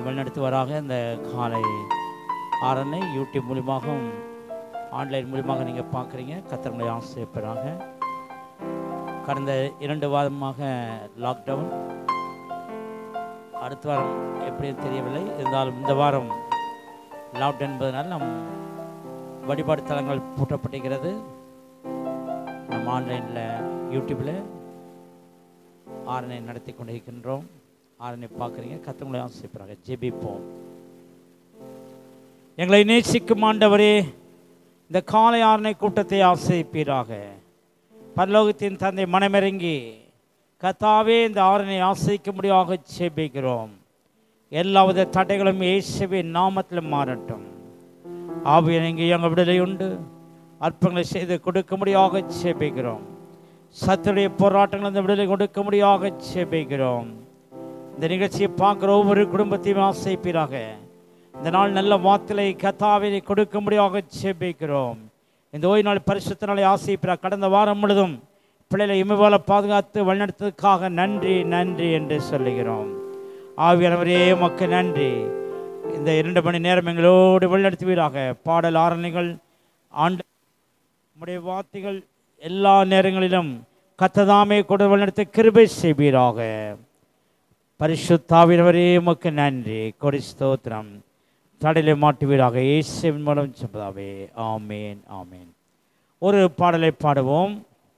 வழிநடத்துவாராக இந்த காலை ஆறனை யூடியூப் மூலியமாகவும் ஆன்லைன் மூலியமாக நீங்கள் பார்க்குறீங்க கத்திரங்களை ஆசிரியப்பராக கடந்த இரண்டு வாரமாக லாக்டவுன் அடுத்த வாரம் எப்படின்னு தெரியவில்லை இருந்தாலும் இந்த வாரம் லாக்டவுன் என்பதனால் நம் வழிபாடு தலங்கள் பூட்டப்பட்டிருக்கிறது நம்ம ஆன்லைனில் யூடியூப்பில் ஆரணை நடத்தி கொண்டிருக்கின்றோம் ஆரணை பார்க்குறீங்க கத்தவங்களை ஆசிரியப்படுறாங்க ஜெபிப்போம் எங்களை நேசிக்கும் ஆண்டவரே இந்த காலை ஆரணை கூட்டத்தை ஆசிரிப்பீராக பரலோகத்தின் தந்தை மனமிறங்கி கத்தாவே இந்த ஆரணை ஆசிரிக்க முடியாக ஜெபிக்கிறோம் எல்லாவித தடைகளும் இயேசுவின் நாமத்தில் மாறட்டும் ஆவியன் இங்கே எங்கள் விடுதலை உண்டு அற்பங்களை செய்து கொடுக்க முடியாக ஜெபிக்கிறோம் சத்துடைய போராட்டங்கள் இந்த விடுதலை கொடுக்க முடியாக ஜெபிக்கிறோம் இந்த நிகழ்ச்சியை பார்க்குற ஒவ்வொரு குடும்பத்தையும் ஆசைப்பீராக இந்த நாள் நல்ல வார்த்தையை கத்தாவினை கொடுக்க முடியாக ஜெபிக்கிறோம் இந்த ஓய்வு நாள் பரிசுத்த நாளை ஆசைப்பீராக கடந்த வாரம் முழுதும் பிள்ளைகளை இமைவால பாதுகாத்து வழிநடத்ததுக்காக நன்றி நன்றி என்று சொல்லுகிறோம் ஆவியானவரே மக்கு நன்றி இந்த இரண்டு மணி நேரம் எங்களோடு வழிநடத்துவீராக பாடல் ஆரணிகள் ஆண்டு உம்முடைய வார்த்தைகள் எல்லா நேரங்களிலும் கத்ததாமே கூட வழிநடத்த கிருபை செய்வீராக பரிசுத்தாவினவரே உமக்கு நன்றி கொடி ஸ்தோத்திரம் தடையிலே மாட்டுவீராக இயேசுவின் மூலம் செம்பதாவே ஆமேன் ஆமேன் ஒரு பாடலை பாடுவோம்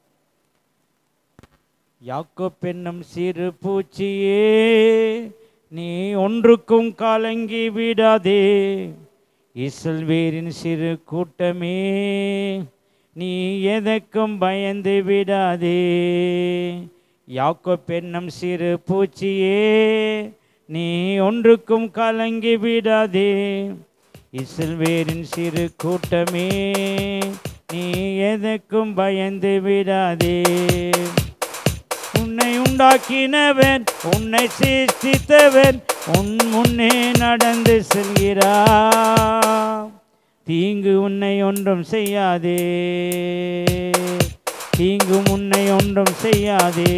யாக்கோ பெண்ணும் சிறு பூச்சியே நீ ஒன்றுக்கும் கலங்கி விடாதே இசல்வேரின் சிறு கூட்டமே நீ எதற்கும் பயந்து விடாதே யாக்கோ பெண்ணும் சிறு பூச்சியே நீ ஒன்றுக்கும் கலங்கி விடாதே இசல்வேரின் சிறு கூட்டமே நீ எதற்கும் பயந்து விடாதே உன்னை உண்டாக்கினவன் உன்னை சிருஷ்டித்தவன் உன் முன்னே நடந்து செல்கிறார் தீங்கு உன்னை ஒன்றும் செய்யாதே தீங்கு உன்னை ஒன்றும் செய்யாதே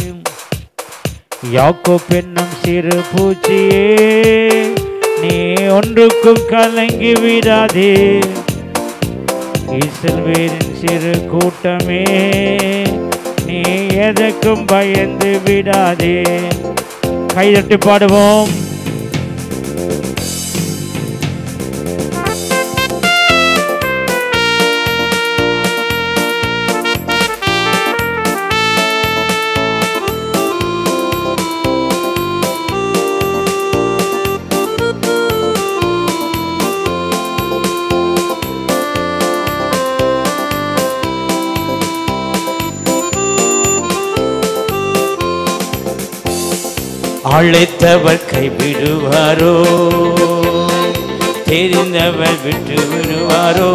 யாக்கோ பெண்ணும் சிறு பூச்சியே நீ ஒன்றுக்கும் கலங்கி விடாதே இசல்வேரின் சிறு கூட்டமே நீ எதற்கும் பயந்து விடாதே கைதட்டி பாடுவோம் அழைத்தவர் கைவிடுவாரோ தெரிந்தவர் விட்டு விடுவாரோ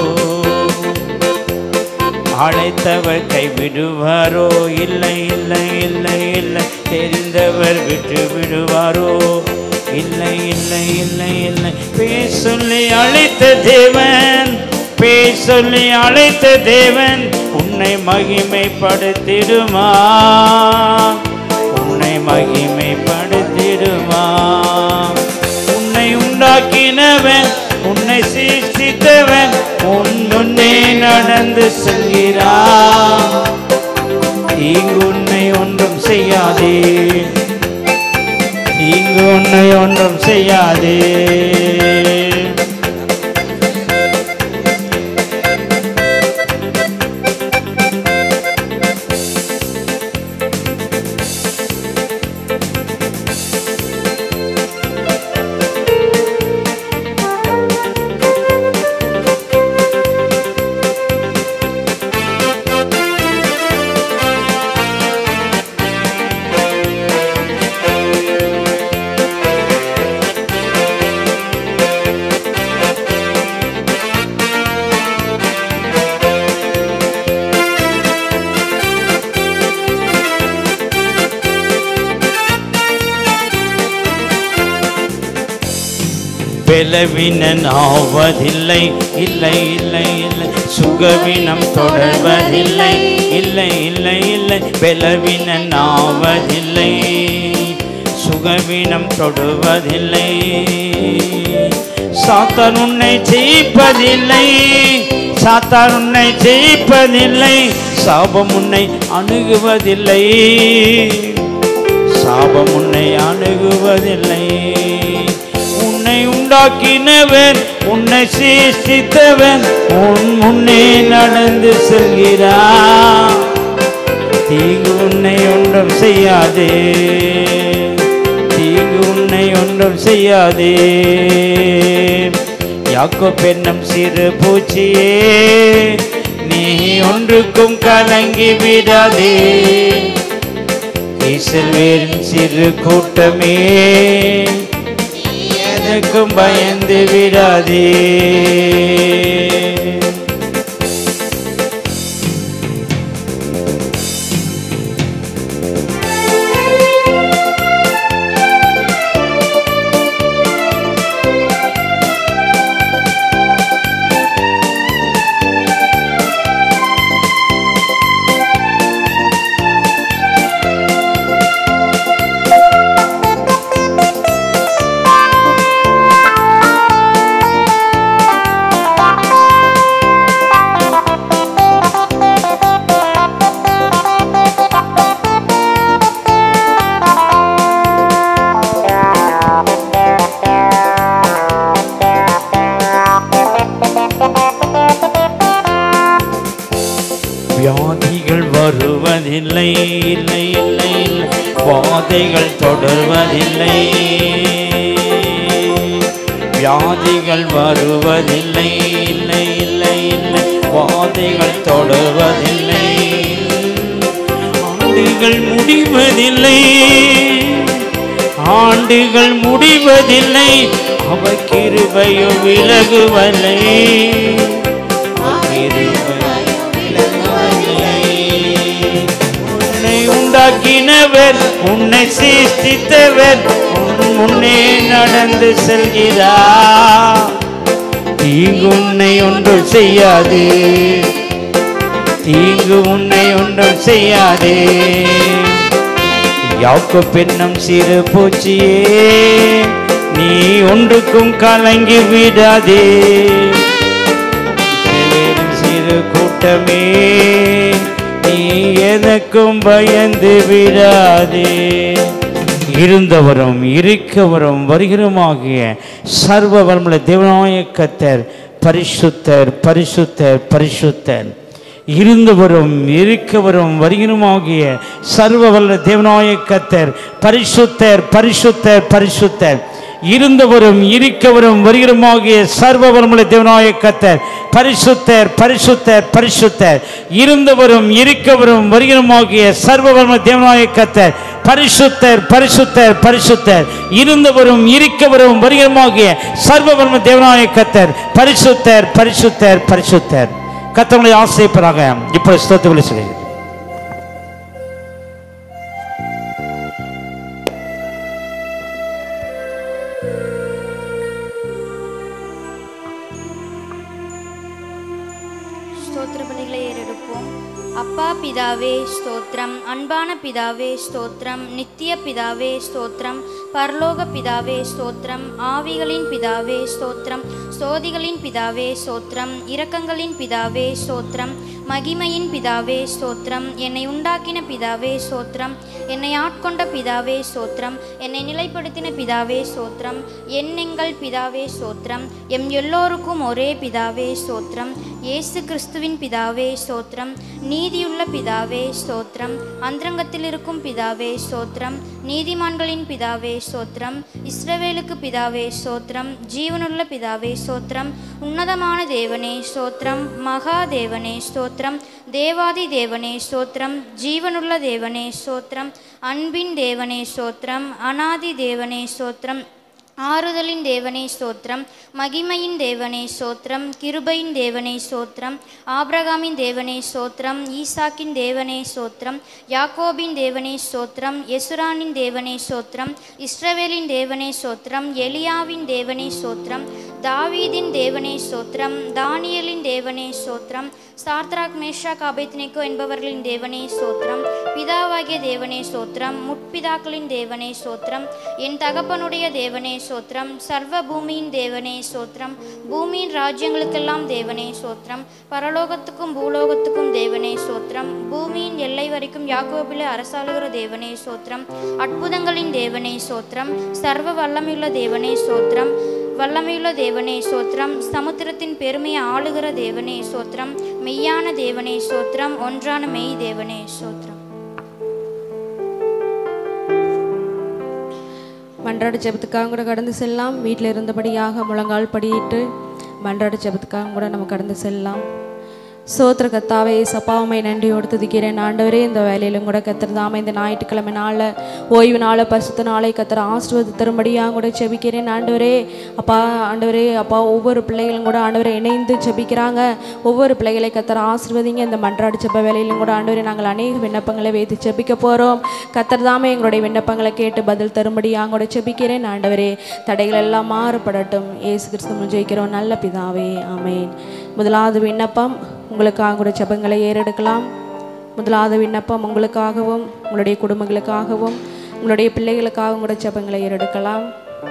அழைத்தவர் கைவிடுவாரோ இல்லை இல்லை இல்லை இல்லை தெரிந்தவர் விட்டு விடுவாரோ இல்லை இல்லை இல்லை இல்லை பேர் சொல்லி அழைத்த தேவன் பேர் சொல்லி அழைத்த தேவன் உன்னை மகிமைப்படுத்திடுமா உன்னை மகிமைப்படுத்திடுமா உன்னை உண்டாக்கினவன் உன்னை சிருஷ்டித்தவன் உன் முன்னே நடந்து செல்கிறான் தீங்கு உன்னை ஒன்றும் செய்யாதே தீங்கு உன்னை ஒன்றும் செய்யாதே பலவீனன் ஆவதில்லை இல்லை இல்லை இல்லை சுகவீனம் தொடர்வதில்லை இல்லை இல்லை இல்லை பலவீனன் ஆவதில்லை சுகவீனம் தொடுவதில்லை சாத்தான் உன்னை ஜெயிப்பதில்லை சாத்தான் உன்னை ஜெயிப்பதில்லை சாபம் உன்னை அணுகுவதில்லை சாபம் உன்னை அணுகுவதில்லை உன்னை உண்டாக்கினவன் உன்னை சிருஷ்டித்தவன் உன் முன்னே நடந்து செல்கிறான் தீங்கு உன்னை ஒன்றும் செய்யாதே தீங்கு உன்னை ஒன்றும் செய்யாதே யாக்கோ பெண்ணும் சிறு பூச்சியே நீ ஒன்றுக்கும் கலங்கி விடாதே இஸ்ரவேலின் சிறு கூட்டமே எதற்கும் பயந்து விடாதே வியாதிகள் வருவதில்லை இல்லை இல்லை இல்லை வாதைகள் தொடர்வதில்லை வியாதிகள் வருவதில்லை இல்லை இல்லை இல்லை வாதைகள் தொடர்வதில்லை ஆண்டுகள் முடிவதில்லை ஆண்டுகள் முடிவதில்லை அவ கிருபையோ விலகுவலை உன்னை உண்டாக்கினவர் உன்னை சிருஷ்டித்தவர் உன் முன்னே நடந்து செல்கிறார் தீங்கு உன்னை ஒன்றும் செய்யாது தீங்கு உன்னை ஒன்றும் செய்யாதே யாக்கு பெண்ணும் சிறு பூச்சியே நீ ஒன்றுக்கும் கலங்கி விடாதே இஸ்ரவேலின் சிறு கூட்டமே நீ எதற்கும் பயந்து விடாதே இருந்தவரும் இருக்கவரும் வருகிறமாகிய சர்வ வளமுள்ள தேவனாய கத்தர் பரிசுத்தர் பரிசுத்தர் பரிசுத்தர் இருந்தவரும் இருக்கவரும் வருகிறமாகிய சர்வ வல்ல தேவனாய கத்தர் பரிசுத்தர் பரிசுத்தர் பரிசுத்தர் இருந்தவரும் இருக்கவரும் வருகிறமாகிய சர்வ வல்லமுள்ள தேவனாய கத்தர் பரிசுத்தர் பரிசுத்தர் பரிசுத்தர் இருந்தவரும் இருக்கவரும் வருகிறமாகிய சர்வ வல்லமுள்ள தேவனாய கத்தர் பரிசுத்தர் பரிசுத்தர் பரிசுத்தர் இருந்தவரும் இருக்கவரும் வருகிறமாகிய சர்வ வல்லமுள்ள தேவனாய கத்தர் பரிசுத்தர் பரிசுத்தர் பரிசுத்தர் கத்தவங்களை ஆசைப்படாக இப்படி ஸ்தோத்திரங்களை சொல்லுங்கள் ஸ்தோத்திர பலிகளை ஏறெடுப்போம் அப்பா பிதாவே ஸ்தோத்திரம் அன்பான பிதாவே ஸ்தோத்திரம் நித்திய பிதாவே ஸ்தோத்திரம் பரலோக பிதாவே ஸ்தோத்திரம் ஆவிகளின் பிதாவே ஸ்தோத்திரம் சோதிகளின் பிதாவே ஸ்தோத்திரம் இரக்கங்களின் பிதாவே ஸ்தோத்திரம் மகிமையின் பிதாவே ஸ்தோத்திரம் என்னை உண்டாக்கின பிதாவே ஸ்தோத்திரம் என்னை ஆட்கொண்ட பிதாவே ஸ்தோத்திரம் என்னை நிலைப்படுத்தின பிதாவே ஸ்தோத்திரம் எண்ணெங்கள் பிதாவே ஸ்தோத்திரம் எம் எல்லோருக்கும் ஒரே பிதாவே ஸ்தோத்திரம் இயேசு கிறிஸ்துவின் பிதாவே ஸ்தோத்திரம் நீதியுள்ள பிதாவே ஸ்தோத்திரம் அந்தரங்கத்தில் இருக்கும் பிதாவே ஸ்தோத்திரம் நீதிமான்களின் பிதாவே ஸ்தோத்திரம் இஸ்ரவேலுக்கு பிதாவே ஸ்தோத்திரம் ஜீவனுள்ள பிதாவே ஸ்தோத்திரம் உன்னதமான தேவனே ஸ்தோத்திரம் மகா தேவனே ஸ்தோத்திரம் தேவாதி தேவனே ஸ்தோத்திரம் ஜீவனுள்ள தேவனே ஸ்தோத்திரம் அன்பின் தேவனே ஸ்தோத்திரம் அனாதி தேவனே ஸ்தோத்திரம் ஆறுதலின் தேவனே ஸ்தோத்திரம் மகிமையின் தேவனே ஸ்தோத்திரம் கிருபையின் தேவனே ஸ்தோத்திரம் ஆபிரகாமின் தேவனே ஸ்தோத்திரம் ஈசாக்கின் தேவனே ஸ்தோத்திரம் யாக்கோபின் தேவனே ஸ்தோத்திரம் எசுரானின் தேவனே ஸ்தோத்திரம் இஸ்ரவேலின் தேவனே ஸ்தோத்திரம் எலியாவின் தேவனே ஸ்தோத்திரம் தாவீதின் தேவனே ஸ்தோத்திரம் தானியலின் தேவனே ஸ்தோத்திரம் சார்த்ராக் மேஷாக் அபேத்னேகோ என்பவர்களின் தேவனே ஸ்தோத்திரம் பிதாவாகிய தேவனே ஸ்தோத்திரம் முற்பிதாக்களின் தேவனே ஸ்தோத்திரம் என் தகப்பனுடைய தேவனே ஸ்தோத்திரம் சர்வ பூமியின் தேவனே ஸ்தோத்திரம் பூமியின் ராஜ்யங்களுக்கெல்லாம் தேவனே ஸ்தோத்திரம் பரலோகத்துக்கும் பூலோகத்துக்கும் தேவனே ஸ்தோத்திரம் பூமியின் எல்லை வரைக்கும் யாக்கோபிலே அரசாளுகிற தேவனே ஸ்தோத்திரம் அற்புதங்களின் தேவனே ஸ்தோத்திரம் சர்வ வல்லமையுள்ள தேவனே ஸ்தோத்திரம் வல்லமையுள்ள தேவனே சோத்திரம் சமுத்திரத்தின் பெருமையை ஆளுகிற தேவனே சோத்திரம் மெய்யான தேவனே சோத்திரம் ஒன்றான மெய் தேவனே சோத்திரம் மன்றாடு ஜெபத்துக்காக கூட கடந்து செல்லலாம் வீட்டில் இருந்தபடியாக முழங்கால் படியிட்டு மன்றாடு ஜெபத்துக்காக கூட நம்ம கடந்து செல்லலாம் சோத்திர கத்தாவே சப்பாவுமை நன்றியோடு துதிக்கிறேன் ஆண்டவரே இந்த வேலையிலும் கூட கத்தர் தாம இந்த ஞாயிற்றுக்கிழமை நாளில் ஓய்வு நாளை பரிசுத்த நாளை கத்தர் ஆசிர்வாத தரும்படியாக கூட ஜெபிக்கிறேன் ஆண்டவரே அப்பா ஆண்டவரே அப்பா ஒவ்வொரு பிள்ளைகளும் கூட ஆண்டவரை இணைந்து ஜெபிக்கிறாங்க ஒவ்வொரு பிள்ளைகளை கத்தர் ஆசிர்வதிங்க இந்த மன்றாடு ஜெப வேலையிலும் கூட ஆண்டவரே நாங்கள் அநேக விண்ணப்பங்களை வைத்து ஜெபிக்க போகிறோம் கத்தர் தாமே எங்களுடைய விண்ணப்பங்களை கேட்டு பதில் தரும்படியாக கூட ஜெபிக்கிறேன் ஆண்டவரே தடைகள் எல்லாம் மாறுபடட்டும் ஏசு கிறிஸ்து ஜெயிக்கிறோம் நல்ல பிதாவே ஆமென் முதலாவது விண்ணப்பம் உங்களுக்காக கூட ஜெபங்களை ஏறெடுக்கலாம் முதலாவது விண்ணப்பம் உங்களுக்காகவும் உங்களுடைய குடும்பங்களுக்காகவும் உங்களுடைய பிள்ளைகளுக்காகவும் கூட ஜெபங்களை ஏறெடுக்கலாம்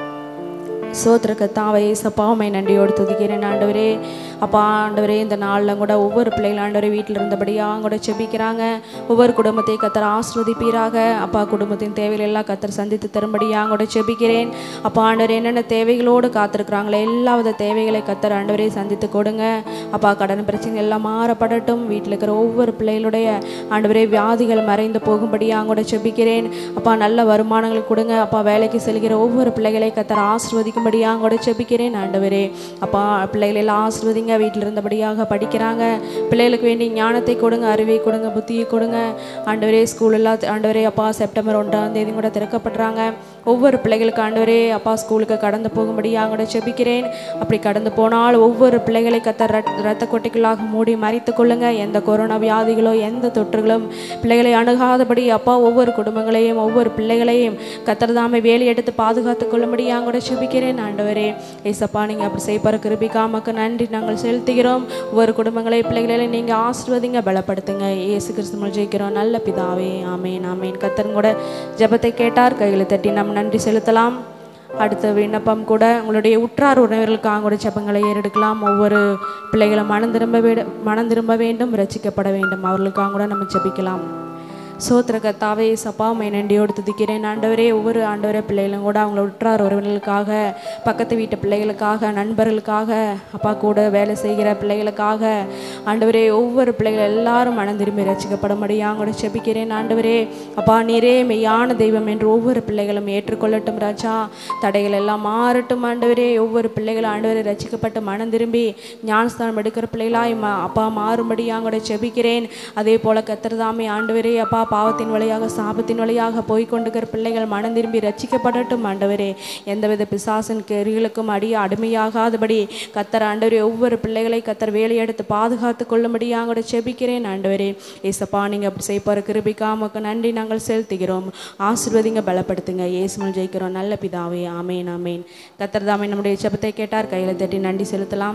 சோத்திர கத்தாவை சப்பாவை நன்றியோடு துதிக்கிறேன் ஆண்டவரே அப்பா ஆண்டவரே இந்த நாளில் கூட ஒவ்வொரு பிள்ளைகள் ஆண்டவரே வீட்டில் இருந்தபடியாக கூட செபிக்கிறாங்க ஒவ்வொரு குடும்பத்தை கத்தர் ஆஸ்வதிப்பீராக அப்பா குடும்பத்தின் தேவைகள் எல்லாம் கத்தர் சந்தித்து தரும்படியாக கூட செபிக்கிறேன் அப்பா ஆண்டவர் என்னென்ன தேவைகளோடு காத்திருக்கிறாங்களோ எல்லா வித தேவைகளை கத்தர் ஆண்டவரே சந்தித்து கொடுங்க அப்பா கடன் பிரச்சனை எல்லாம் மாறப்படட்டும் வீட்டில் இருக்கிற ஒவ்வொரு பிள்ளைகளுடைய ஆண்டவரே வியாதிகள் மறைந்து போகும்படியாக கூட செபிக்கிறேன் அப்பா நல்ல வருமானங்கள் கொடுங்க அப்பா வேலைக்கு செல்கிற ஒவ்வொரு பிள்ளைகளை கத்தர் ஆசிர்வதிக்கும்படியாக கூட செபிக்கிறேன் ஆண்டவரே அப்பா பிள்ளைகளை எல்லாம் ஆசிர்வதிங்க வீட்டில் இருந்தபடியாக படிக்கிறாங்க பிள்ளைகளுக்கு வேண்டிய ஞானத்தை கொடுங்க அறிவை கொடுங்க புத்தியை கொடுங்க ஆண்டவரே ஸ்கூல் எல்லாம் ஆண்டவரே அப்பா செப்டம்பர் ஒன்றாம் தேதி கூட திறக்கப்படுறாங்க ஒவ்வொரு பிள்ளைகளுக்கு ஆண்டவரே அப்பா ஸ்கூலுக்கு கடந்து போகும்படியாக கூட செபிக்கிறேன் அப்படி கடந்து போனால் ஒவ்வொரு பிள்ளைகளை கத்த ரத்த கொட்டைகளாக மூடி மறைத்து கொள்ளுங்க எந்த கொரோனா வியாதிகளோ எந்த தொற்றுகளும் பிள்ளைகளை அணுகாதபடி அப்பா ஒவ்வொரு குடும்பங்களையும் ஒவ்வொரு பிள்ளைகளையும் கத்தர்தாமை வேலி எடுத்து பாதுகாத்து கொள்ளும்படியாக கூட செபிக்கிறேன் ஆண்டவரே ஏசப்பா நீங்கள் அப்படி செய்ப்பார கிருபிக்காமக்கு நன்றி நாங்கள் செலுத்துகிறோம் ஒவ்வொரு குடும்பங்களை பிள்ளைகளை நீங்கள் ஆசிர்வதிங்க பலப்படுத்துங்க இயேசு கிறிஸ்துமல் ஜெயிக்கிறோம் நல்ல பிதாவே ஆமேன் ஆமேன் கத்தன் கூட ஜெபத்தை கேட்டார் கைகளை தட்டி நாம் நன்றி செலுத்தலாம் அடுத்த விண்ணப்பம் கூட உங்களுடைய உற்றார் உறவினர்களுக்காக கூட ஜெபங்களை ஏறெடுக்கலாம் ஒவ்வொரு பிள்ளைகளும் மனம் திரும்ப வேட மனம் திரும்ப வேண்டும் ரசிக்கப்பட வேண்டும் அவர்களுக்காக கூட நம்ம ஜெபிக்கலாம் சோத்திர கத்தாவே சப்பாமை நண்டியோடு துதிக்கிறேன் ஆண்டவரே ஒவ்வொரு ஆண்டவரே பிள்ளைகளும் கூட அவங்கள உற்றார் உறவினர்களுக்காக பக்கத்து வீட்டு பிள்ளைகளுக்காக நண்பர்களுக்காக அப்பா கூட வேலை செய்கிற பிள்ளைகளுக்காக ஆண்டவரே ஒவ்வொரு பிள்ளைகள் எல்லாரும் மனம் திரும்பி ரசிக்கப்படும்படியாக கூட செபிக்கிறேன் ஆண்டவரே அப்பா நீரே மெய்யான தெய்வம் என்று ஒவ்வொரு பிள்ளைகளும் ஏற்றுக்கொள்ளட்டும் ராஜா தடைகள் எல்லாம் மாறட்டும் ஆண்டவரே ஒவ்வொரு பிள்ளைகளும் ஆண்டவரை ரசிக்கப்பட்டு மனம் திரும்பி ஞானஸ்தானம் எடுக்கிற பிள்ளைகளாய் ம- அப்பா மாறும்படியாக கூட செபிக்கிறேன் அதே போல கத்திரதாமே ஆண்டவரே அப்பா பாவத்தின் வழியாக சாபத்தின் வழியாக போய் கொண்டிருக்கிற பிள்ளைகள் மனம் திரும்பி ரட்சிக்கப்படட்டும் ஆண்டவரே எந்தவித பிசாசன் கெறிகளுக்கும் அடிய அடிமையாகாதபடி கத்தர் ஆண்டவரே ஒவ்வொரு பிள்ளைகளை கத்தர் வேலையெடுத்து பாதுகாத்து கொள்ளும்படியாக கூட செபிக்கிறேன் ஆண்டவரே ஏசப்பா நீங்கள் அப்படி செய்ப்பார் கிருபிக்கா உமக்கு நன்றி நாங்கள் செலுத்துகிறோம் ஆசீர்வதிங்க பலப்படுத்துங்க இயேசுமல் ஜெயிக்கிறோம் நல்ல பிதாவே ஆமேன் ஆமேன் கத்தர் தாமே நம்முடைய ஜெபத்தை கேட்டார் கையில் தட்டி நன்றி செலுத்தலாம்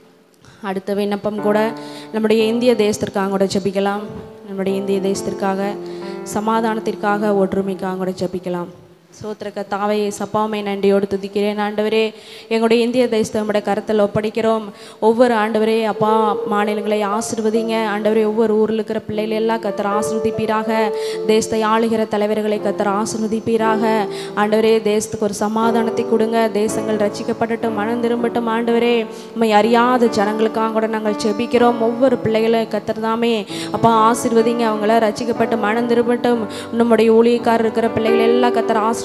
அடுத்த விண்ணப்பம் கூட நம்முடைய இந்திய தேசத்திற்காக கூட ஜெபிக்கலாம் நம்முடைய இந்திய தேசத்திற்காக சமாதானத்திற்காக ஒற்றுமைக்காக கூட ஜெபிக்கலாம் சோத்திரக்க தாவை சப்பாமை நன்றியோடு துதிக்கிறேன் ஆண்டவரே எங்களுடைய இந்திய தேசத்தை நம்முடைய கருத்தில் ஒப்படைக்கிறோம் ஒவ்வொரு ஆண்டவரே அப்பா மாநிலங்களை ஆசிர்வதிங்க ஆண்டவரே ஒவ்வொரு ஊரில் இருக்கிற பிள்ளைகள் எல்லாம் கத்தர் ஆசிர்வதிப்பீராக தேசத்தை ஆளுகிற தலைவர்களை கத்தர் ஆசிர்வதிப்பீராக ஆண்டவரே தேசத்துக்கு ஒரு சமாதானத்தை கொடுங்க தேசங்கள் ரட்சிக்கப்படட்டும் மனம் திரும்பட்டும் ஆண்டவரே உம்மை அறியாத ஜனங்களுக்காக கூட நாங்கள் செபிக்கிறோம் ஒவ்வொரு பிள்ளைகளை கத்தர் தாமே அப்பா ஆசிர்வதிங்க அவங்கள ரட்சிக்கப்பட்டு மனம் திரும்பட்டும் நம்முடைய ஊழியக்காரர் இருக்கிற பிள்ளைகள் எல்லாம் கத்தர் ஆசிர்வதிங்க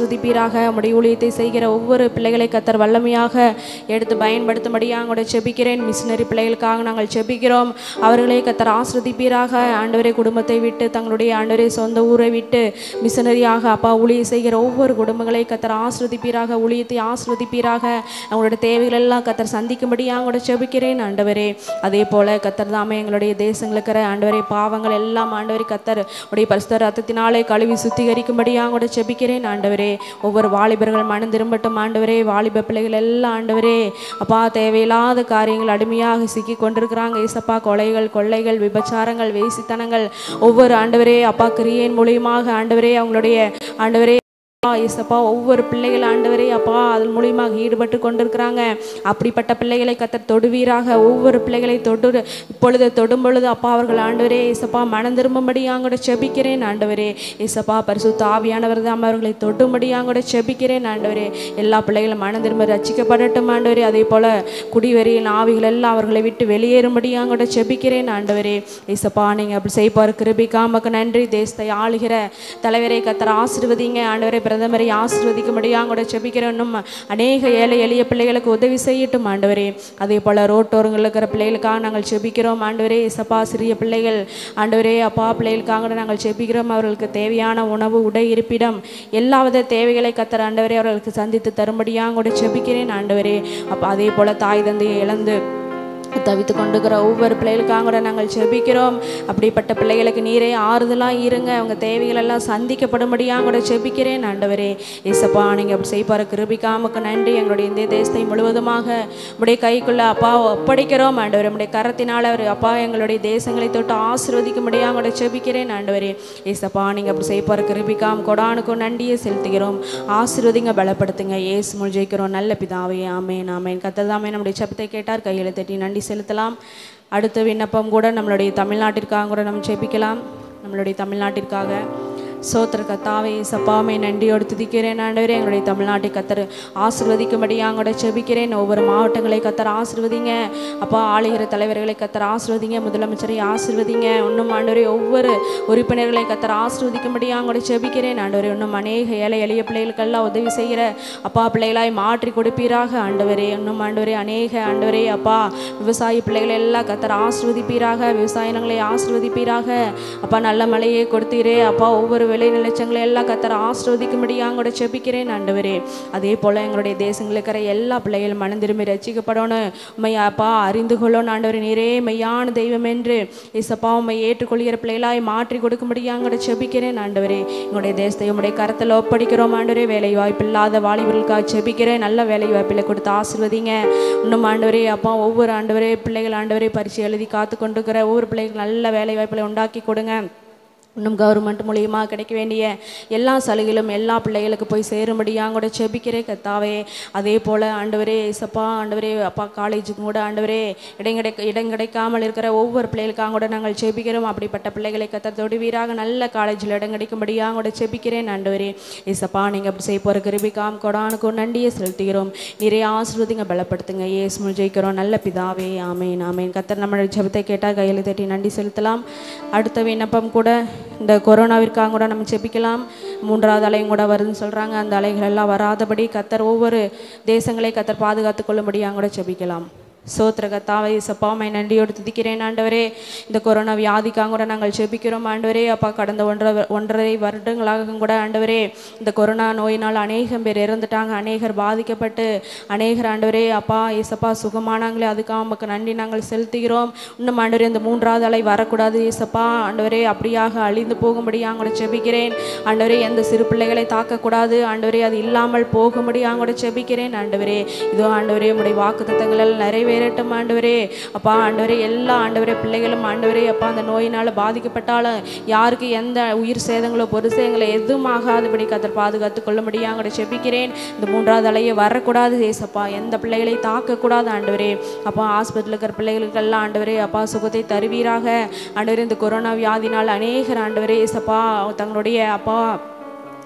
ஆஸ்வதிப்பீராக உடைய ஊழியத்தை செய்கிற ஒவ்வொரு பிள்ளைகளை கத்தர் வல்லமையாக எடுத்து பயன்படுத்தும்படியாக கூட செபிக்கிறேன் மிஷினரி பிள்ளைகளுக்காக நாங்கள் செபிக்கிறோம் அவர்களை கத்தர் ஆஸ்வதிப்பீராக ஆண்டவரே குடும்பத்தை விட்டு தங்களுடைய ஆண்டவரே சொந்த ஊரை விட்டு மிஷினரியாக அப்பா ஊழியம் செய்கிற ஒவ்வொரு குடும்பங்களை கத்தர் ஆஸ்வதிப்பீராக ஊழியத்தை ஆஸ்வதிப்பீராக அவங்களோட தேவைகள் எல்லாம் கத்தர் சந்திக்கும்படியாக கூட செபிக்கிறேன் ஆண்டவரே அதே போல கத்தர் தாமே எங்களுடைய தேசங்களுக்கு ஆண்டவரே பாவங்கள் எல்லாம் ஆண்டவரே கத்தர் உடைய பரிசுத்த ரத்தத்தினாலே கழுவி சுத்திகரிக்கும்படியாக கூட செபிக்கிறேன் ஆண்டவரே ஒவ்வொரு வாலிபர்கள் மனம் திரும்பட்டும் ஆண்டவரே வாலிப பிள்ளைகள் எல்லாம் ஆண்டவரே அப்பா தேவையில்லாத காரியங்கள் அடிமையாக சிக்கி கொண்டிருக்கிறாங்க ஏசப்பா கொலைகள் கொள்ளைகள் விபச்சாரங்கள் வேசித்தனங்கள் ஒவ்வொரு ஆண்டவரே அப்பா கிரியையின் மூலியமாக ஆண்டவரே அவங்களுடைய ஆண்டவரே அப்பா, ஏசப்பா ஒவ்வொரு பிள்ளைகள் ஆண்டவரே அப்பா அதன் மூலியமாக ஈடுபட்டு கொண்டிருக்கிறாங்க அப்படிப்பட்ட பிள்ளைகளை கத்தர் தொடுவீராக ஒவ்வொரு பிள்ளைகளை தொடு இப்பொழுது தொடும் பொழுது அப்பா அவர்கள் ஆண்டவரே ஏசப்பா மனம் திரும்பும்படியாக கூட செபிக்கிறேன் ஆண்டவரே ஏசப்பா பரிசுத்த ஆவியானவர் தான் அவர்களை தொடும்படியாக கூட செபிக்கிறேன் ஆண்டவரே எல்லா பிள்ளைகளும் மனம் திரும்ப ரட்சிக்கப்படட்டும் ஆண்டவரே அதே போல குடிவெறியின் ஆவிகள் எல்லாம் அவர்களை விட்டு வெளியேறும்படியாக கூட செபிக்கிறேன் ஆண்டவரே ஏசப்பா நீங்கள் அப்படி செய்ப்பார் கிருபிக்காமக்கு நன்றி தேசத்தை ஆளுகிற தலைவரை கத்தர் ஆசிர்வதிங்க ஆண்டவரை பிரதமரை ஆசிர்வதிக்கும்படியாக கூட செபிக்கிறோம் இன்னும் அநேக ஏழை எளிய பிள்ளைகளுக்கு உதவி செய்யட்டும் ஆண்டவரே அதே போல் ரோட்டோரங்களில் இருக்கிற பிள்ளைகளுக்காக நாங்கள் செபிக்கிறோம் ஆண்டவரே இசப்பா சிறிய பிள்ளைகள் ஆண்டவரே அப்பா பிள்ளைகளுக்காக கூட நாங்கள் செபிக்கிறோம் அவர்களுக்கு தேவையான உணவு உடை இருப்பிடம் எல்லாவித தேவைகளை கத்தர் ஆண்டவரே அவர்களுக்கு சந்தித்து தரும்படியாக கூட செபிக்கிறேன் ஆண்டவரே அப்போ அதே போல் தாய் தந்தையை இழந்து தவித்து கொண்டுக்கிற ஒவ்வொரு பிள்ளைகளுக்காக கூட நாங்கள் செபிக்கிறோம் அப்படிப்பட்ட பிள்ளைகளுக்கு நீரே ஆறுதலாக இருங்க அவங்க தேவைகள் எல்லாம் சந்திக்கப்படும்படியாக கூட செபிக்கிறேன் ஆண்டவரே ஏசப்பா நீங்கள் அப்படி செய்ப்பார கிருபிக்காமக்கு நன்றி எங்களுடைய இந்திய தேசத்தை முழுவதுமாக உடைய கைக்குள்ள அப்பா ஒப்படைக்கிறோம் ஆண்டவர் உடைய கரத்தினால் அவர் அப்பா எங்களுடைய தேசங்களை தொட்டு ஆசீர்வதிக்கும்படியாக கூட செபிக்கிறேன் ஆண்டவரே ஏசப்பா நீங்கள் அப்படி செய்ப்பார கிருபிக்காம் கொடானுக்கும் நன்றியை செலுத்துகிறோம் ஆசீர்வதிங்க பலப்படுத்துங்க ஏசு முள் ஜெயிக்கிறோம் நல்ல பிதாவே ஆமேன் ஆமேன் கத்ததாமே நம்முடைய செப்பத்தை கேட்டார் கையில் தட்டி நன்றி செலுத்தலாம் அடுத்த விண்ணப்பம் கூட நம்மளுடைய தமிழ்நாட்டிற்காக கூட நம்ம ஜெபிக்கலாம் நம்மளுடைய தமிழ்நாட்டிற்காக சோத்திர கத்தாவே சப்பாமை நன்றியோடு துதிக்கிறேன் ஆண்டவரே எங்களுடைய தமிழ்நாட்டை கத்தர் ஆசிர்வதிக்கும்படியாக கூட செபிக்கிறேன் ஒவ்வொரு மாவட்டங்களை கத்தர் ஆசிர்வதிங்க அப்பா ஆளுகிற தலைவர்களை கத்தர் ஆசிர்வதிங்க முதலமைச்சரை ஆசிர்வதிங்க இன்னும் ஆண்டவரே ஒவ்வொரு உறுப்பினர்களை கத்தர் ஆசிர்வதிக்கும்படியாக கூட செபிக்கிறேன் ஆண்டவரே இன்னும் அநேக ஏழை எளிய பிள்ளைகளுக்கெல்லாம் உதவி செய்கிற அப்பா பிள்ளைகளாய் மாற்றி கொடுப்பீராக ஆண்டவரே இன்னும் ஆண்டவரே அநேக ஆண்டவரே அப்பா விவசாய பிள்ளைகளை எல்லாம் கத்தர் ஆசிர்வதிப்பீராக விவசாய நிலங்களை ஆசிர்வதிப்பீராக அப்பா நல்ல மழையை கொடுத்தீரே அப்பா ஒவ்வொரு விளை நிலச்சங்களை எல்லாம் கத்தர் ஆசிர்வதிக்கும்படியாக கூட செபிக்கிறேன் ஆண்டவரே அதே போல் எங்களுடைய தேசங்களில் இருக்கிற எல்லா பிள்ளைகளும் மனம் திரும்பி ரசிக்கப்படணும் உண்மை அப்பா அறிந்து கொள்ளணும் ஆண்டவரே நீரே மெய்யான தெய்வம் என்று இசப்பா உண்மை ஏற்றுக்கொள்கிற பிள்ளைகளாய் மாற்றி கொடுக்கும்படியாக கூட செபிக்கிறேன் ஆண்டவரே எங்களுடைய தேசத்தை உம்முடைய கரத்தில் ஒப்படைக்கிறோம் ஆண்டவரே வேலை வாய்ப்பு இல்லாத வாலிபர்களுக்காக செபிக்கிறேன் நல்ல வேலை வாய்ப்பில் கொடுத்து ஆசிர்வதிங்க இன்னும் ஆண்டவரே அப்பா ஒவ்வொரு ஆண்டவரே பிள்ளைகள் ஆண்டவரே பரிசு எழுதி காத்து கொண்டிருக்கிற ஒவ்வொரு பிள்ளைகளுக்கு நல்ல வேலை வாய்ப்பில் உண்டாக்கி கொடுங்க இன்னும் கவர்மெண்ட் மூலியமாக கிடைக்க வேண்டிய எல்லா சலுகைகளும் எல்லா பிள்ளைகளுக்கு போய் சேரும்படியாக கூட செபிக்கிறே கத்தாவே அதே போல் ஆண்டவரே இசப்பா ஆண்டவரே அப்பா காலேஜுக்கு கூட ஆண்டவரே இடம் கிடைக்க இடம் கிடைக்காமல் இருக்கிற ஒவ்வொரு பிள்ளைகளுக்காக கூட நாங்கள் செபிக்கிறோம் அப்படிப்பட்ட பிள்ளைகளை கத்த தொடுவீராக நல்ல காலேஜில் இடம் கிடைக்கும்படியாக கூட செபிக்கிறேன் ஆண்டவரே இசப்பா நீங்கள் அப்படி செய்ய போகிற கிருபிக்காம் கொடானுக்கும் நன்றியை செலுத்துகிறோம் நிறைய ஆசிர்வதிங்க பலப்படுத்துங்க ஏசுமுல் ஜெயிக்கிறோம் நல்ல பிதாவே ஆமேன் ஆமேன் கத்தர் நம்மளோட ஜெபத்தை கேட்டால் கையில் தட்டி நன்றி செலுத்தலாம் அடுத்த விண்ணப்பம் கூட இந்த கொரோனாவிற்காக கூட நம்ம செபிக்கலாம் மூன்றாவது அலையும் கூட வருதுன்னு சொல்கிறாங்க அந்த அலைகள் எல்லாம் வராதபடி கத்தர் ஒவ்வொரு தேசங்களை கத்தர் பாதுகாத்து கொள்ளும்படியாக கூட செபிக்கலாம் சோத்திர கத்தாவை சப்பாமை நன்றியோடு துதிக்கிறேன் ஆண்டவரே இந்த கொரோனா வியாதிக்காக கூட நாங்கள் செபிக்கிறோம் ஆண்டவரே அப்பா கடந்த ஒன்றரை வ- ஒன்றரை வருடங்களாக கூட ஆண்டவரே இந்த கொரோனா நோயினால் அநேகம் பேர் இறந்துட்டாங்க அநேகர் பாதிக்கப்பட்டு அநேகர் ஆண்டவரே அப்பா ஏசப்பா சுகமானாங்களே அதுக்காக நமக்கு நன்றி நாங்கள் செலுத்துகிறோம் இன்னும் ஆண்டவரே இந்த மூன்றாவது அலை வரக்கூடாது ஏசப்பா ஆண்டவரே அப்படியாக அழிந்து போகும்படியாக கூட செபிக்கிறேன் ஆண்டவரே எந்த சிறு பிள்ளைகளை தாக்கக்கூடாது ஆண்டவரே அது இல்லாமல் போகும்படியாக கூட செபிக்கிறேன் ஆண்டவரே இதோ ஆண்டவரே உடைய வாக்கு தத்தங்கள் நிறைவேறட்டும் ஆண்டவரே அப்பா ஆண்டவரே எல்லா ஆண்டவரே பிள்ளைகளும் ஆண்டவரே அப்பா அந்த நோயினால் பாதிக்கப்பட்டாலும் யாருக்கு எந்த உயிர் சேதங்களோ பொரு சேதங்களோ எதுவும் ஆகாதபடி கத்தர் பாதுகாத்து கொள்ளும்படியாக கூட செபிக்கிறேன் இந்த மூன்றாவது அலையை வரக்கூடாது ஏசப்பா எந்த பிள்ளைகளை தாக்கக்கூடாது ஆண்டவரே அப்பா ஹாஸ்பிட்டலில் இருக்கிற பிள்ளைகளுக்கெல்லாம் ஆண்டவரே அப்பா சுகத்தை தருவீராக ஆண்டவரே இந்த கொரோனா வியாதினால் அநேகர் ஆண்டவரே ஏசப்பா தங்களுடைய அப்பா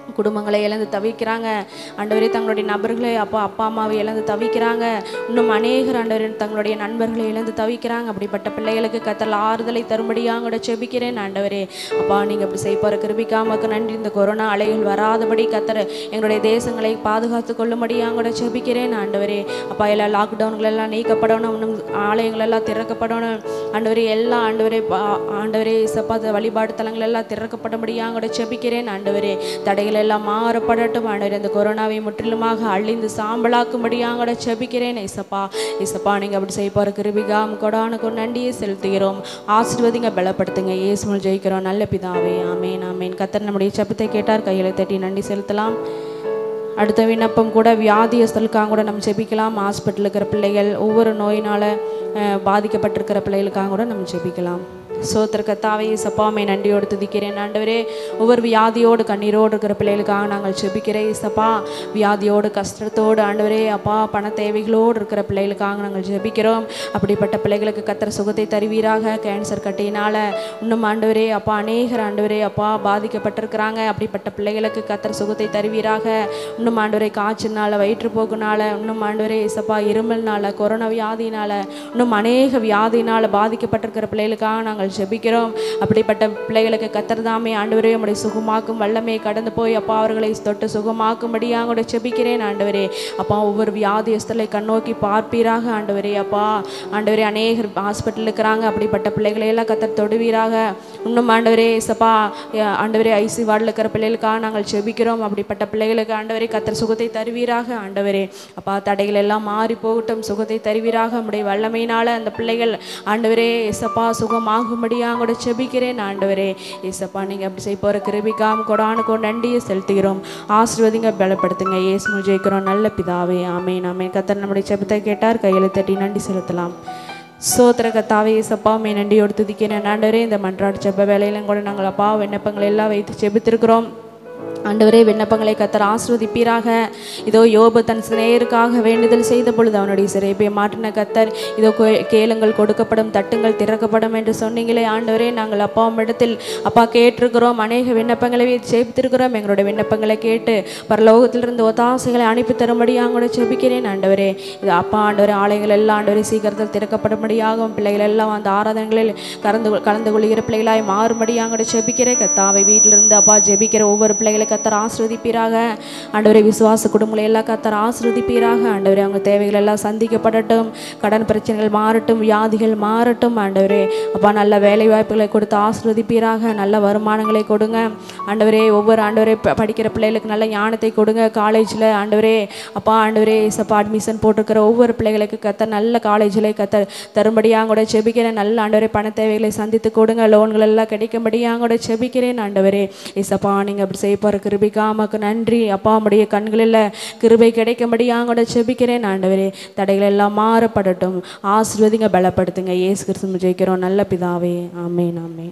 குடும்பங்களை இழந்து தவிக்கிறாங்க ஆண்டவரே தங்களுடைய நபர்களை அப்பா அப்பா அம்மாவை இழந்து தவிக்கிறாங்க இன்னும் அநேகர் ஆண்டவரே தங்களுடைய நண்பர்களை இழந்து தவிக்கிறாங்க அப்படிப்பட்ட பிள்ளைகளுக்கு கத்தல் ஆறுதலை தரும்படியாக கூட செபிக்கிறேன் ஆண்டவரே அப்பா நீங்கள் அப்படி செய்ப்பார கிருபிக்காமக்கு நன்றி இந்த கொரோனா அலைகள் வராதபடி கத்தர் எங்களுடைய தேசங்களை பாதுகாத்து கொள்ளும்படியாக கூட செபிக்கிறேன் ஆண்டவரே அப்பா எல்லா லாக்டவுன்கள் எல்லாம் நீக்கப்படணும் இன்னும் ஆலயங்கள் எல்லாம் திறக்கப்படணும் ஆண்டவரே எல்லா ஆண்டவரே பா- ஆண்டவரே சப்பா வழிபாடு தலங்கள் எல்லாம் திறக்கப்படும்படியாக கூட செபிக்கிறேன் ஆண்டவரே தடைகள் எல்லாம் மாறப்படட்டும் ஆண்டவரே இந்த கொரோனாவை முற்றிலுமாக அழிந்து சாம்பலாக்கும்படியாக கூட செபிக்கிறேன் இசப்பா இசப்பா நீங்கள் அப்படி செய்ய போகிற கிருபிகாம் கொடானுக்கு நன்றியை செலுத்துகிறோம் ஆசீர்வதிங்க பலப்படுத்துங்க இயேசுமல் ஜெயிக்கிறோம் நல்ல பிதாவே ஆமேன் ஆமேன் கத்தர் நம்முடைய செபத்தை கேட்டார் கையில் தட்டி நன்றி செலுத்தலாம் அடுத்த விண்ணப்பம் கூட வியாதியஸ்தலுக்காக கூட நம்ம ஜெபிக்கலாம் ஹாஸ்பிட்டலில் இருக்கிற பிள்ளைகள் ஒவ்வொரு நோயினால் பாதிக்கப்பட்டிருக்கிற பிள்ளைகளுக்காக கூட நம்ம ஜெபிக்கலாம் சோத்திர கத்தாவே சப்பாமை நன்றியோடு துதிக்கிறேன் ஆண்டவரே ஒவ்வொரு வியாதியோடு கண்ணீரோடு இருக்கிற பிள்ளைகளுக்காக நாங்கள் ஜெபிக்கிறேன் சப்பா வியாதியோடு கஷ்டத்தோடு ஆண்டவரே அப்பா பண தேவைகளோடு இருக்கிற பிள்ளைகளுக்காக நாங்கள் ஜெபிக்கிறோம் அப்படிப்பட்ட பிள்ளைகளுக்கு கத்திர சுகத்தை தருவீராக கேன்சர் கட்டியினால் இன்னும் ஆண்டவரே அப்பா அநேகர் ஆண்டவரே அப்பா பாதிக்கப்பட்டிருக்கிறாங்க அப்படிப்பட்ட பிள்ளைகளுக்கு கத்திர சுகத்தை தருவீராக இன்னும் ஆண்டவரே காய்ச்சல்னால வயிற்றுப்போக்குனால இன்னும் ஆண்டவரே இசப்பா இருமல்னால கொரோனா வியாதினால இன்னும் அநேக வியாதினால பாதிக்கப்பட்டிருக்கிற பிள்ளைகளுக்காக நாங்கள் ஜெபிக்கிறோம் அப்படிப்பட்ட பிள்ளைகளுக்கு கத்தர்தாமே ஆண்டவரே உம்முடைய சுகமாக்கும் வல்லமே கடந்து போய் அப்பா அவர்களை தொட்டு சுகமாக்கும்படியாக கூட ஜெபிக்கிறேன் ஆண்டவரே அப்பா ஒவ்வொரு வியாதியஸ்தலை கண்ணோக்கி பார்ப்பீராக ஆண்டவரே அப்பா ஆண்டவரே அநேகர் ஹாஸ்பிட்டல் இருக்கிறாங்க அப்படிப்பட்ட பிள்ளைகளை எல்லாம் கத்தர் தொடுவீராக இன்னும் ஆண்டவரே சப்பா ஆண்டவரே ஐசி வார்டில் இருக்கிற பிள்ளைகளுக்காக நாங்கள் ஜெபிக்கிறோம் அப்படிப்பட்ட பிள்ளைகளுக்கு ஆண்டவரே கத்தர் சுகத்தை தருவீராக ஆண்டவரே அப்பா தடைகள் எல்லாம் மாறி போகட்டும் சுகத்தை தருவீராக உம்முடைய வல்லமையினால அந்த பிள்ளைகள் ஆண்டவரே இசப்பா சுகமாகும்படியாக கூட ஜெபிக்கிறேன் ஆண்டவரே இசப்பா நீங்கள் அப்படி செய்ய போகிற கிருபிக்காம் கொடானுக்கோ நன்றியை செலுத்துகிறோம் ஆசீர்வதிங்க பலப்படுத்துங்க இயேசு ஜெயிக்கிறோம் நல்ல பிதாவே ஆமேன் ஆமேன் கத்தர் நம்முடைய ஜெபத்தை கேட்டார் கையில் தட்டி நன்றி செலுத்தலாம் சோத்திர கத்தாவே சப்பா மே நன்றியோடு துதிக்கிறேன் ஆண்டவரே இந்த மன்றாடு செப்ப வேலையிலும் கூட நாங்கள் அப்பா விண்ணப்பங்கள் எல்லாம் வைத்து செபித்திருக்கிறோம் ஆண்டவரே விண்ணப்பங்களை கத்தர் ஆஸ்வதிப்பீராக இதோ யோபு தன் சிநேயருக்காக வேண்டுதல் செய்த பொழுது அவனுடைய சிறைப்பை மாற்றின கத்தர் இதோ கோ- கேளுங்கள் கொடுக்கப்படும் தட்டுங்கள் திறக்கப்படும் என்று சொன்னீங்களே ஆண்டவரே நாங்கள் அப்பா இடத்தில் அப்பா கேட்டிருக்கிறோம் அநேக விண்ணப்பங்களை ஜெபித்திருக்கிறோம் எங்களுடைய விண்ணப்பங்களை கேட்டு பரலோகத்திலிருந்து ஒத்தாசைகளை அனுப்பி தரும்படியாக கூட ஜெபிக்கிறேன் ஆண்டவரே இது அப்பா ஆண்டவரே ஆலயங்கள் எல்லாம் ஆண்டவரே சீக்கிரத்தில் திறக்கப்படும்படியாகவும் பிள்ளைகள் எல்லாம் அந்த ஆராதனைகளில் கலந்து கொள்- கலந்து கொள்கிற பிள்ளைகளாய் மாறும்படியாக கூட ஜெபிக்கிறேன் கத்தாவை வீட்டிலிருந்து அப்பா ஜெபிக்கிற ஒவ்வொரு பிள்ளைகளை கத்தர் ஆசிர்வதிப்பீராக ஆண்டவரே விசுவாச குடும்பங்களை எல்லாம் கத்தர் ஆசிர்வதிப்பீராக ஆண்டவரே அவங்க தேவைகள் எல்லாம் சந்திக்கப்படட்டும் கடன் பிரச்சனைகள் மாறட்டும் வியாதிகள் மாறட்டும் ஆண்டவரே அப்பா நல்ல வேலை வாய்ப்புகளை கொடுத்து ஆசிர்வதிப்பீராக நல்ல வருமானங்களை கொடுங்க ஆண்டவரே ஒவ்வொரு ஆண்டவரே ப- படிக்கிற பிள்ளைகளுக்கு நல்ல ஞானத்தை கொடுங்க காலேஜில் ஆண்டவரே அப்பா ஆண்டவரே சப்பா அட்மிஷன் போட்டிருக்கிற ஒவ்வொரு பிள்ளைகளுக்கு கத்த நல்ல காலேஜில் கத்த தரும்படியாக கூட செபிக்கிறேன் நல்ல ஆண்டவரே பண தேவைகளை சந்தித்து கொடுங்க லோன்கள் எல்லாம் கிடைக்கும்படியாக கூட செபிக்கிறேன் ஆண்டவரே இசப்பா நீங்கள் அப்படி செய்ய போகிற கிருபிக்காமக்கு நன்றி அப்பா உடைய கண்களில் கிருபை கிடைக்கும்படியாக கூட செபிக்கிறேன் ஆண்டவரே தடைகள் எல்லாம் மாறப்படட்டும் ஆசீர்வதிங்க பலப்படுத்துங்க இயேசு கிறிஸ்து ஜெயிக்கிறோம் நல்ல பிதாவே ஆமேன் ஆமேன்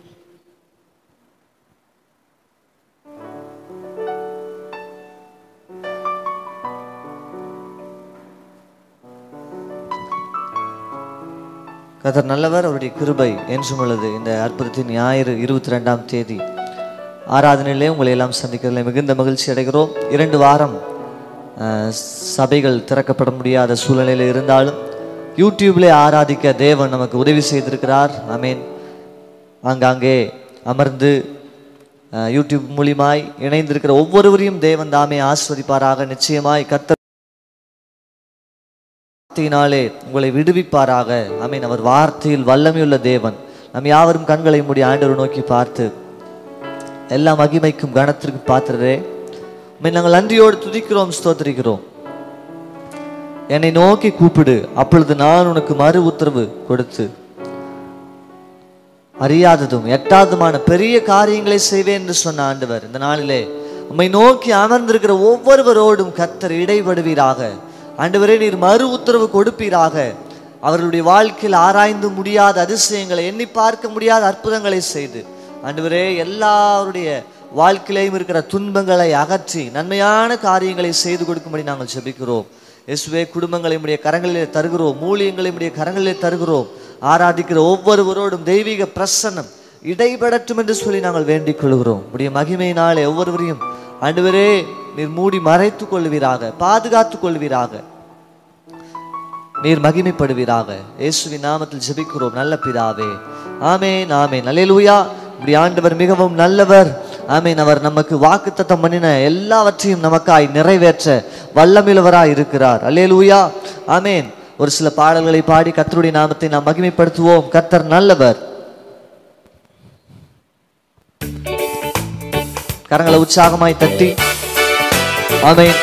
கதர் நல்லவர் அவருடைய கிருபை என்றும் உள்ளது இந்த அற்புதத்தின் ஞாயிறு இருபத்தி ரெண்டாம் தேதி ஆராதனையிலே உங்களை எல்லாம் சந்திக்கிறதுல மிகுந்த மகிழ்ச்சி அடைகிறோம் இரண்டு வாரம் அஹ், சபைகள் திறக்கப்பட முடியாத சூழ்நிலையில் இருந்தாலும் யூடியூப்லே ஆராதிக்க தேவன் நமக்கு உதவி செய்திருக்கிறார் ஆமேன் ஆங்காங்கே அமர்ந்து அஹ், யூடியூப் மூலியமாய் இணைந்திருக்கிற ஒவ்வொருவரையும் தேவன் தாமே ஆஸ்வதிப்பாராக நிச்சயமாய் கர்த்தர் வார்த்தையினாலே உங்களை விடுவிப்பாராக ஆமீன் அவர் வார்த்தையில் வல்லமையுள்ள தேவன் நம் யாவரும் கண்களை மூடி ஆண்டவர் நோக்கி பார்த்து எல்லா மகிமைக்கும் கனத்திற்கும் பாத்திரரே உம்மை நாங்கள் நன்றியோடு துதிக்கிறோம் ஸ்தோத்திரிக்கிறோம் என்னை நோக்கி கூப்பிடு அப்பொழுது நான் உனக்கு மறு உத்தரவு கொடுத்து அறியாததும் எட்டாததுமான பெரிய காரியங்களை செய்வேன் என்று சொன்ன ஆண்டவர் இந்த நாளிலே உம்மை நோக்கி அமர்ந்திருக்கிற ஒவ்வொருவரோடும் கத்தர் இடைபடுவீராக ஆண்டவரே நீர் மறு உத்தரவு கொடுப்பீராக அவர்களுடைய வாழ்க்கையில் ஆராய்ந்து முடியாத அதிசயங்களை எண்ணி பார்க்க முடியாத அற்புதங்களை செய்து ஆண்டவரே எல்லாருடைய வாழ்க்கையிலையும் இருக்கிற துன்பங்களை அகற்றி நன்மையான காரியங்களை செய்து கொடுக்கும்படி நாங்கள் ஜெபிக்கிறோம் இயேசுவே குடும்பங்களை உடைய கரங்களிலே தருகிறோம் ஊழியங்களை உடைய கரங்களிலே தருகிறோம் ஆராதிக்கிற ஒவ்வொருவரோடும் தெய்வீக பிரசன்னம் இடைபடட்டும் என்று சொல்லி நாங்கள் வேண்டிக் கொள்கிறோம் உடைய மகிமையினாலே ஒவ்வொருவரையும் ஆண்டவரே நீர் மூடி மறைத்துக் கொள்வீராக பாதுகாத்துக் கொள்வீராக நீர் மகிமைப்படுவீராக இயேசுவின் நாமத்தில் ஜெபிக்கிறோம் நல்ல பிதாவே ஆமென் ஆமென் அல்லேலூயா இப்படி ஆண்டவர் மிகவும் நல்லவர் ஆமென் அவர் நமக்கு வாக்குத்தத்தம் பண்ணின எல்லாவற்றையும் நமக்காய் நிறைவேற்ற வல்லமிழவராய் இருக்கிறார் அல்லேலூயா ஆமென் ஒரு சில பாடல்களை பாடி கர்த்தருடைய நாமத்தை நாம் மகிமைப்படுத்துவோம் கர்த்தர் நல்லவர் கரங்களை உற்சாகமாய் தட்டி ஆமென்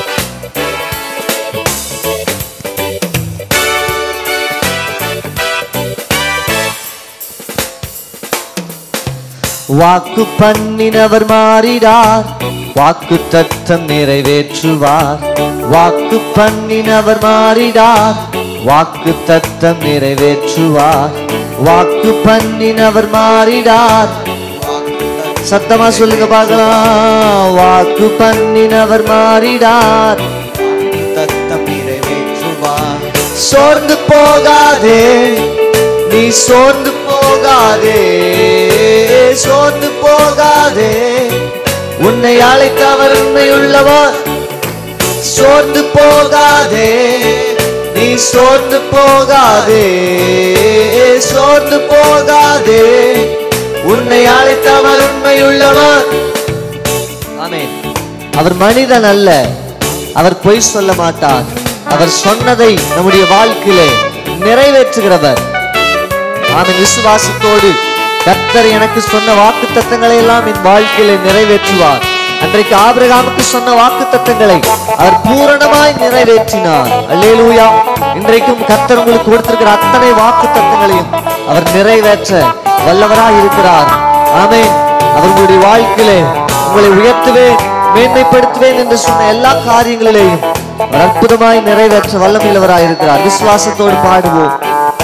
வாக்கு பண்ணினவர் மாறிடார் வாக்கு தத்தம் நிறைவேற்றுவார் வாக்கு பண்ணினவர் மாறிடார் வாக்கு தத்தம் நிறைவேற்றுவார் வாக்கு பண்ணினவர் மாறிடார் சத்தமா சொல்லுங்க பார்க்கலாம் வாக்கு பண்ணினவர் மாறிடார் தத்தம் நிறைவேற்றுவார் சோர்ந்து போகாதே நீ சோர்ந்து போகாதே சோர்ந்து போகாதே உன்னை அழைத்தவர் உண்மையுள்ளவர் சோர்ந்து போகாதே நீ சோர்ந்து போகாதே சோர்ந்து போகாதே உன்னை அழைத்தவர் உண்மையுள்ளவர் ஆமென் அவர் மனிதன் அல்ல அவர் பொய் சொல்ல மாட்டார் அவர் சொன்னதை நம்முடைய வாழ்க்கையிலே நிறைவேற்றுகிறவர் ஆமென் விசுவாசத்தோடு கர்த்தர் எனக்கு சொன்ன வாக்கு தத்தங்களை எல்லாம் என் வாழ்க்கையிலே நிறைவேற்றுவார் அன்றைக்கு ஆபிரகாமுக்கு சொன்ன வாக்கு தத்தங்களை அவர் பூரணமாய் நிறைவேற்றினார் அல்லேலூயா இன்றைக்கும் கர்த்தர் உங்களுக்கு கொடுத்திருக்கிற அத்தனை வாக்கு தத்தங்களையும் அவர் நிறைவேற்ற வல்லவராய் இருக்கிறார் ஆமென் அவர் உங்களுடைய வாழ்க்கையிலே உங்களை உயர்த்துவேன் மேன்மைப்படுத்துவேன் என்று சொன்ன எல்லா காரியங்களிலேயும் அவர் அற்புதமாய் நிறைவேற்ற வல்லமையுள்ளவராய் இருக்கிறார் விசுவாசத்தோடு பாடுவோம்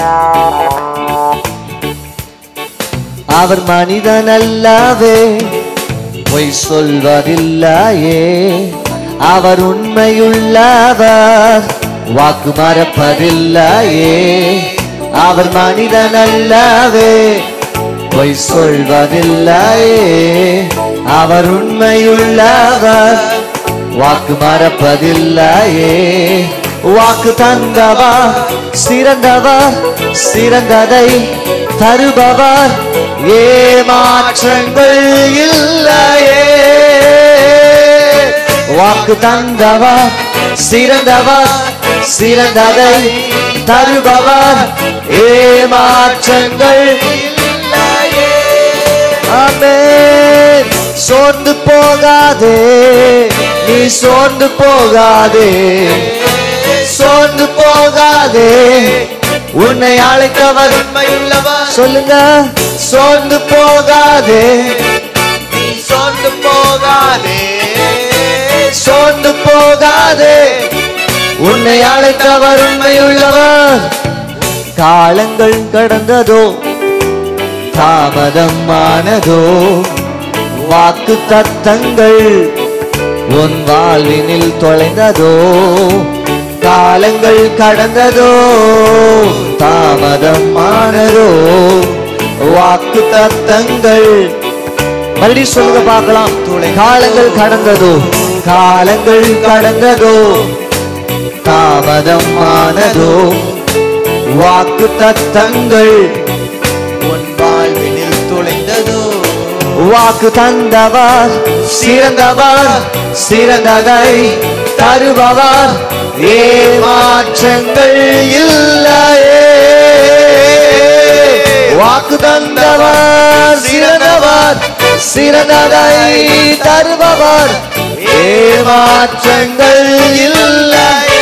அவர் மனிதன் அல்லவே பொய் சொல்வதில்லையே அவர் உண்மையுள்ளவர் வாக்கு மறப்பதில்லையே அவர் மனிதன் அல்லவே பொய் சொல்வதில்லையே அவர் உண்மையுள்ளவர் வாக்கு மறப்பதில்லையே வாக்கு தந்தவர் சிறந்தவர் சிறந்ததை தருபவர் ஏமாற்றங்கள் இல்லையே வாக்கு தந்தவர் சிறந்தவர் சிறந்ததை தருபவர் ஏமாற்றங்கள் இல்லையே ஆமென் சோர்ந்து போகாதே நீ சோர்ந்து போகாதே சோர்ந்து போகாதே உன்னை அழைத்தவர் உண்மையுள்ளவர் சொல்லுங்க சோர்ந்து போகாதே நீ சோர்ந்து போகாதே சோர்ந்து போகாதே உன்னை அழைத்தவர் உண்மையுள்ளவர் காலங்கள் கடந்ததோ தாமதம் ஆனதோ வாக்கு தத்தங்கள் உன் வாழ்வினில் தொலைந்ததோ காலங்கள் கடந்ததோ தாமதம் ஆனதோ வாக்கு தத்தங்கள் மறுபடியும் சொல்லுங்க பார்க்கலாம் காலங்கள் கடந்ததோ காலங்கள் கடந்ததோ தாமதம் ஆனதோ வாக்கு தத்தங்கள் உன் வாழ்வினில் தொலைந்ததோ வாக்கு தந்தவர் சிறந்தவர் சிறந்ததை தருபவர் ஏமாற்றங்கள் இல்லையே வாக்கு தந்தவர் சிறந்தவர் சிறந்ததை தருபவர் ஏமாற்றங்கள் இல்லையே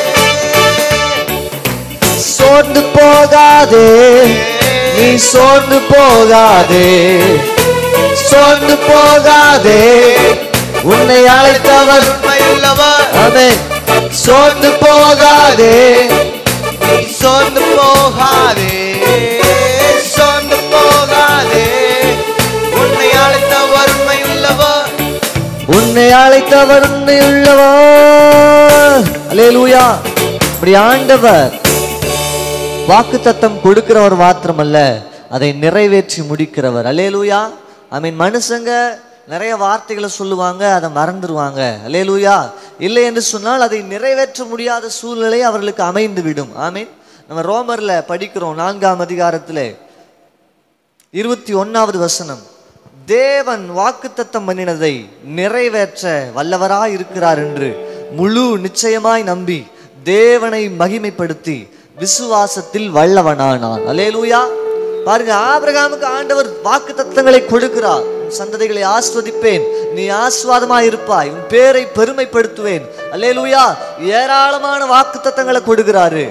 சோர்ந்து போகாதே நீ சோர்ந்து போகாதே சோர்ந்து போகாதே உன்னை அழைத்தவர் உண்மையுள்ளவர் ஆமென் சோர்ந்து போகாதே நீ சோர்ந்து போகாதே சோர்ந்து போகாதே உன்னை அழைத்தவர் உண்மையுள்ளவர் உன்னை அழைத்தவர் உன்னை உள்ளவர் அல்லேலூயா இப்படி ஆண்டவர் வாக்குத்தத்தம் கொடுக்கிறவர் மாத்திரமல்ல அதை நிறைவேற்றி முடிக்கிறவர் அல்லேலூயா ஐ மீன் மனுஷங்க நிறைய வார்த்தைகளை சொல்லுவாங்க அதை மறந்துடுவாங்க அல்லேலூயா இல்லை என்று சொன்னால் அதை நிறைவேற்ற முடியாத சூழ்நிலை அவர்களுக்கு அமைந்து விடும் ஆமீன் நம்ம ரோமர்ல படிக்கிறோம் நான்காம் அதிகாரத்திலே இருபத்தி ஒன்னாவது வசனம் தேவன் வாக்குத்தத்தம் பண்ணினதை நிறைவேற்ற வல்லவராய் இருக்கிறார் என்று முழு நிச்சயமாய் நம்பி தேவனை மகிமைப்படுத்தி விசுவாசத்தில் வல்லவனானான் அல்லேலூயா பாருங்க ஆபிரகாமுக்கு ஆண்டவர் வாக்கு தத்தங்களை கொடுக்கிறார் உன் சந்ததிகளை ஆஸ்வதிப்பேன் நீ ஆஸ்வாதமாய் இருப்பாய் உன் பேரை பெருமைப்படுத்துவேன் அல்லேலூயா ஏராளமான வாக்கு தத்தங்களை கொடுக்கிறாரு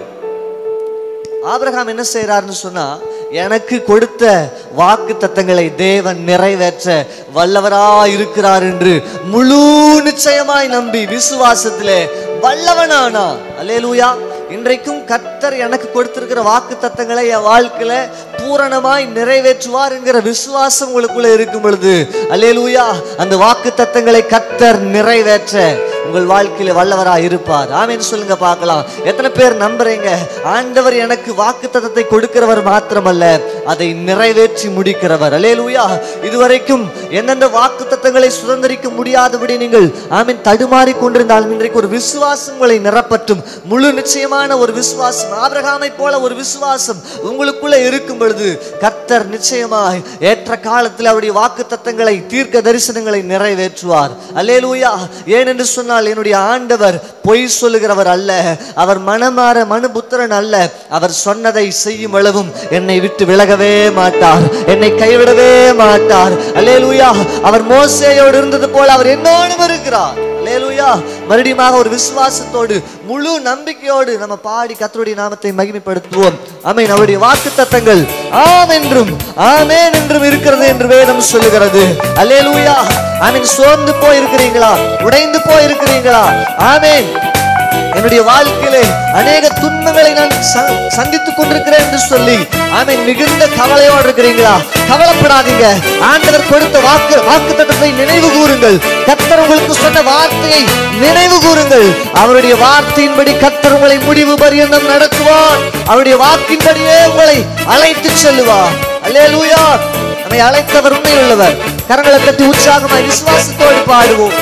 ஆபிரகாம் என்ன செய்யறாருன்னு சொன்னா எனக்கு கொடுத்த வாக்கு தத்தங்களை தேவன் நிறைவேற்ற வல்லவரா இருக்கிறார் என்று முழு நிச்சயமாய் நம்பி விசுவாசத்திலே வல்லவனானா அல்லேலூயா இன்றைக்கும் கர்த்தர் எனக்கு கொடுத்திருக்கிற வாக்கு தத்தங்களை என் வாழ்க்கையில பூரணமாய் நிறைவேற்றுவார் என்கிற விசுவாசம் உங்களுக்குள்ள இருக்கும் பொழுது அல்லேலூயா அந்த வாக்கு தத்தங்களை கர்த்தர் நிறைவேற்ற உங்கள் வாழ்க்கையில வல்லவரா இருப்பார் ஆமென்னு சொல்லுங்க பார்க்கலாம் எத்தனை பேர் நம்புறீங்க ஆண்டவர் எனக்கு வாக்கு தத்தத்தை கொடுக்கிறவர் மாத்திரமல்ல அதை நிறைவேற்றி முடிக்கிறவர் அல்லேலூயா இதுவரைக்கும் எந்தெந்த வாக்கு தத்தங்களை சுதந்திரிக்க முடியாதபடி நீங்கள் ஆமீன் தடுமாறி கொண்டிருந்தாலும் இன்றைக்கு ஒரு விசுவாசம் உங்களை நிரப்பட்டும் முழு நிச்சயமான ஒரு விசுவாசம் ஆபிரகாமை போல ஒரு விசுவாசம் உங்களுக்குள்ள இருக்கும் பொழுது கர்த்தர் நிச்சயமாய் ஏற்ற காலத்தில் அவருடைய வாக்கு தத்தங்களை தீர்க்க தரிசனங்களை நிறைவேற்றுவார் அல்லேலூயா ஏனென்று சொன்னால் என்னுடைய ஆண்டவர் பொய் சொல்லுகிறவர் அல்ல அவர் மனமாற மனுபுத்திரன் அல்ல அவர் சொன்னதை செய்யும் அளவும் என்னை விட்டு விலகவே மாட்டார் என்னை கைவிடவே மாட்டார் அல்லேலூயா அவர் மோசேயோடு இருந்தது போல அவர் என்னோடு இருக்கிறார் அல்லேலூயா மறுபடியும் ஒரு விசுவாசத்தோடு முழு நம்பிக்கையோடு நம்ம பாடி கர்த்தருடைய நாமத்தை மகிமைப்படுத்துவோம் ஆமென் அவருடைய வாக்கு தத்தங்கள் ஆம் என்றும் ஆமேன் என்றும் இருக்கிறது என்று வேதம் சொல்லுகிறது அல்லேலூயா ஆமென் சோர்ந்து போய் இருக்கிறீங்களா உடைந்து போய் இருக்கிறீங்களா ஆமென் என்னுடைய வாழ்க்கையிலே அநேக துன்பங்களை நான் ச- சந்தித்துக் கொண்டிருக்கிறேன் என்று சொல்லி ஆமென் மிகுந்த கவலையோடு இருக்கிறீங்களா கவலைப்படாதீங்க ஆண்டவர் கொடுத்த வாக்கு வாக்கு தட்டத்தை நினைவு கூறுங்கள் கத்தர் உங்களுக்கு சொன்ன வார்த்தையை நினைவு கூறுங்கள் அவருடைய வார்த்தையின்படி கத்தர் உங்களை முடிவு பரியந்தம் நடத்துவார் அவருடைய வாக்கின்படியே உங்களை அழைத்து செல்லுவார் அல்லேலூயா நம்மை அழைத்தவர் உண்மையுள்ளவர் கரங்களை தட்டி உற்சாகமாய் விசுவாசத்தோடு பாடுவோம்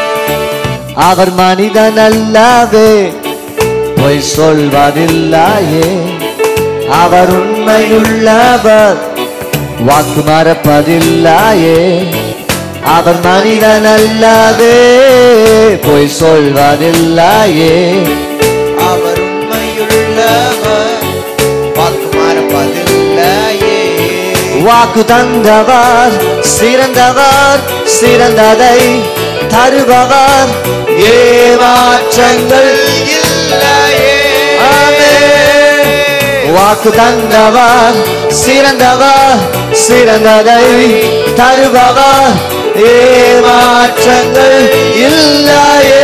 அவர் மனிதன் அல்லவே பொய் சொல்வதில்லையே அவர் உண்மையுள்ளவர் வாக்கு மறப்பதில்லையே அவர் மனிதன் அல்லவே பொய் சொல்வதில்லையே அவர் உண்மையுள்ளவர் வாக்கு மாறப்பதில்லையே வாக்கு தந்தவர் சிறந்தவர் சிறந்ததை தருபவர் ஏமாற்றங்கள் இல்லையே ஆமென். வாக்கு தந்தவர் சிறந்தவர் சிறந்ததை தருபவர் ஏமாற்றங்கள் இல்லையே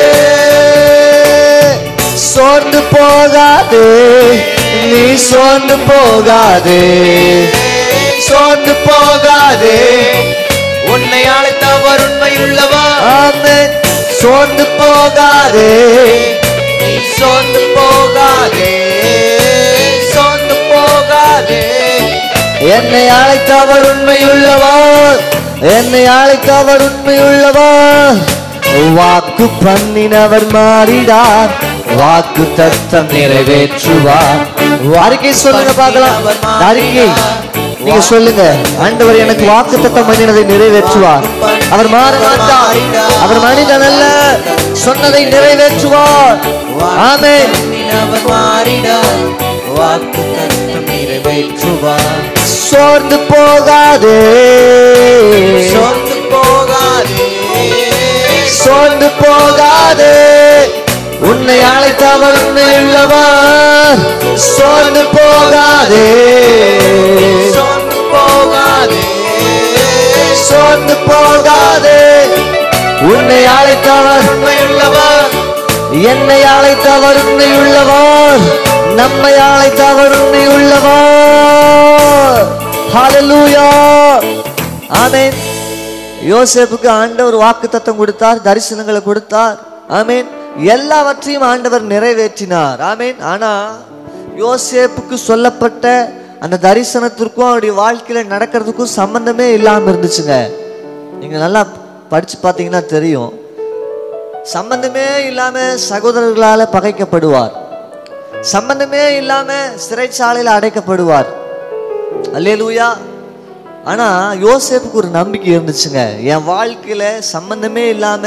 சோர்ந்து போகாதே நீ சோர்ந்து போகாதே சோர்ந்து போகாதே உன்னை அழைத்தவர் உண்மையுள்ளவர் ஆமென் சோர்ந்து போகாதே நீ சோர்ந்து போகாதே சோர்ந்து போகாதே என்னை அழைத்தவர் உண்மையுள்ளவர் என்னை அழைத்தவர் உண்மையுள்ளவர் வாக்கு பண்ணினவர் மாறிடார் வாக்கு தத்தம் நிறைவேற்றுவார் அறிக்கை சொல்லுங்க பார்க்கலாம் அறிக்கை நீங்க சொல்லுங்க ஆண்டவர் எனக்கு வாக்கு தத்தம் பண்ணினதை நிறைவேற்றுவார் அவர் மாற மாட்டார் அவர் மனிதன் அல்ல சொன்னதை நிறைவேற்றுவார் ஆமென் அவர் மாறினார் வாக்கு தத்தம் நிறைவேற்றுவார் சோர்ந்து போகாதே சோர்ந்து போகாதே சோர்ந்து போகாதே உன்னை அழைத்தவர் உண்மை உள்ளவர் சோர்ந்து போகாதே சோர்ந்து போகாதே சோர்ந்து போகாதே உன்னை அழைத்தவர் உண்மையுள்ளவர் என்னை அழைத்தவர் உண்மை உள்ளவர் நம்மை அழைத்தவர் உண்மை உள்ளவர் ஹalleluya ஆமென் யோசேப்புக்கு ஆண்டவர் வாக்கு தத்தம் கொடுத்தார் தரிசனங்களை கொடுத்தார் ஆமென் எல்லாவற்றையும் ஆண்டவர் நிறைவேற்றினார் ஆமென் ஆனா யோசேப்புக்கு சொல்லப்பட்ட அந்த தரிசனத்திற்கும் அவருடைய வாழ்க்கையில நடக்கிறதுக்கும் சம்பந்தமே இல்லாம இருந்துச்சுங்க நீங்க நல்லா படிச்சு பார்த்தீங்கன்னா தெரியும் சம்பந்தமே இல்லாம சகோதரர்களால பகைக்கப்படுவார் சம்பந்தமே இல்லாம சிறைச்சாலையில் அடைக்கப்படுவார் அல்லேலூயா ஆனா யோசேப்புக்கு ஒரு நம்பிக்கை இருந்துச்சுங்க என் வாழ்க்கையில சம்பந்தமே இல்லாம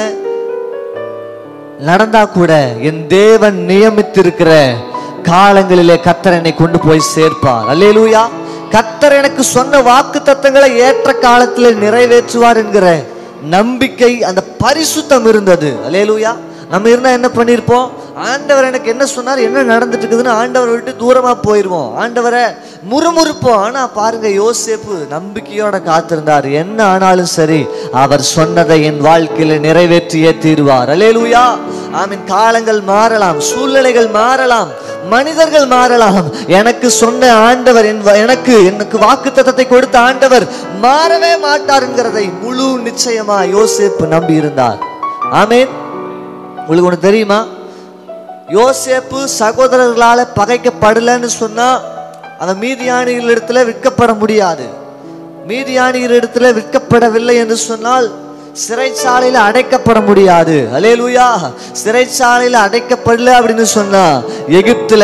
நடந்தா கூட என் தேவன் நியமித்திருக்கிற காலங்களிலே கத்தர் என்னை கொண்டு போய் சேர்ப்பார் அல்லேலூயா கத்தர் எனக்கு சொன்ன வாக்கு தத்தங்களை ஏற்ற காலத்திலே நிறைவேற்றுவார் என்கிற நம்பிக்கை அந்த பரிசுத்தம் இருந்தது அல்லேலூயா நம்ம இருந்தா என்ன பண்ணியிருப்போம் ஆண்டவர் எனக்கு என்ன சொன்னார் என்ன நடந்துட்டு இருக்குதுன்னு ஆண்டவரை விட்டு தூரமா போயிருவோம் ஆண்டவரை முறுமுறுப்போம் ஆனா பாருங்க யோசேப்பு நம்பிக்கையோட காத்திருந்தார் என்ன ஆனாலும் சரி அவர் சொன்னதை என் வாழ்க்கையில நிறைவேற்றியே தீர்வார் அலேலூயா ஆமீன் காலங்கள் மாறலாம் சூழ்நிலைகள் மாறலாம் மனிதர்கள் மாறலாம் எனக்கு சொன்ன ஆண்டவர் என் வ- எனக்கு எனக்கு வாக்கு கொடுத்த ஆண்டவர் மாறவே மாட்டார் என்கிறதை முழு நிச்சயமா யோசேப்பு நம்பி இருந்தார் ஆமீன் உங்களுக்கு ஒன்று தெரியுமா யோசேப்பு சகோதரர்களால பகைக்கப்படலைன்னு சொன்னா அவன் மீதியானிகள் இடத்துல விற்கப்பட முடியாது மீதியானிகள் இடத்துல விற்கப்படவில்லை என்று சொன்னால் சிறைச்சாலையில அடைக்கப்பட முடியாது அலேலூயா சிறைச்சாலையில அடைக்கப்படல அப்படின்னு சொன்னா எகிப்துல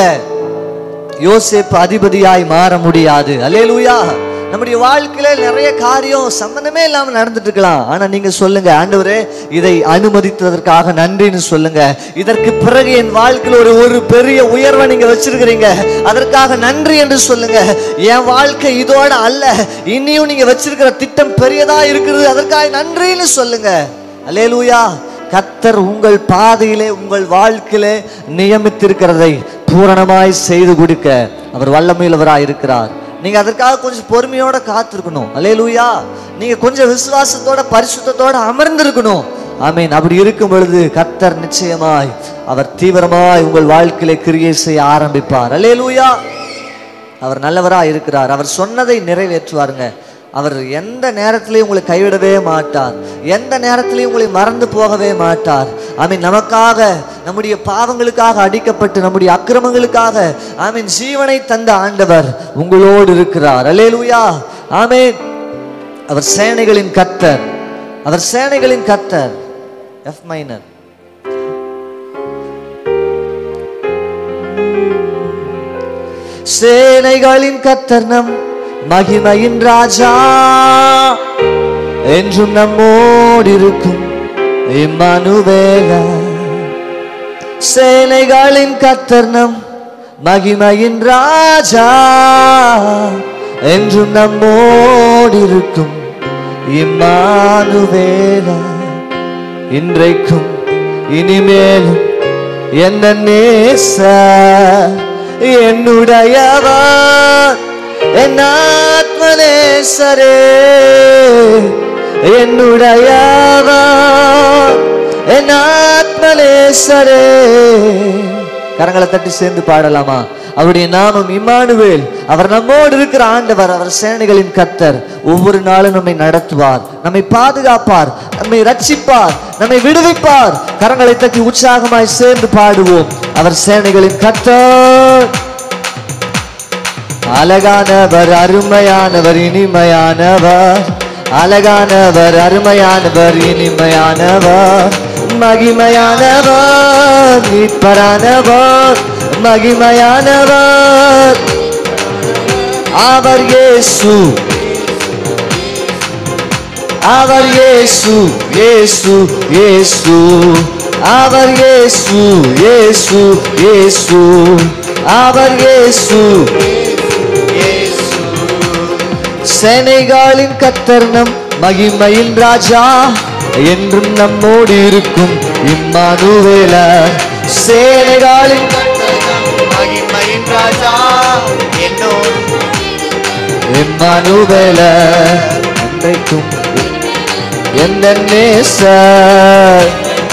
யோசேப்பு அதிபதியாய் மாற முடியாது அலேலூயா நம்முடைய வாழ்க்கையில நிறைய காரியம் சம்பந்தமே இல்லாம நடந்துட்டு இருக்கலாம் ஆனா நீங்க சொல்லுங்க ஆண்டவரே இதை அனுமதித்ததற்காக நன்றின்னு சொல்லுங்க இதற்கு பிறகு என் வாழ்க்கையில ஒரு ஒரு பெரிய உயர்வை நீங்க வச்சிருக்கிறீங்க அதற்காக நன்றி என்று சொல்லுங்க என் வாழ்க்கை இதோட அல்ல இனியும் நீங்க வச்சிருக்கிற திட்டம் பெரியதா இருக்குது அதற்காக நன்றின்னு சொல்லுங்க அல்லேலூயா கத்தர் உங்கள் பாதையிலே உங்கள் வாழ்க்கையிலே நியமித்திருக்கிறதை பூரணமாய் செய்து கொடுக்க அவர் வல்லமையுள்ளவராய் இருக்கிறார் நீங்க அதற்காக கொஞ்சம் பொறுமையோட காத்திருக்கணும் அல்லேலூயா நீங்க கொஞ்சம் விசுவாசத்தோட பரிசுத்தத்தோட அமர்ந்திருக்கணும் ஆமீன் அப்படி இருக்கும் பொழுது கத்தர் நிச்சயமாய் அவர் தீவிரமாய் உங்கள் வாழ்க்கையிலே கிரியை செய்ய ஆரம்பிப்பார் அல்லேலூயா அவர் நல்லவராக இருக்கிறார் அவர் சொன்னதை நிறைவேற்றுவாருங்க அவர் எந்த நேரத்திலையும் உங்களை கைவிடவே மாட்டார் எந்த நேரத்திலையும் உங்களை மறந்து போகவே மாட்டார் ஆமீன் நமக்காக நம்முடைய பாவங்களுக்காக அடிக்கப்பட்டு நம்முடைய அக்கிரமங்களுக்காக ஆமீன் ஜீவனை தந்த ஆண்டவர் உங்களோடு இருக்கிறார் அல்லேலூயா ஆமீன் அவர் சேனைகளின் கத்தர் அவர் சேனைகளின் கத்தர் எஃப் மைனர் சேனைகளின் கத்தர் நம் மகிமையின் ராஜா என்றும் நம்மோடு இருக்கும் இம்மானுவேலா சேனைகளின் கத்தர் நம் மகிமையின் ராஜா என்றும் நம்மோடு இருக்கும் இம்மானுவேலா இன்றைக்கும் இனிமேலும் என்ன நேச என்னுடையவர் என் ஆத்மநேசரே என்னுடையவர் என் ஆத்மநேசரே கரங்களை தட்டி சேர்ந்து பாடலாமா அவருடைய நாமம் இம்மானுவேல் அவர் நம்மோடு இருக்கிற ஆண்டவர் அவர் சேனைகளின் கத்தர் ஒவ்வொரு நாளும் நம்மை நடத்துவார் நம்மை பாதுகாப்பார் நம்மை ரட்சிப்பார் நம்மை விடுவிப்பார் கரங்களை தட்டி உற்சாகமாய் சேர்ந்து பாடுவோம் அவர் சேனைகளின் கத்தர் அழகானவர் அருமையானவர் இனிமையானவர் அழகானவர் அருமையானவர் இனிமையானவர் மகிமையானவர் மீட்பரானவர் மகிமையானவர் அவர் இயேசு அவர் இயேசு இயேசு இயேசு அவர் இயேசு இயேசு இயேசு அவர் இயேசு சேனைகளின் கத்தர் நம் மகிமையின் ராஜா என்றும் நம்மோடு இருக்கும் இம்மானுவேல சேனைகளின் மகிமையின் ராஜா என்னோடு இம்மானுவேல அன்றைக்கும் எந்த நேசர்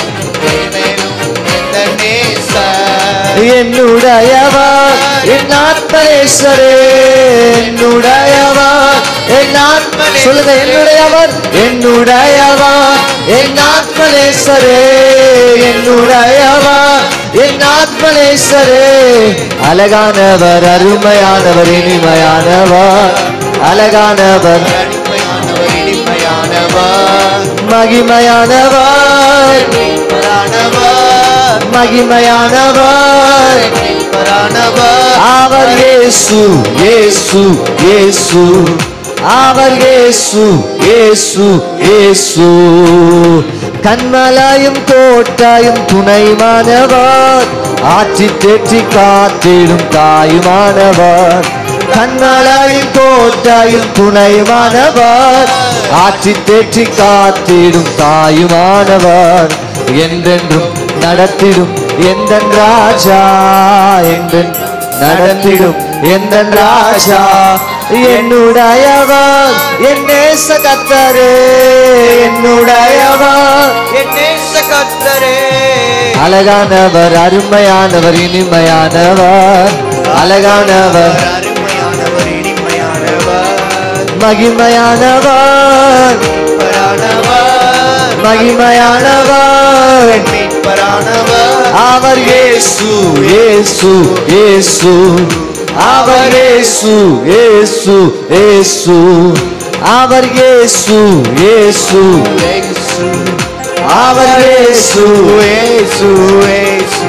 எந்த நேசர் என்னுடையவா என் ஆத்மேஸ்வரே என்னுடையவா என் ஆத்ம சொல்லுங்க என்னுடையவர் என்னுடையவா என் ஆத்மனேஸ்வரே என்னுடையவா என் ஆத்மனேஸ்வரே அழகானவர் அருமையானவர் இனிமையானவர் அழகானவர் அடிமையானவர் இனிமையானவர் மகிமையானவர் மீட்பரானவர் மகிமையானவர் மீட்பரானவர் அவர் இயேசு இயேசு இயேசு அவர் இயேசு இயேசு இயேசு கண்மலையும் கோட்டாயும் துணைமானவர் ஆற்றி தேற்றி காத்திடும் தாயுமானவர் கண்மலையும் கோட்டாயும் துணைமானவர் ஆற்றி தேற்றி காத்திடும் தாயுமானவர் என்றென்றும் நடத்திடும் எந்த ராஜா என்றென்றும் நடத்திடும் எந்த ராஜா என்னுடையவர் என் நேச கத்தரே என்னுடையவர் என் நேச கர்த்தரே அழகானவர் அருமையானவர் இனிமையானவர் அழகானவர் அருமையானவர் இனிமையானவர் மகிமையானவர் மீட்பரானவர் மகிமையானவர் மீட்பரானவர் அவர் இயேசு இயேசு இயேசு அவர் இயேசு இயேசு இயேசு அவர் இயேசு இயேசு அவர் இயேசு இயேசு இயேசு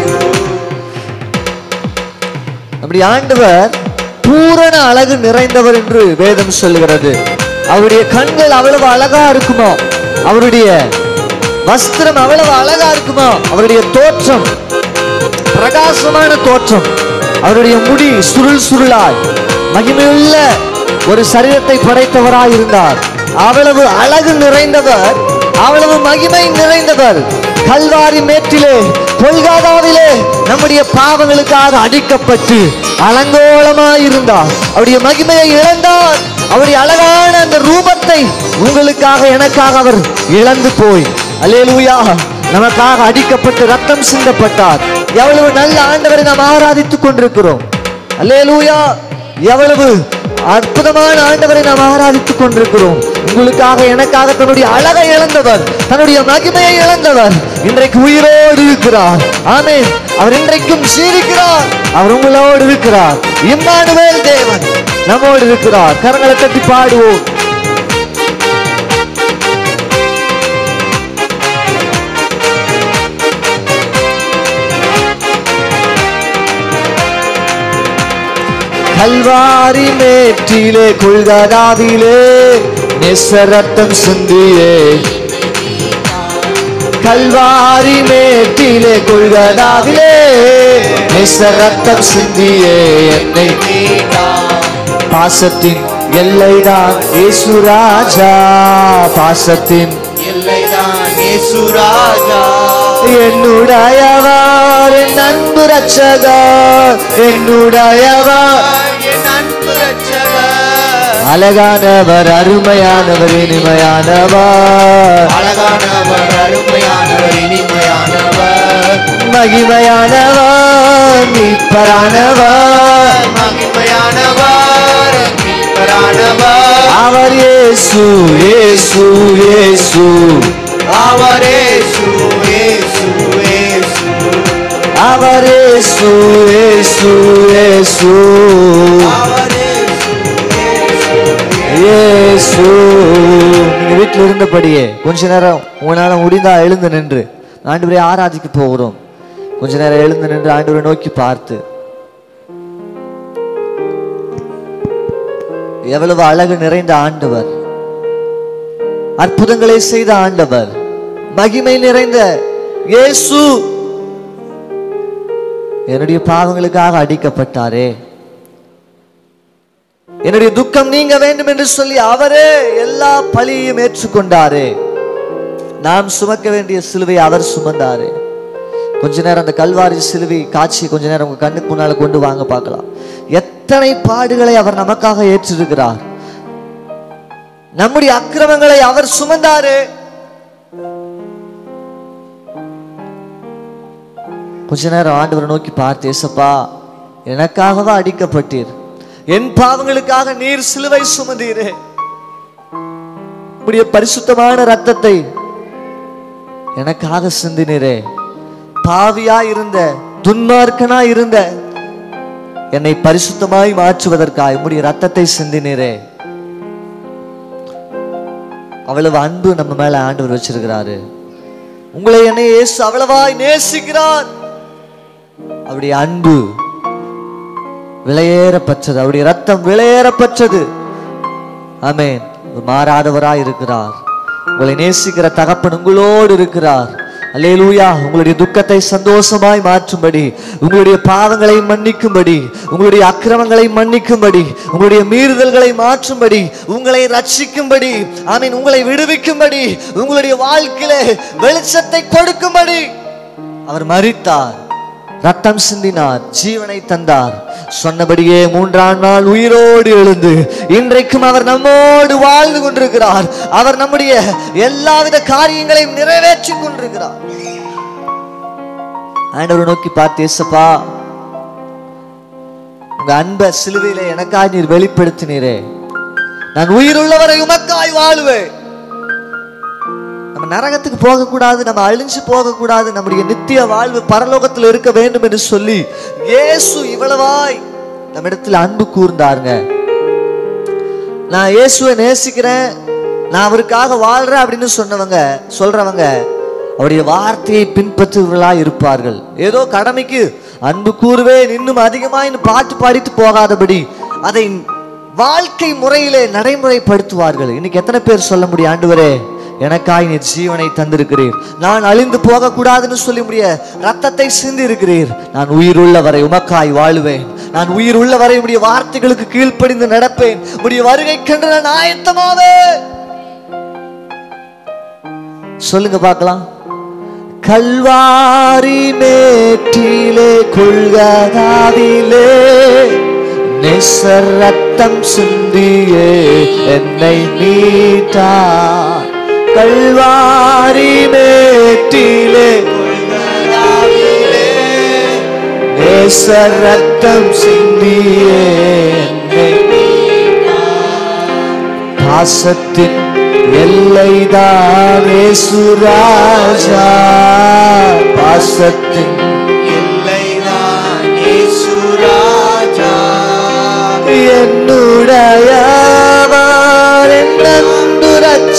அப்படி ஆண்டவர் பூரண அழகு நிறைந்தவர் என்று வேதம் சொல்லுகிறது அவருடைய கண்கள் அவ்வளவு அழகா இருக்குமா அவருடைய வஸ்திரம் அவ்வளவு அழகா இருக்குமா அவருடைய தோற்றம் பிரகாசமான தோற்றம் அவருடைய முடி சுருள் சுருளாய் மகிமையுள்ள ஒரு சரீரத்தை படைத்தவராய் இருந்தார் அவ்வளவு அழகு நிறைந்தவர் அவ்வளவு மகிமை நிறைந்தவர் கல்வாரி மேட்டிலே கொல்காதாவிலே நம்முடைய பாவங்களுக்காக அடிக்கப்பட்டு அலங்கோலமாய் இருந்தார் அவருடைய மகிமையை இழந்தார் அவருடைய அழகான அந்த ரூபத்தை உங்களுக்காக எனக்காக அவர் இழந்து போய் அல்லேலூயா நமக்காக அடிக்கப்பட்டு ரத்தம் சிந்தப்பட்டார் எவ்வளவு நல்ல ஆண்டவரை நாம் ஆராதித்துக் கொண்டிருக்கிறோம் அல்லேலூயா எவ்வளவு அற்புதமான ஆண்டவரை நாம் ஆராதித்துக் கொண்டிருக்கிறோம் உங்களுக்காக எனக்காக தன்னுடைய அழகை இழந்தவர் தன்னுடைய மகிமையை இழந்தவர் இன்றைக்கு உயிரோடு இருக்கிறார் ஆமென் அவர் இன்றைக்கும் ஜீவிக்கிறார் அவர் உங்களோடு இருக்கிறார் இம்மானுவேல் தேவன் நம்மோடு இருக்கிறார் கரங்களை தட்டி பாடுவோம் கல்வாரி மேற்றிலே கொள்கதாவிலே நெசரத்தம் சிந்தியே கல்வாரி மேட்டிலே கொள்கதாவிலே நெசரத்தம் சிந்தியே என்னை பாசத்தின் எல்லைதான் இயேசு ராஜா பாசத்தின் எல்லைதான் இயேசு ராஜா என்னுடையவர் என் அன்பு ரட்சகர் என்னுடையவர் என் அன்பு ரட்சகர் அழகானவர் அருமையானவர் இனிமையானவர் அழகானவர் அருமையானவர் இனிமையானவர் மகிமையானவர் மீட்பரானவர் மகிமையானவர் மீட்பரானவர் அவர் இயேசு இயேசு இயேசு அவர் இயேசு இயேசு இயேசு அவர் இயேசு இயேசு இயேசு அவர் இயேசு இயேசு நீங்க வீட்டில் இருந்தபடியே கொஞ்ச நேரம் உங்களால முடிந்தா எழுந்து நின்று ஆண்டவரை ஆராதிக்க போகிறோம் கொஞ்ச நேரம் எழுந்து நின்று ஆண்டவரை நோக்கி பார்த்து எவ்வளவு அழகு நிறைந்த ஆண்டவர் அற்புதங்களை செய்த ஆண்டவர் மகிமை நிறைந்த இயேசு என்னுடைய பாவங்களுக்காக அடிக்கப்பட்டாரே என்னுடைய துக்கம் நீங்க வேண்டும் என்று சொல்லி அவரே எல்லா பழியையும் ஏற்றுக்கொண்டாரே நாம் சுமக்க வேண்டிய சிலுவை அவர் சுமந்தாரு கொஞ்ச நேரம் அந்த கல்வாரி சிலுவை காட்சி கொஞ்ச நேரம் உங்க கண்ணுக்கு முன்னால கொண்டு வாங்க பார்க்கலாம் எத்தனை பாடுகளை அவர் நமக்காக ஏற்றிருக்கிறார் நம்முடைய அக்கிரமங்களை அவர் சுமந்தாரு கொஞ்ச நேரம் ஆண்டவரை நோக்கி பார்த்து ஏசப்பா எனக்காகவா அடிக்கப்பட்டீர் என் பாவங்களுக்காக நீர் சிலுவை சுமந்தீரே உம்முடைய பரிசுத்தமான ரத்தத்தை எனக்காக சிந்தினீரே பாவியா இருந்த துன்மார்க்கனா இருந்த என்னை பரிசுத்தமாய் மாற்றுவதற்காய் உம்முடைய ரத்தத்தை சிந்தினீரே அவ்வளவு அன்பு நம்ம மேல ஆண்டவர் வச்சிருக்கிறாரு உங்களை என்னை இயேசு அவ்வளவாய் நேசிக்கிறார் அவருடைய அன்பு விலையேறப்பட்டது அவருடைய ரத்தம் விலையேறப்பட்டது ஆமென் அவர் மாறாதவராய் இருக்கிறார் உங்களை நேசிக்கிற தகப்பன் உங்களோடு இருக்கிறார் அல்லேலூயா உங்களுடைய துக்கத்தை சந்தோஷமாய் மாற்றும்படி உங்களுடைய பாவங்களை மன்னிக்கும்படி உங்களுடைய அக்கிரமங்களை மன்னிக்கும்படி உங்களுடைய மீறுதல்களை மாற்றும்படி உங்களை ரட்சிக்கும்படி ஆமீன் உங்களை விடுவிக்கும்படி உங்களுடைய வாழ்க்கையிலே வெளிச்சத்தை கொடுக்கும்படி அவர் மரித்தார் ரத்தம் சிந்தினார் ஜீவனை தந்தார் சொன்னபடியே மூன்றாம் நாள் உயிரோடு எழுந்து இன்றைக்கும் அவர் நம்மோடு வாழ்ந்து கொண்டிருக்கிறார் அவர் நம்முடைய எல்லாவித காரியங்களையும் நிறைவேற்றி கொண்டிருக்கிறார் ஆண்டவரை நோக்கி பார்த்து ஏசப்பா உங்க அன்பை சிலுவையில எனக்காய் நீர் வெளிப்படுத்தினீரே நான் உயிருள்ளவரை உமக்காய் வாழுவேன் நம்ம நரகத்துக்கு போகக்கூடாது நம்ம அழிஞ்சு போகக்கூடாது நம்முடைய நித்திய வாழ்வு பரலோகத்தில் இருக்க வேண்டும் என்று சொல்லி இயேசு இவ்வளவாய் நம்ம இடத்துல அன்பு கூர்ந்தாருங்க நான் இயேசுவை நேசிக்கிறேன் நான் அவருக்காக வாழ்றேன் அப்படின்னு சொன்னவங்க சொல்றவங்க அவருடைய வார்த்தையை பின்பற்றுவர்களா இருப்பார்கள் ஏதோ கடமைக்கு அன்பு கூறுவேன் இன்னும் அதிகமாய் பாட்டு பாடிட்டு போகாதபடி அதை வாழ்க்கை முறையிலே நடைமுறைப்படுத்துவார்கள் இன்னைக்கு எத்தனை பேர் சொல்ல முடியும் ஆண்டவரே எனக்காய் நீர் ஜீவனை தந்திருக்கிறீர் நான் அழிந்து போகக்கூடாதுன்னு சொல்லி முடிய ரத்தத்தை சிந்தி இருக்கிறீர் நான் உயிருள்ள வரை உமக்காய் வாழுவேன் நான் உயிர் உள்ள வரை உடைய வார்த்தைகளுக்கு கீழ்ப்படிந்து நடப்பேன் உடைய வருகைக்கென்று நான் ஆயத்தமாவேன் சொல்லுங்க பார்க்கலாம் கல்வாரி மேட்டிலே கொள்கதாவிலே நெசர் ரத்தம் சிந்தியே என்னை மீட்டார் கல்வாரி மேட்டிலே நேசர் ரத்தம் சிந்தியே என்னை பாசத்தின் எல்லைதான் சுராஜா பாசத்தின் எல்லைதான் இயேசுராஜா என்னுடையவர் என்னுண்டு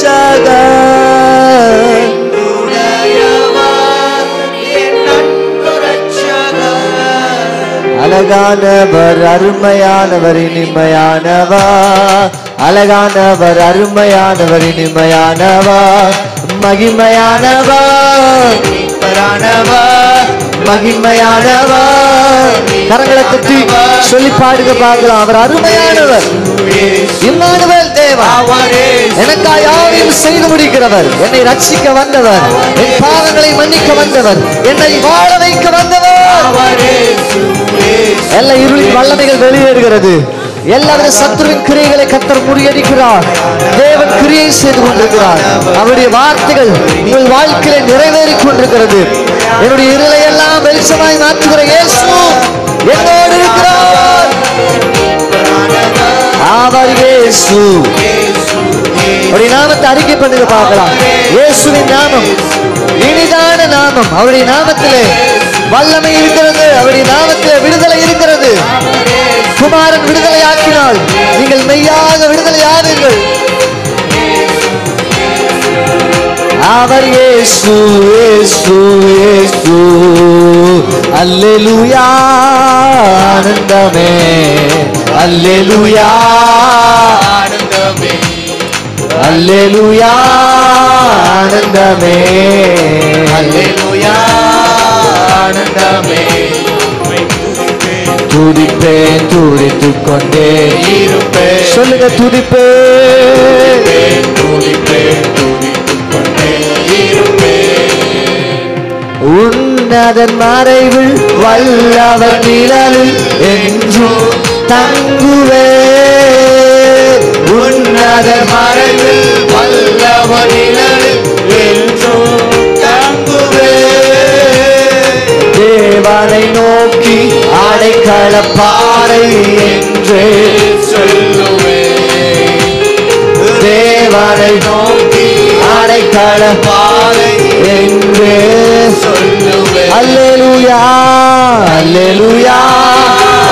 ரட்சகர் உடையவர் என் அன்பு ரட்சகர் அழகானவர் அருமையானவர் இனிமையானவர் அழகானவர் அருமையானவர் இனிமையானவர் மகிமையானவர் மீட்பரானவர் மகிமையானவர் கரங்களை தட்டி சொல்லி பாடுங்க பார்க்கலாம் அவர் அருமையானவர் இம்மானுவேல் தேவா அவரே எனக்காய் யாவையும் செய்து முடிக்கிறவர் என்னை ரட்சிக்க வந்தவர் என் பாவங்களை மன்னிக்க வந்தவர் என்னை வாழ வைக்க வந்தவர் அவரே எல்லா இருளின் வல்லமைகள் வெளியேறுகிறது எல்லாவித சத்துருவின் கிரியைகளை கத்தர் முறியடிக்கிறார் தேவன் கிரியை செய்து கொண்டிருக்கிறார் அவருடைய வார்த்தைகள் உங்கள் வாழ்க்கையில நிறைவேறிக் கொண்டிருக்கிறது என்னுடைய இருளை எல்லாம் வெளிச்சமாய் மாற்றுகிற இயேசு என்னோடு இருக்கிறார் அவர் இயேசு அவருடைய நாமத்தை அறிக்கை பண்ணுங்க பார்க்கலாம் இயேசுவின் நாமம் இனிதான நாமம் அவருடைய நாமத்திலே வல்லமை இருக்கிறது அவருடைய நாமத்திலே விடுதலை இருக்கிறது குமாரன் விடுதலை ஆக்கினால் நீங்கள் மெய்யாக விடுதலை ஆவீர்கள் அவர் இயேசு இயேசு இயேசு அல்லேலூயா ஆனந்தமே அல்லேலூயா ஆனந்தமே அல்லேலூயா ஆனந்தமே அல்லேலூயா ஆனந்தமே துதிப்பேன் துதித்துக் கொண்டே இருப்பேன் சொல்லுங்க துதிப்பேன் துதிப்பேன் துதித்துக் கொண்டே இருப்பேன் உன்னதன் மறைவில் வல்லவர் நிழலில் என்றும் தங்குவே உன்னதன் மறைவில் வல்லவனிலில் என்றும் தங்குவே தேவனை நோக்கி அடைக்கல பாறை என்று சொல்லுவே தேவனை நோக்கி அடைக்கல பாறை என்று சொல்லுவே அல்லேலூயா அல்லேலூயா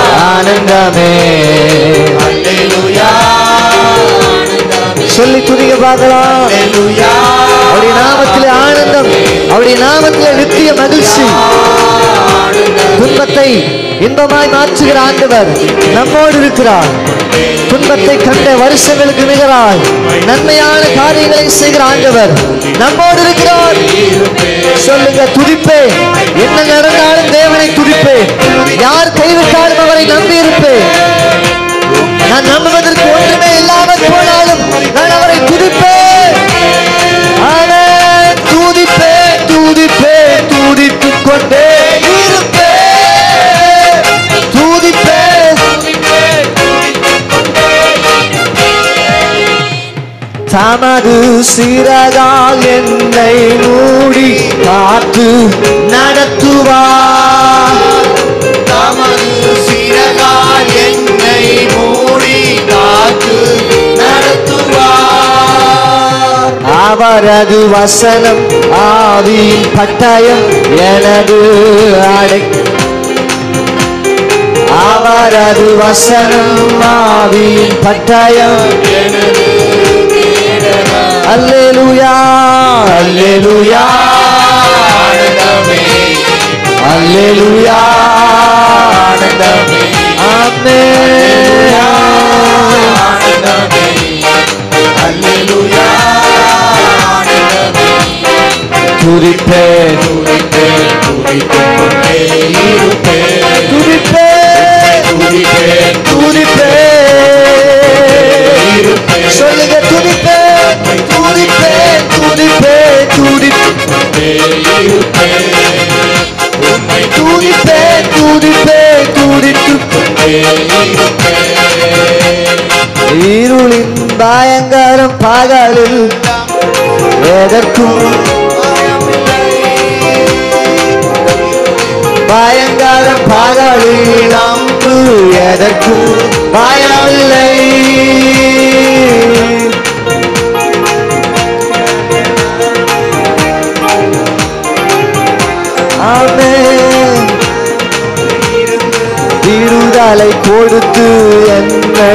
ஆனந்தமே அல்லேலூயா சொல்லி துதிக்க பார்க்கலாம் அவருடைய நாமத்திலே ஆனந்தம் அவருடைய நாமத்திலே நித்திய மகிழ்ச்சி துன்பத்தை இன்பமாய் மாற்றுகிற ஆண்டவர் நம்மோடு இருக்கிறார் துன்பத்தை கண்ட வருஷங்களுக்கு நிகராய் நன்மையான காரியங்களை செய்கிற ஆண்டவர் நம்மோடு இருக்கிறார் சொல்லுங்க துதிப்பேன் என்ன நடந்தாலும் தேவனை துதிப்பேன் யார் கைவிட்டாலும் அவரை நம்பி இருப்பேன் நான் நம்புவதற்கு ஒன்றுமே இல்லாமல் போனாலும் நான் அவரை துதிப்பேன் ஆமென். துதிப்பேன் துதிப்பேன் துதித்துக் கொண்டே இருப்பேன் துதிப்பேன் தமது சிறகால் என்னை மூடி காத்து நடத்துவார் தமது சிறகால் என்னை மூடி காத்து நடத்துவார் அவரது வசனம் ஆவியின் பட்டயம் எனது அடை அவரது வசனம் ஆவியின் பட்டயம் அல்லேலூயா அல்லேலூயா ஆனந்தமே அல்லேலூயா ஆனந்தமே ஆமென் ஆனந்தமே அல்லேலூயா ஆனந்தமே துதிப்பேன் துதிப்பேன் துதித்துக் கொண்டே இருப்பேன் துதிப்பேன் துதிப்பேன் துதிப்பேன் சொல்லுங்க துதிப்பேன் துதிப்பேன் துதிப்பேன் துதிப்பேன் கொண்டே இருப்பேன் உம்மை துதிப்பேன் துதிப்பேன் துதித்து கொண்டே இருப்பேன் இருளின் பயங்கரம் பகலில் எதற்கும் பயங்கரம் பகலில் அம்பு எதற்கும் பயமில்லை ஆமென் விடுதலை கொடுத்து என்னை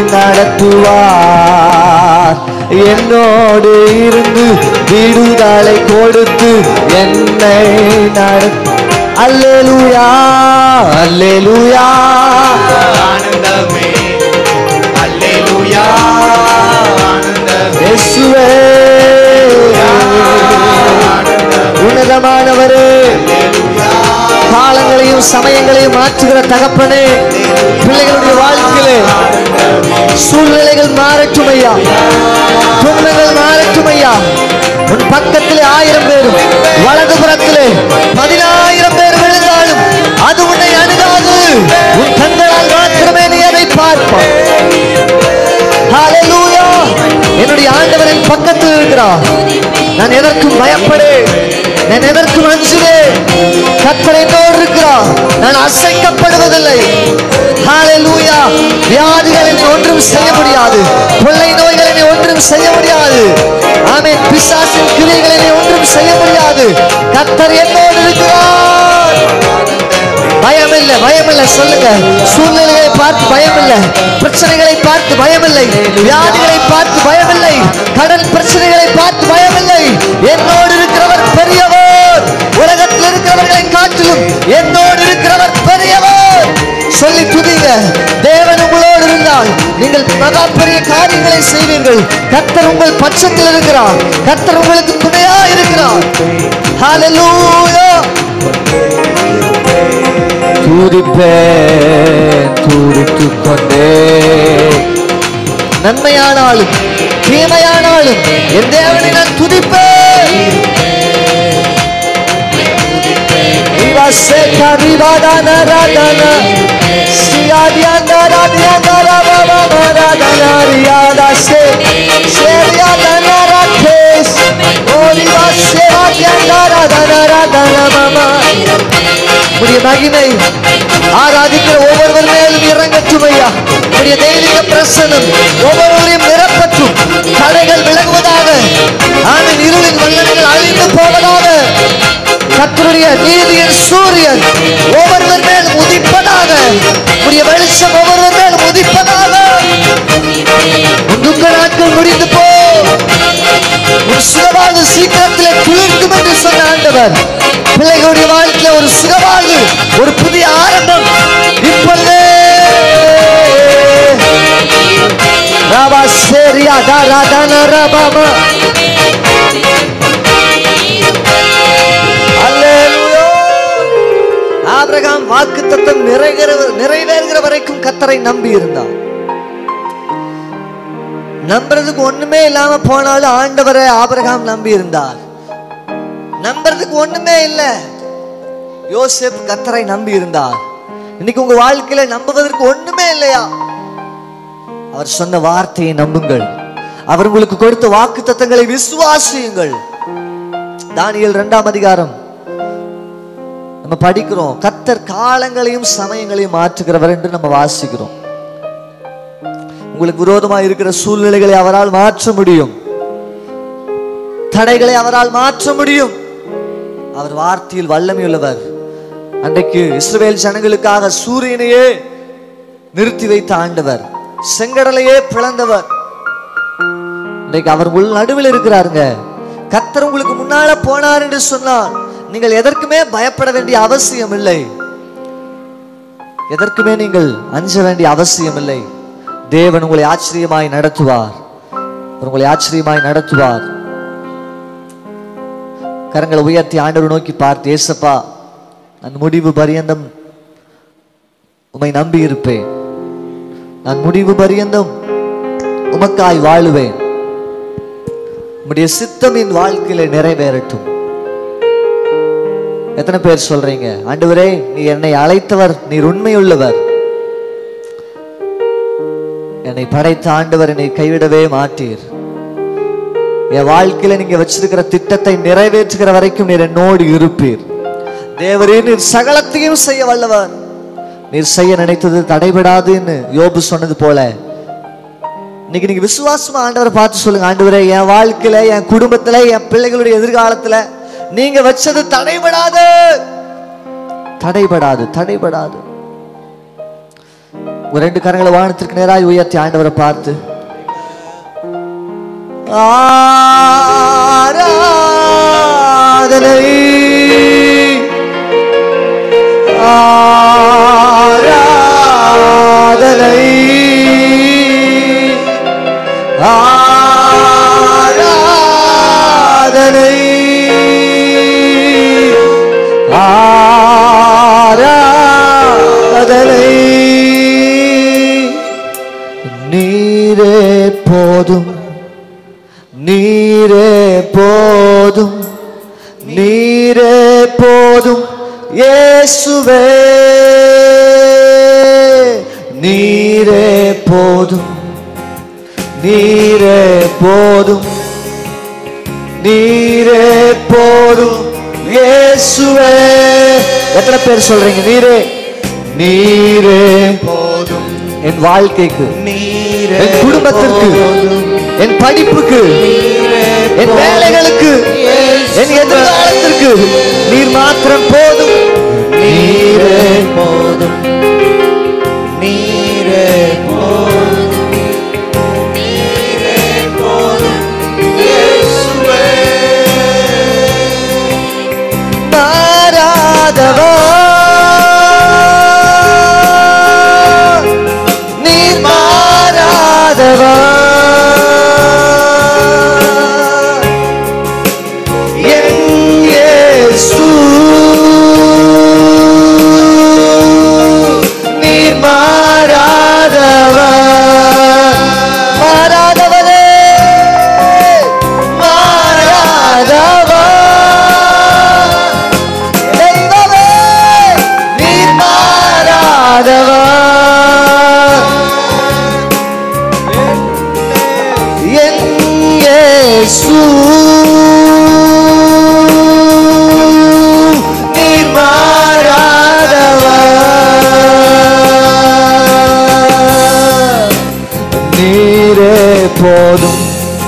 நடத்துவார் என்னோடு இருந்து விடுதலை கொடுத்து என்னை நடத்து அல்லேலூயா அல்லேலூயா ஆனந்தமே அல்லேலூயா ஆனந்தமே இயேசுவே உன்னதமானவரே காலங்களையும் சமயங்களையும் மாற்றுகிற தகப்பனே பிள்ளைகளுடைய வாழ்க்கையிலே சூழ்நிலைகள் மாறட்டும் ஐயா துன்பங்கள் மாறட்டும் ஐயா உன் பக்கத்திலே ஆயிரம் பேரும் வலது புறத்திலே பதினாயிரம் பேர் விழுந்தாலும் அது உன்னை அணுகாது உன் கண்களால் மாத்திரமே நீ அதை பார்ப்பாய் ஹalleluya என்னுடைய ஆண்டவர் என் பக்கத்தில் இருக்கிறார் நான் எதற்கும் பயப்படேன் நான் எதற்கும் அஞ்சுவேன் கத்தர் என்னோடு இருக்கிறார் நான் அசைக்கப்படுவதில்லை ஹalleluya வியாதிகள் என்னை ஒன்றும் செய்ய முடியாது கொள்ளை நோய்கள் என்னை ஒன்றும் செய்ய முடியாது ஆமென் பிசாசின் கிரியைகள் என்னை ஒன்றும் செய்ய முடியாது கத்தர் என்னோடு இருக்கிறார் பயமில்லை பயமில்லை சொல்லுங்க சூழ்நிலைகளை பார்த்து பயமில்லை பிரச்சனைகளை பார்த்து பயமில்லை வியாதிகளை பார்த்து பயமில்லை கடன் பிரச்சனைகளை பார்த்து பயமில்லை என்னோடு இருக்கிறவர் பெரியவர் உலகத்தில் இருக்கிறவர்களை காட்டிலும் என்னோடு இருக்கிறவர் பெரியவர் சொல்லி துதிங்க தேவன் உங்களோடு இருந்தால் நீங்கள் மகா பெரிய காரியங்களை செய்வீர்கள் கர்த்தர் உங்கள் பட்சத்தில் இருக்கிறார் கர்த்தர் உங்களுக்கு துணையா இருக்கிறார் ஹalleluya துதிப்பேன் துதித்துக் கொண்டே நன்மையானாலும் தீமையானாலும் என் தேவனை நான் துதிப்பேன் Rivaseka rivadana radana Siyadiyana radiyana rababa radana riyada se Seriyadana rakesh Orivase radiyana radana radana mama உடைய மகிமை ஆராதிக்கிற ஒவ்வொருவர் மேலும் இறங்கட்டும் ஐயா உடைய தெய்வீக பிரசனம் ஒவ்வொருவரையும் நிரப்பற்றும் தடைகள் விலகுவதாக ஆவின் இருளின் வல்லங்கள் அழிந்து போவதாக கத்தருடைய நீதியின் சூரியன் ஒவ்வொருவர் மேலும் உதிப்பதாக உடைய வெளிச்சம் ஒவ்வொருவர் மேலும் உதிப்பதாக உன் துக்க நாட்கள் முடிந்து போ ஒரு சுகவாழ்வு சீக்கிரத்திலே துளிர்க்கும் என்று சொன்ன ஆண்டவர் பிள்ளைகளுடைய வாழ்க்கையில ஒரு சுகவாழ்வு ஒரு புதிய ஆரம்பம் இப்பொழுதே ராபா சேரியா தா ராதா ராபாமா அல்லேலூயா ஆபிரகாம் வாக்கு தத்தம் நிறைவேறுகிற வரைக்கும் கத்தரை நம்பி இருந்தான் நம்புறதுக்கு ஒண்ணுமே இல்லாம போனாலும் ஆண்டவரை ஆபிரகாம் நம்பி இருந்தார் நம்புறதுக்கு ஒண்ணுமே இல்ல யோசேப் கத்தரை நம்பி இருந்தார் இன்னைக்கு உங்க வாழ்க்கையில நம்புவதற்கு ஒண்ணுமே இல்லையா அவர் சொன்ன வார்த்தையை நம்புங்கள் அவர் உங்களுக்கு கொடுத்த வாக்கு தத்தங்களை விசுவாசியுங்கள் தானியல் இரண்டாம் அதிகாரம் நம்ம படிக்கிறோம் கத்தர் காலங்களையும் சமயங்களையும் மாற்றுகிறவர் என்று நம்ம வாசிக்கிறோம் உங்களுக்கு விரோதமாக இருக்கிற சூழ்நிலைகளை அவரால் மாற்ற முடியும் தடைகளை அவரால் மாற்ற முடியும் அவர் வார்த்தையில் வல்லமையுள்ளவர் அன்றைக்கு இஸ்ரவேல் ஜனங்களுக்காக சூரியனையே நிறுத்தி வைத்த ஆண்டவர் செங்கடலையே பிளந்தவர் இன்றைக்கு அவர் உள் நடுவில் இருக்கிறாருங்க கத்தர் உங்களுக்கு முன்னால போனார் என்று சொன்னால் நீங்கள் எதற்குமே பயப்பட வேண்டிய அவசியம் இல்லை எதற்குமே நீங்கள் அஞ்ச வேண்டிய அவசியம் இல்லை தேவன் உங்களை ஆச்சரியமாய் நடத்துவார் அவர் உங்களை ஆச்சரியமாய் நடத்துவார் கரங்களை உயர்த்தி ஆண்டவர் நோக்கி பார்த்து ஏசப்பா நான் முடிவு பரியந்தம் உம்மை நம்பி இருப்பேன் நான் முடிவு பரியந்தம் உமக்காய் வாழுவேன் உம்முடைய சித்தம் என் வாழ்க்கையில நிறைவேறட்டும் எத்தனை பேர் சொல்றீங்க ஆண்டவரே நீ என்னை அழைத்தவர் நீர் உண்மையுள்ளவர் என்னை படைத்த ஆண்டவர் என்னை கைவிடவே மாட்டீர் என் வாழ்க்கையில நீங்க வச்சிருக்கிற திட்டத்தை நிறைவேற்றுகிற வரைக்கும் நீர் என்னோடு இருப்பீர் தேவரே நீர் சகலத்தையும் செய்ய வல்லவர் நீர் செய்ய நினைத்தது தடைபடாதுன்னு யோபு சொன்னது போல இன்னைக்கு நீங்க விசுவாசமா ஆண்டவரை பார்த்து சொல்லுங்க ஆண்டவரே என் வாழ்க்கையில என் குடும்பத்துல என் பிள்ளைகளுடைய எதிர்காலத்துல நீங்க வச்சது தடைபடாது தடைபடாது தடைபடாது ஒரு ரெண்டு கரங்களை வானத்திற்கு நேராய் உயர்த்தி ஆண்டவரை பார்த்து ஆராதனை ஆராதனை ஆராதனை ஆராதனை நீரே போதும் நீரே போதும் நீரே போதும் இயேசுவே நீரே போதும் நீரே போதும் நீரே போதும் இயேசுவே எத்தனை பேர் சொல்றீங்க நீரே நீரே போதும் என் வாழ்க்கைக்கு நீரே என் குடும்பத்திற்கு என் படிப்புக்கு என் வேலைகளுக்கு என் எதிர்காலத்திற்கு நீர் மாத்திரம் போதும் நீரே போதும் நீரே போதும் நீரே போதும் இயேசுவே மாறாதவா நீர் மாறாதவா என் இயேசு நீர் மாறாதவா மாறாதவரே மாறாதவா தெய்வமே நீர் மாறாதவா என் இயேசு நீர் மாறாதவா நீரே போதும்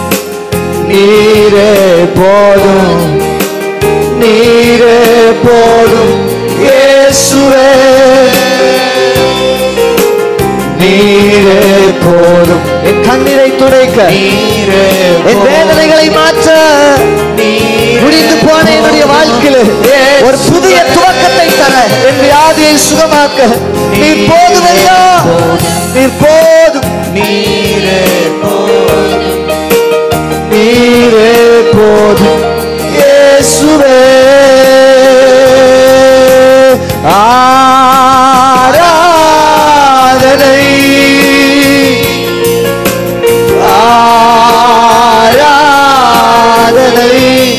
நீரே போதும் நீரே போதும் இயேசுவே நீரே போதும் என் கண்ணீரை துடைக்க நீரே என் வேதனைகளை மாற்ற முடிந்து போன என்னுடைய வாழ்க்கையில ஒரு புதிய துவக்கத்தை தர என் வியாதியை சுகமாக்க நீர் போதும் ஐயா நீர் போதும் நீரே போதும் நீரே போதும் இயேசுவே ஆராதனை ஆராதனை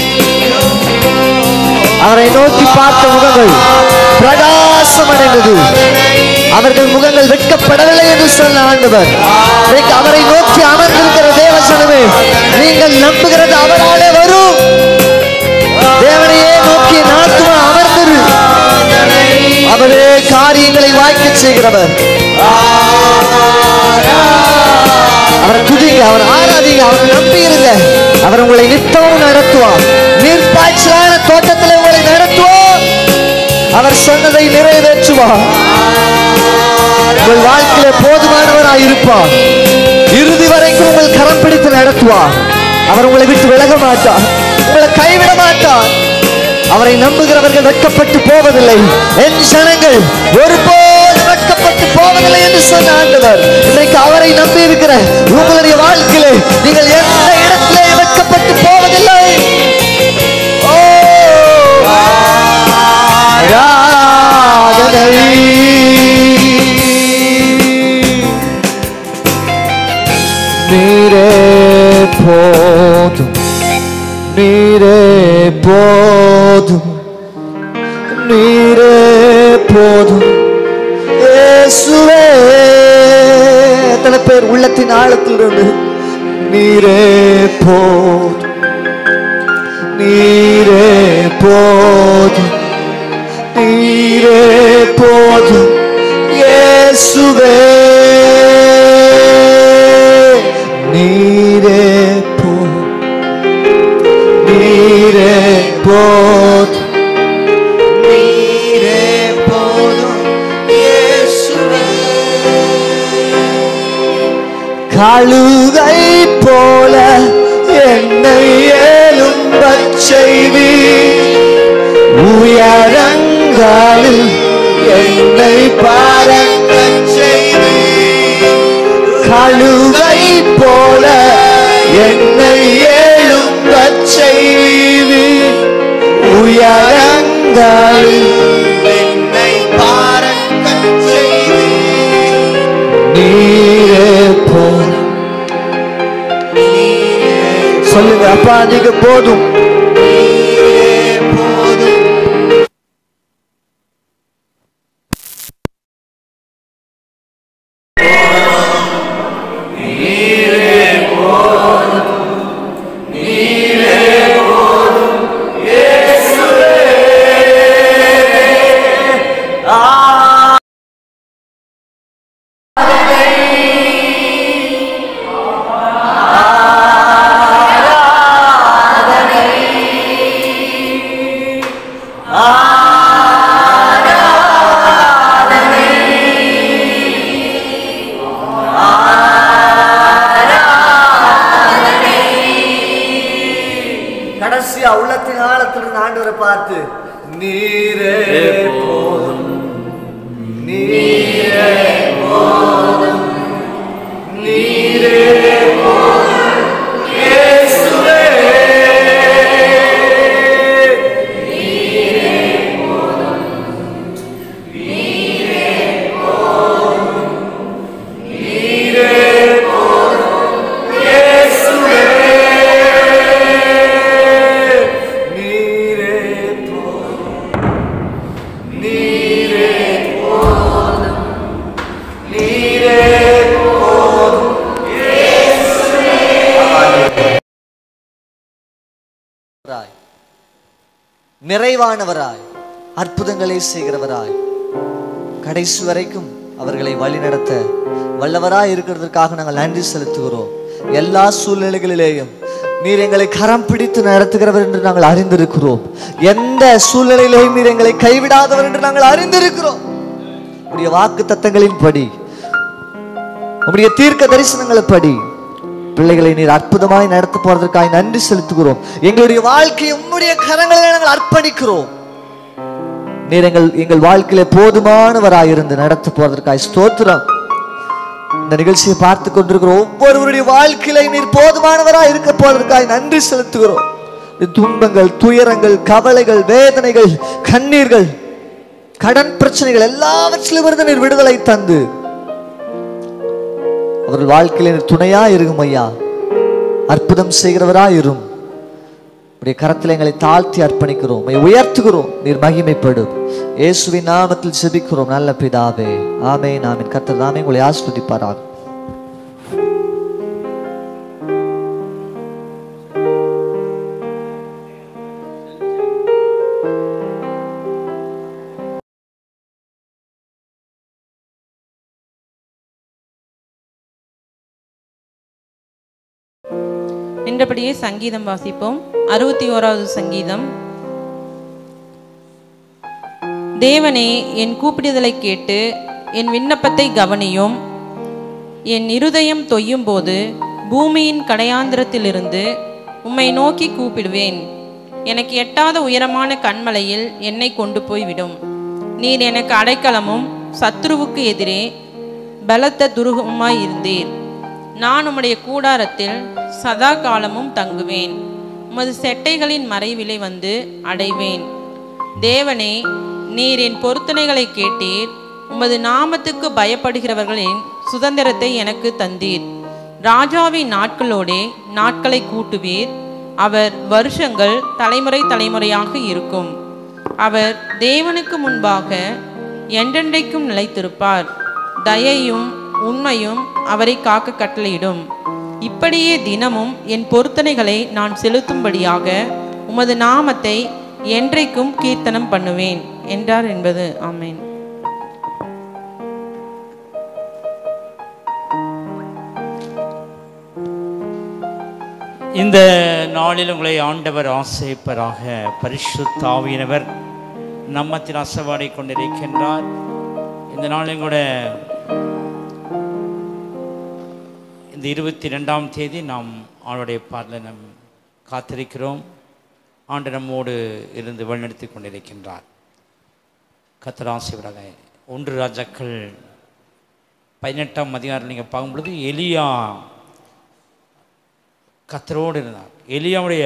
அவரை நோக்கி பார்த்த முகங்கள் பிரகாசம் அடைந்தது அவர்கள் முகங்கள் வெட்கப்படவில்லை என்று சொன்ன ஆண்டவர் இன்றைக்கு அவரை நோக்கி அமர்ந்திருக்கிற தேவசனமே நீங்கள் நம்புகிறது அவராலே வரும் தேவனையே நோக்கி நாத்துமா அமர்ந்திரு அவரே காரியங்களை வாய்க்க செய்கிறவர் அவரை துதிங்க அவர் ஆராதிங்க அவர் நம்பி இருங்க அவர் உங்களை நித்தமும் நடத்துவார் நீர்ப்பாய்ச்சலான தோட்டத்தில் உங்களை நடத்துவார் அவர் சொன்னதை நிறைவேற்றுவார் உங்கள் வாழ்க்கையில போதுமானவராய் இருப்பார் இறுதி வரைக்கும் உங்கள் கரம் பிடித்து நடத்துவார் அவர் உங்களை விட்டு விலக மாட்டார் உங்களை கைவிட மாட்டார் அவரை நம்புகிறவர்கள் வெட்கப்பட்டு போவதில்லை என் ஜனங்கள் ஒருபோதும் வெட்கப்பட்டு போவதில்லை என்று சொன்ன ஆண்டவர் இன்றைக்கு அவரை நம்பி இருக்கிற உங்களுடைய வாழ்க்கையிலே நீங்கள் எந்த இடத்திலே வெட்கப்பட்டு போவதில்லை ஓ ஆராதனை நீரே போதும் நீரே போதும் நீரே போதும் இயேசுவே எத்தனை பேர் உள்ளத்தின் ஆழத்தில் இருந்து நீரே போதும் நீரே போதும் நீரே போதும் இயேசுவே நீரே போதும் நீரே போதும் நீரே போதும் இயேசுவே கழுகை போல என்னை எழும்பச் செய்வி உயரங்களில் என்னை பறக்கச் செய்வி கழுகை போல என்னை எழும்பச் செய்வி உயரங்களில் என்னை பாரக்கச் செய்வீர். நீரே போதும் சொல்லுங்க அப்பா நீங்க போதும் நீரே போதும் கடைசியா உள்ளத்தின் ஆழத்தில் இருந்து ஆண்டவரை பார்த்து நீரே போதும் நீரே போதும் நீரே போதும் இயேசுவே நீரே போதும் நீரே போதும் நீரே போதும் ராய் நிறைவானவராய் அற்புதங்களை செய்கிறவராய் கடைசி வரைக்கும் அவர்களை வழிநடத்த வல்லவராய் இருக்கிறதற்காக நாங்கள் நன்றி செலுத்துகிறோம் எல்லா சூழ்நிலைகளிலேயும் நீர் எங்களை கரம் பிடித்து நடத்துகிறவர் என்று நாங்கள் அறிந்திருக்கிறோம் எந்த சூழ்நிலையிலேயும் நீர் எங்களை கைவிடாதவர் என்று நாங்கள் அறிந்திருக்கிறோம் உடைய வாக்கு தத்தங்களின்படி உம்முடைய தீர்க்க தரிசனங்களை படி பிள்ளைகளை நீர் அற்புதமாய் நடத்த போறதற்காய் நன்றி செலுத்துகிறோம் எங்களுடைய வாழ்க்கையை உம்முடைய கரங்களில் நாங்கள் அர்ப்பணிக்கிறோம் நீர் எங்கள் எங்கள் வாழ்க்கையில போதுமானவராய் இருந்து நடத்த போறதற்காய் ஸ்தோத்திரம் இந்த நிகழ்ச்சியை பார்த்து கொண்டிருக்கிற ஒவ்வொருவருடைய வாழ்க்கையில நீர் போதுமானவராய் இருக்க போவதற்காய் நன்றி செலுத்துகிறோம் இந்த துன்பங்கள் துயரங்கள் கவலைகள் வேதனைகள் கண்ணீர்கள் கடன் பிரச்சனைகள் எல்லாவற்றிலும் இருந்து நீர் விடுதலை தந்து அவர்கள் வாழ்க்கையில நீர் துணையா இருக்கும் ஐயா அற்புதம் செய்கிறவரா இரும் உடைய கரத்தில் எங்களை தாழ்த்தி அர்ப்பணிக்கிறோம் உம்மை உயர்த்துகிறோம் நீர் மகிமைப்படும் இயேசுவின் நாமத்தில் செபிக்கிறோம் நல்ல பிதாவே ஆமே நாமின் கர்த்தர் தாமே உங்களை ஆஸ்வதிப்பாராக நின்றபடியே சங்கீதம் வாசிப்போம் அறுபத்தி ஓராவது சங்கீதம் தேவனே என் கூப்பிடுதலை கேட்டு என் விண்ணப்பத்தை கவனியும் என் இருதயம் தொய்யும் போது பூமியின் கடையாந்திரத்திலிருந்து உம்மை நோக்கி கூப்பிடுவேன் எனக்கு எட்டாத உயரமான கண்மலையில் என்னை கொண்டு போய் விடும் நீர் எனக்கு அடைக்கலமும் சத்துருவுக்கு எதிரே பலத்த துருகமாய் இருந்தீர் நான் உம்முடைய கூடாரத்தில் சதா காலமும் தங்குவேன் உமது செட்டைகளின் மறைவிலை வந்து அடைவேன் தேவனே நீர் என் பொருத்தனைகளை கேட்டீர் உமது நாமத்துக்கு பயப்படுகிறவர்களின் சுதந்திரத்தை எனக்கு தந்தீர் ராஜாவின் நாட்களோடே நாட்களை கூட்டுவீர் அவர் வருஷங்கள் தலைமுறை தலைமுறையாக இருக்கும் அவர் தேவனுக்கு முன்பாக என்றென்றைக்கும் நிலைத்திருப்பார் தயையும் உண்மையும் அவரை காக்க கட்டளையிடும் இப்படியே தினமும் என் பொருத்தனைகளை நான் செலுத்தும்படியாக உமது நாமத்தை என்றைக்கும் கீர்த்தனம் பண்ணுவேன் என்றார் என்பது ஆமேன் இந்த நாளில் உங்களை ஆண்டவர் ஆசைப்பராக பரிசுத்தாவியினவர் நம்மத்தில் அசவாடி கொண்டிருக்கின்றார் இந்த நாளில் கூட இந்த இருபத்தி ரெண்டாம் தேதி நாம் ஆளுடைய பாடல நம் காத்திருக்கிறோம் ஆண்டு நம்மோடு இருந்து வழிநடத்தி கொண்டிருக்கின்றார் கத்தராசிவராக ஒன்று ராஜாக்கள் பதினெட்டாம் அதிகாரம் நீங்கள் பார்க்கும் பொழுது எலியா கத்தரோடு இருந்தார் எலியாவுடைய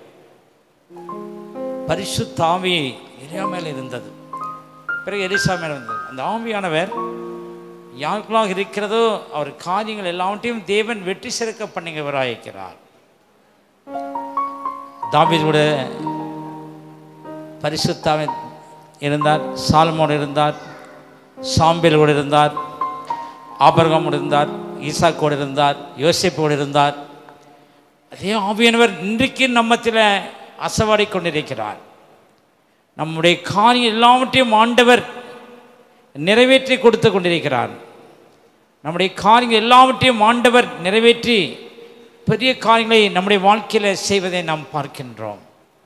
பரிசுத்தாவி எலியா மேலே இருந்தது பிறகு எலிசா மேலே இருந்தது அந்த ஆவியானவர் யாருக்கெல்லாம் இருக்கிறதோ அவர் காரியங்கள் எல்லாவற்றையும் தேவன் வெற்றி சிறக்க பண்ணுகிறவராயிருக்கிறார் தாவீதோட பரிசுத்தாவி இருந்தார் சாலமோடு இருந்தார் சாம்பேலோடு இருந்தார் ஆபரகமோடு இருந்தார் ஈசாக்கோடு இருந்தார் யோசிப்போடு இருந்தார் அதே ஆவியானவர் இன்றைக்கு நம்மத்தில் அசவாடி கொண்டிருக்கிறார் நம்முடைய காரியம் எல்லாவற்றையும் ஆண்டவர் நிறைவேற்றி கொடுத்து கொண்டிருக்கிறார் நம்முடைய காரியங்கள் எல்லாவற்றையும் ஆண்டவர் நிறைவேற்றி பெரிய காரியங்களை நம்முடைய வாழ்க்கையில் செய்வதை நாம் பார்க்கின்றோம்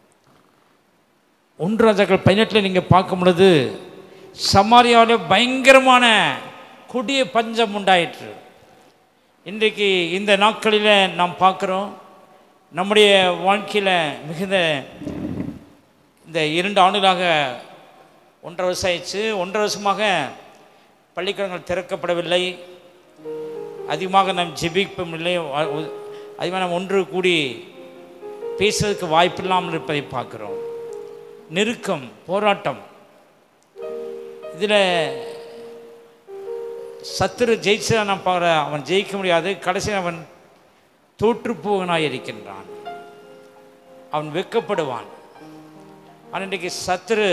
ஒன்று ராஜாக்கள் பதினெட்டில் நீங்கள் பார்க்கும் பொழுது சமாரியாவில் பயங்கரமான கொடிய பஞ்சம் உண்டாயிற்று இன்றைக்கு இந்த நாட்களில் நாம் பார்க்குறோம் நம்முடைய வாழ்க்கையில் மிகுந்த இந்த இரண்டு ஆண்டுகளாக ஒன்றரை வருஷம் ஆயிடுச்சு ஒன்றரை வருஷமாக பள்ளிக்கூடங்கள் திறக்கப்படவில்லை அதிகமாக நாம் ஜெபிப்பதும் இல்லை வ- உ- அதிகமாக நாம் ஒன்று கூடி பேசுவதற்கு வாய்ப்பில்லாமல் இருப்பதை பார்க்குறோம் நெருக்கம் போராட்டம் இதில் சத்துரு ஜெயிச்சா நான் பார்க்குற அவன் ஜெயிக்க முடியாது கடைசியில் அவன் தோற்றுப்போவனாய் இருக்கின்றான் அவன் வெட்கப்படுவான் ஆனால் இன்றைக்கு சத்துரு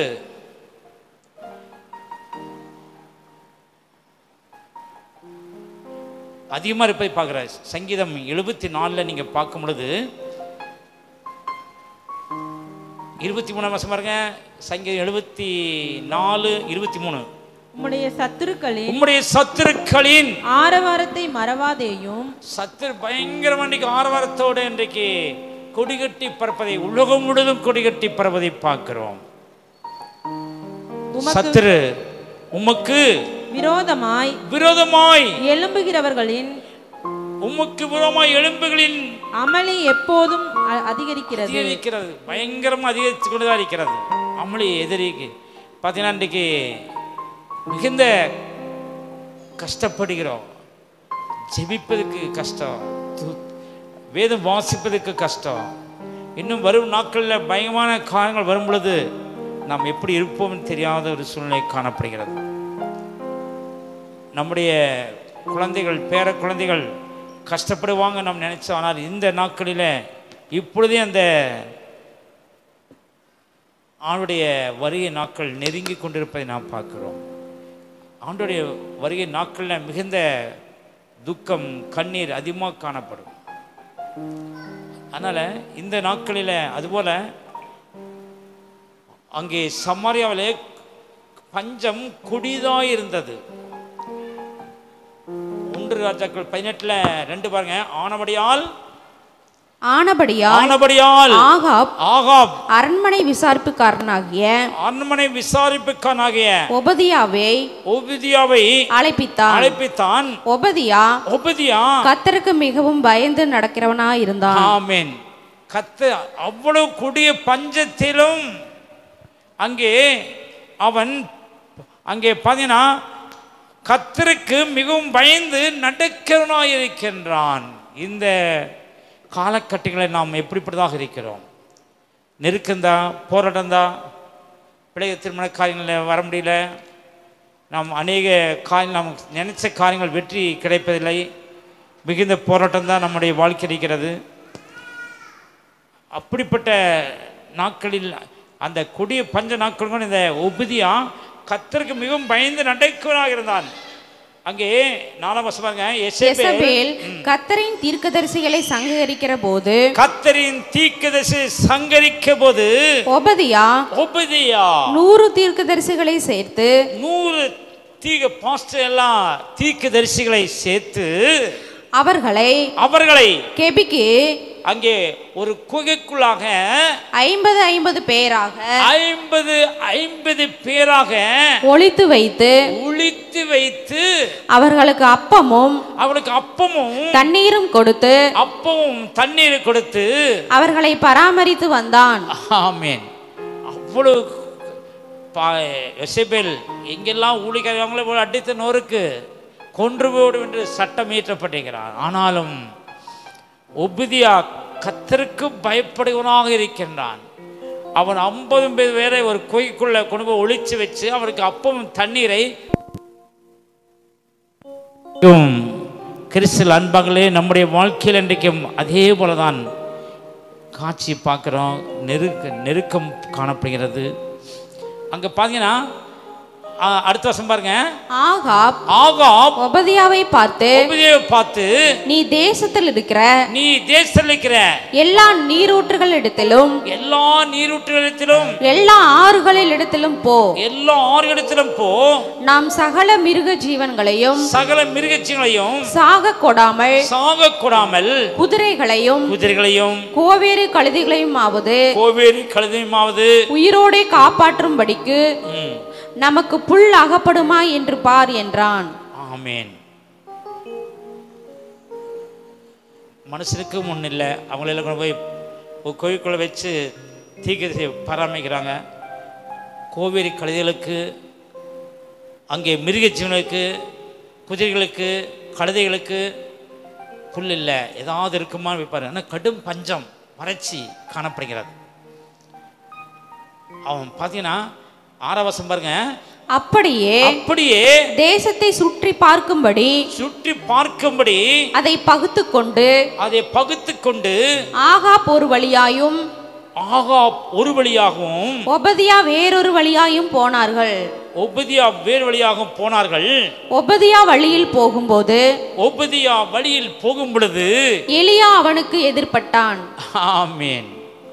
அதிகமாக இருப்பதை பார்க்குற சங்கீதம் எழுபத்தி நாலில் நீங்கள் பார்க்கும் பொழுது இருபத்தி மூணாம் வருஷம் பாருங்க சங்கீதம் எழுபத்தி நாலு இருபத்தி மூணு உம்முடைய சத்துருக்களின் உம்முடைய சத்துருக்களின் ஆரவாரத்தை மறவாதேயும் சத்துரு பயங்கரமா இன்னைக்கு ஆரவாரத்தோடு இன்றைக்கு கொடிகட்டி பறப்பதை உலகம் முழுதும் கொடிகட்டி பறப்பதை பார்க்கிறோம் உமக்கு சத்துரு உமக்கு விரோதமாய் விரோதமாய் எழும்புகிறவர்களின் உமக்கு விரோதமாய் எழும்புகளின் அமளி எப்போதும் அ- அதிகரிக்கிறது அதிகரிக்கிறது பயங்கரமா அதிகரித்து கொண்டு தான் இருக்கிறது அமளி எதிரிக்கு பார்த்தீங்கன்னா இன்றைக்கு மிகுந்த கஷ்டப்படுகிறோம் ஜெபிப்பதற்கு கஷ்டம் து- வேதம் வாசிப்பதற்கு கஷ்டம் இன்னும் வரும் நாட்களில் பயங்கரமான காலங்கள் வரும் பொழுது நாம் எப்படி இருப்போம்னு தெரியாத ஒரு சூழ்நிலை காணப்படுகிறது நம்முடைய குழந்தைகள் பேர குழந்தைகள் கஷ்டப்படுவாங்க நாம் நினைச்சோம் ஆனால் இந்த நாட்களில் இப்பொழுதே அந்த ஆண்டுடைய வருகை நாட்கள் நெருங்கி கொண்டிருப்பதை நாம் பார்க்கிறோம் ஆண்டுடைய வருகை நாட்களில் மிகுந்த துக்கம் கண்ணீர் அதிகமாக காணப்படும் அதனால் இந்த நாட்களில் அதுபோல் அங்கே சமாரியாவிலே பஞ்சம் குடிதாய் இருந்தது ஒன்று ராஜாக்கள் பதினெட்டுல ரெண்டு பாருங்க ஆனபடியால் ஆனபடியால் ஆனபடியால் ஆகாப் ஆகாப் அரண்மனை விசாரிப்புக்காரனாகிய அரண்மனை விசாரிப்புக்கானாகிய ஒபதியாவை ஒபிதியாவை அழைப்பித்தான் அழைப்பித்தான் ஒபதியா ஒபதியா கத்தருக்கு மிகவும் பயந்து நடக்கிறவனா இருந்தான் ஆமென் கத்த அவ்வளவு கொடிய பஞ்சத்திலும் அங்கே அவன் அங்கே பார்த்தீங்கன்னா கத்தருக்கு மிகவும் பயந்து நடக்கிறவனாய் இருக்கின்றான் இந்த காலகட்டங்களை நாம் எப்படிப்பட்டதாக இருக்கிறோம் நெருக்கந்தா போராட்டம்தா பிள்ளைகள் திருமண காரியங்களில் வர முடியல நாம் அநேக காரியம் நாம் நினைச்ச காரியங்கள் வெற்றி கிடைப்பதில்லை மிகுந்த போராட்டம் தான் நம்முடைய வாழ்க்கை இருக்கிறது அப்படிப்பட்ட நாட்களில் அந்த கொடிய பஞ்ச நாட்களுக்கும் இந்த உபதியா கத்தருக்கு மிகவும் பயந்து நடக்கிறவனாக இருந்தான் அங்கே நாலாம் வருஷம் பாருங்க எசேபேல் எசபேல் கத்தரின் தீர்க்கதரிசிகளை சங்கரிக்கிற போது கத்தரின் தீர்க்கதரிசி சங்கரிக்க போது ஒபதியா உபதியா நூறு தீர்க்கதரிசிகளை சேர்த்து நூறு தீக பாஸ்டர் எல்லாம் தீர்க்கதரிசிகளை சேர்த்து அவர்களை அவர்களை கெபிக்கு அங்கே ஒரு குகைக்குள்ளாக ஐம்பது ஐம்பது பேராக ஐம்பது ஐம்பது பேராக ஒளித்து வைத்து ஒளித்து வைத்து அவர்களுக்கு அப்பமும் அவளுக்கு அப்பமும் தண்ணீரும் கொடுத்து அப்பமும் தண்ணீர் கொடுத்து அவர்களை பராமரித்து வந்தான் ஆமேன் அவ்வளவு பா யோசேபேல் எங்கெல்லாம் ஊழிக்காரவங்களே போல அடித்த நோருக்கு கொன்று போடும் என்று சட்டம் இயற்றப்பட்டிருக்கிறார் ஆனாலும் ஒபிதியா கத்தருக்கு பயப்படுவனாக இருக்கின்றான் அவன் ஐம்பது பேர் பேரை ஒரு கோய்க்குள்ள கொண்டு போய் ஒளிச்சு வச்சு அவருக்கு அப்பமும் தண்ணீரை கிறிஸ்தல் அன்பாங்களே நம்முடைய வாழ்க்கையில் இன்றைக்கும் அதே போலதான் காட்சி பார்க்குறோம் நெருக்க நெருக்கம் காணப்படுகிறது அங்கே பார்த்தீங்கன்னா ஆ, அடுத்த வருஷம் பாருங்க ஆகாப் ஆகாப் ஒபதியாவை பார்த்து உபதியை பார்த்து நீ தேசத்தில் இருக்கிற நீ தேசத்தில் இருக்கிற எல்லா நீரூற்றுகளிடத்திலும் எல்லா நீரூற்றுகளிடத்திலும் எல்லா ஆறுகளிலிடத்திலும் போ எல்லா ஆறுகளிடத்திலும் போ நாம் சகல மிருக ஜீவன்களையும் சகல மிருகச்சிகளையும் சாக கொடாமல் சாக கூடாமல் குதிரைகளையும் குதிரைகளையும் கோவேறு கழுதைகளையும் ஆவது கோவேரி கழுதையுமாவது உயிரோடே காப்பாற்றும்படிக்கு ம், நமக்கு புல் அகப்படுமா என்று பார் என்றான் ஆமேன் மனுஷனுக்கு முன் இல்லை அவங்களெல்லாம் கொண்டு போய் ஒரு கோயிலுக்குள்ளே வச்சு தீக்கிரத்தை பராமரிக்கிறாங்க கோவேரி கழுதைகளுக்கு அங்கே மிருக ஜீவனுக்கு குதிரைகளுக்கு கழுதைகளுக்கு புல் இல்லை ஏதாவது இருக்குமான்னு வைப்பார் ஆனால் கடும் பஞ்சம் வறட்சி காணப்படுகிறது அவன் பார்த்தீங்கன்னா ஆறாவசம் பாருங்க அப்படியே அப்படியே தேசத்தை சுற்றி பார்க்கும்படி சுற்றி பார்க்கும்படி அதை பகுத்து கொண்டு அதை பகுத்து கொண்டு ஆகாப் ஒரு வழியாயும் ஆகா ஒரு வழியாகவும் ஒபதியா வேறொரு வழியாயும் போனார்கள் ஒபதியா வேறு வழியாகவும் போனார்கள் ஒபதியா வழியில் போகும்போது ஒபதியா வழியில் போகும் பொழுது எலியா அவனுக்கு எதிர்ப்பட்டான் ஆமேன்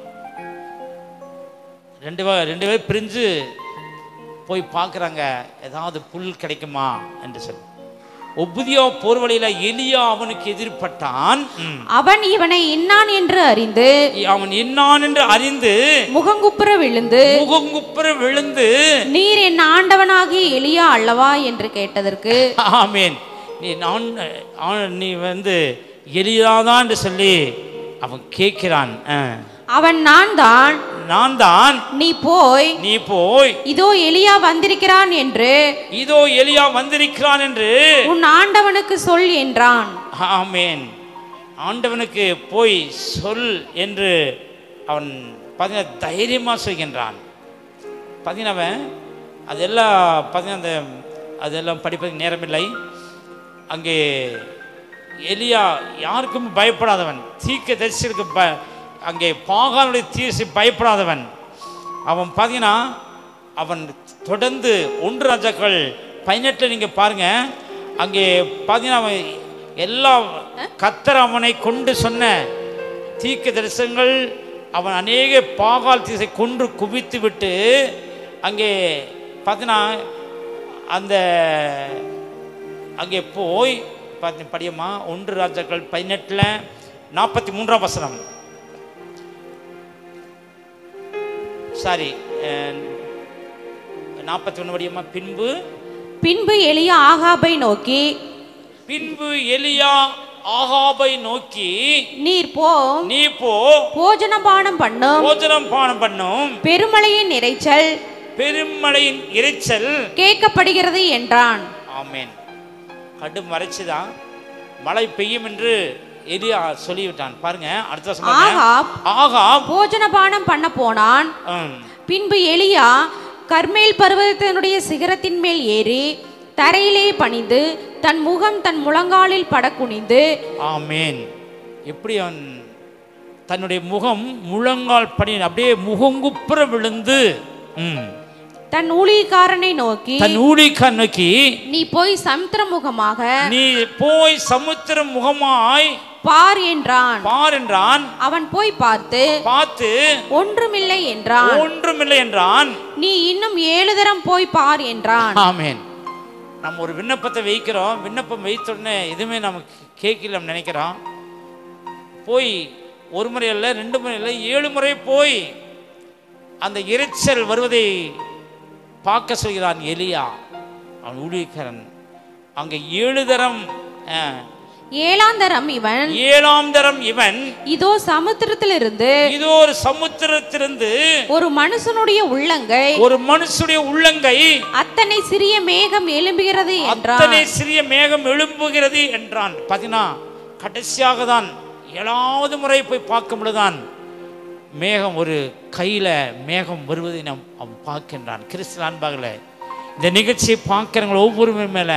ரெண்டு பேர் ரெண்டு பேர் பிரிஞ்சு போய் பார்க்குறாங்க ஏதாவது புல் கிடைக்குமா என்று சொல்லி ஒப்புதியா போர்வழியில எலியா அவனுக்கு எதிர்பட்டான் ம். அவன் இவனை இன்னான் என்று அறிந்து அவன் என்னான் என்று அறிந்து முகங்குப்புற விழுந்து முகங்குப்புற விழுந்து நீர் என் ஆண்டவனாகிய எலியா அல்லவா என்று கேட்டதற்கு ஆமேன் நீ நான் ஆ- நீ வந்து எலியாதான் என்று சொல்லி அவன் கேட்கிறான் ஆ. அவன் நான் தான் நான் தான் நீ போய் நீ போய் இதோ எலியா வந்திருக்கிறான் என்று இதோ எலியா வந்திருக்கிறான் என்று உன் ஆண்டவனுக்கு சொல் என்றான் ஆமேன் ஆண்டவனுக்கு போய் சொல் என்று அவன் பார்த்தீங்கன்னா தைரியமாக சொல்கின்றான் பார்த்தீங்கன்னா அவன் அதெல்லாம் பார்த்தீங்கன்னா அந்த அதெல்லாம் படிப்பதற்கு நேரமில்லை அங்கே எலியா யாருக்கும் பயப்படாதவன் தீக்க தரிசனுக்கு ப அங்கே பாகாலுடைய தீர்ச்சி பயப்படாதவன் அவன் பார்த்தீங்கன்னா அவன் தொடர்ந்து ஒன்று ராஜாக்கள் பதினெட்டில் நீங்கள் பாருங்க அங்கே பார்த்தீங்கன்னா அவன் எல்லா கத்தர் அவனை கொண்டு சொன்ன தீக்க தரிசனங்கள் அவன் அநேக பாகால் தீசை கொன்று குவித்து விட்டு அங்கே பார்த்தீங்கன்னா அந்த அங்கே போய் பார்த்து படியம்மா ஒன்று ராஜாக்கள் பதினெட்டில் நாற்பத்தி மூன்றாம் வசனம் சாரி நாற்பத்தி ஒன்று படியம்மா பின்பு பின்பு எலியா ஆகாபை நோக்கி பின்பு எலியா ஆகாபை நோக்கி நீர் போ நீ போ போஜனபானம் பண்ணும் போஜனம் பானம் பண்ணும் பெருமழையின் இரைச்சல் பெருமழையின் இரைச்சல் கேட்கப்படுகிறது என்றான் ஆமேன் கடும் வறட்சிதான் மழை பெய்யும் என்று எலியா சொல்லிவிட்டான் பாருங்க அடுத்த வருஷம் பாருங்க. ஆகாப் ஆகாப் போஜனபானம் பண்ண போனான் ம், பின்பு எலியா கர்மேல் பர்வதத்தினுடைய சிகரத்தின் மேல் ஏறி தரையிலே பணிந்து தன் முகம் தன் முழங்காலில் பட குனிந்து ஆமேன் எப்படி அவன் தன்னுடைய முகம் முழங்கால் படி அப்படியே முகங்குப்புற விழுந்து ம், தன் ஊழியக்காரனை நோக்கி தன் ஊழிக்க நோக்கி நீ போய் சமுத்திரமுகமாக நீ போய் சமுத்திரம் முகமாய் பார் என்றான் பார் என்றான் அவன் போய் பார்த்து பார்த்து ஒன்றுமில்லை என்றான் ஒன்றுமில்லை என்றான் நீ இன்னும் ஏழு தரம் போய் பார் என்றான் ஆமேன் நம்ம ஒரு விண்ணப்பத்தை வைக்கிறோம் விண்ணப்பம் வைத்த உடனே எதுவுமே நமக்கு கேட்கல நம்ம நினைக்கிறோம் போய் ஒரு முறை இல்லை ரெண்டு முறை இல்லை ஏழு முறை போய் அந்த இரைச்சல் வருவதை பார்க்க சொல்கிறான் எலியா அவன் ஊழியக்காரன் அங்கே ஏழு தரம் அஹ், ஏழாம் தரம் இவன் ஏழாம் தரம் இவன் இதோ சமுத்திரத்திலிருந்து இதோ ஒரு சமுத்திரத்திலிருந்து ஒரு மனுஷனுடைய உள்ளங்கை ஒரு மனுஷனுடைய உள்ளங்கை அத்தனை சிறிய மேகம் எழும்புகிறது என்றான் அத்தனை சிறிய மேகம் எழும்புகிறது என்றான் பார்த்தீங்கன்னா கடைசியாக தான் ஏழாவது முறை போய் பார்க்கும் பொழுதுதான் மேகம் ஒரு கையில மேகம் வருவதை நாம் அவன் பார்க்கின்றான் கிறிஸ்து அன்பாகல இந்த நிகழ்ச்சியை பார்க்கிறவங்க ஒவ்வொருவர் மேல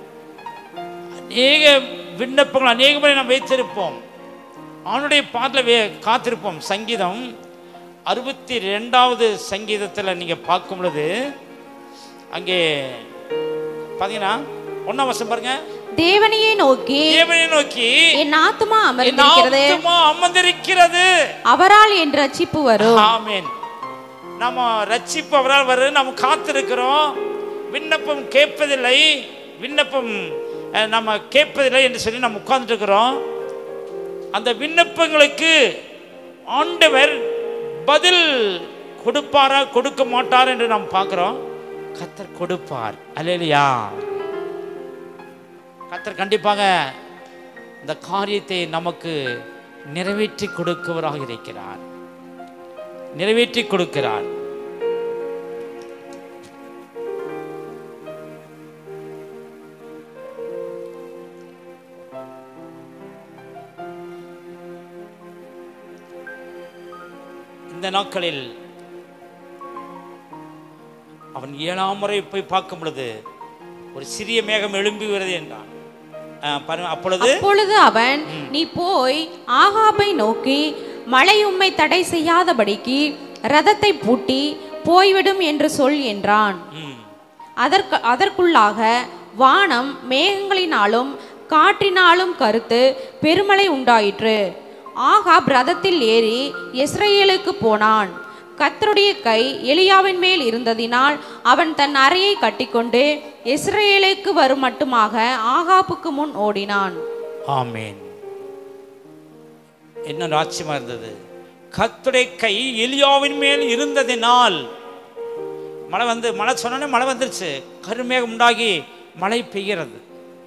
அநேக விண்ணப்பங்கள் அநேக முறை நாம் வைத்திருப்போம் அவனுடைய பாட்டில் வே காத்திருப்போம் சங்கீதம் அறுபத்தி ரெண்டாவது சங்கீதத்தில் நீங்கள் பார்க்கும் பொழுது அங்கே பார்த்தீங்கன்னா ஒன்றாம் வருஷம் பாருங்க தேவனையே நோக்கி தேவனை நோக்கி என் ஆத்துமா என் அமர்ந்திருக்கிறது ஆத்துமா அமர்ந்திருக்கிறது அவரால் என் ரட்சிப்பு வரும் ஆமென் நம்ம ரட்சிப்பு அவரால் வரும் நம்ம காத்திருக்கிறோம் விண்ணப்பம் கேட்பதில்லை விண்ணப்பம் அஹ், நம்ம கேட்பதில்லை என்று சொல்லி நம்ம உட்கார்ந்துட்டு இருக்கிறோம் அந்த விண்ணப்பங்களுக்கு ஆண்டவர் பதில் கொடுப்பாரா கொடுக்க மாட்டார் என்று நாம் பார்க்கிறோம் கத்தர் கொடுப்பார் அல்லையா கத்தர் கண்டிப்பாக இந்த காரியத்தை நமக்கு நிறைவேற்றி கொடுக்கிறவராக இருக்கிறார் நிறைவேற்றி கொடுக்கிறார் இந்த நாட்களில் அவன் ஏழாம் முறை போய் பார்க்கும் பொழுது ஒரு சிறிய மேகம் எழும்புகிறது என்றான் அஹ் பாருங்க அப்பொழுது அப்பொழுது அவன் நீ போய் ஆகாபை நோக்கி மழை உம்மை தடை செய்யாதபடிக்கு ரதத்தை பூட்டி போய்விடும் என்று சொல் என்றான் ம், அதற்கு அதற்குள்ளாக வானம் மேகங்களினாலும் காற்றினாலும் கருத்து பெருமழை உண்டாயிற்று ஆகாப் ரதத்தில் ஏறி இஸ்ரேலுக்கு போனான் கர்த்தருடைய கை எலியாவின் மேல் இருந்ததினால் அவன் தன் அறையை கட்டிக்கொண்டு இஸ்ரேலுக்கு வரும் மட்டுமாக ஆகாப்புக்கு முன் ஓடினான் ஆமேன் என்ன ராட்சியமா இருந்தது கர்த்தருடைய கை எலியாவின் மேல் இருந்ததினால் மழை வந்து மழை சொன்னோன்னே மழை வந்துருச்சு கருமேகம் உண்டாகி மழை பெய்கிறது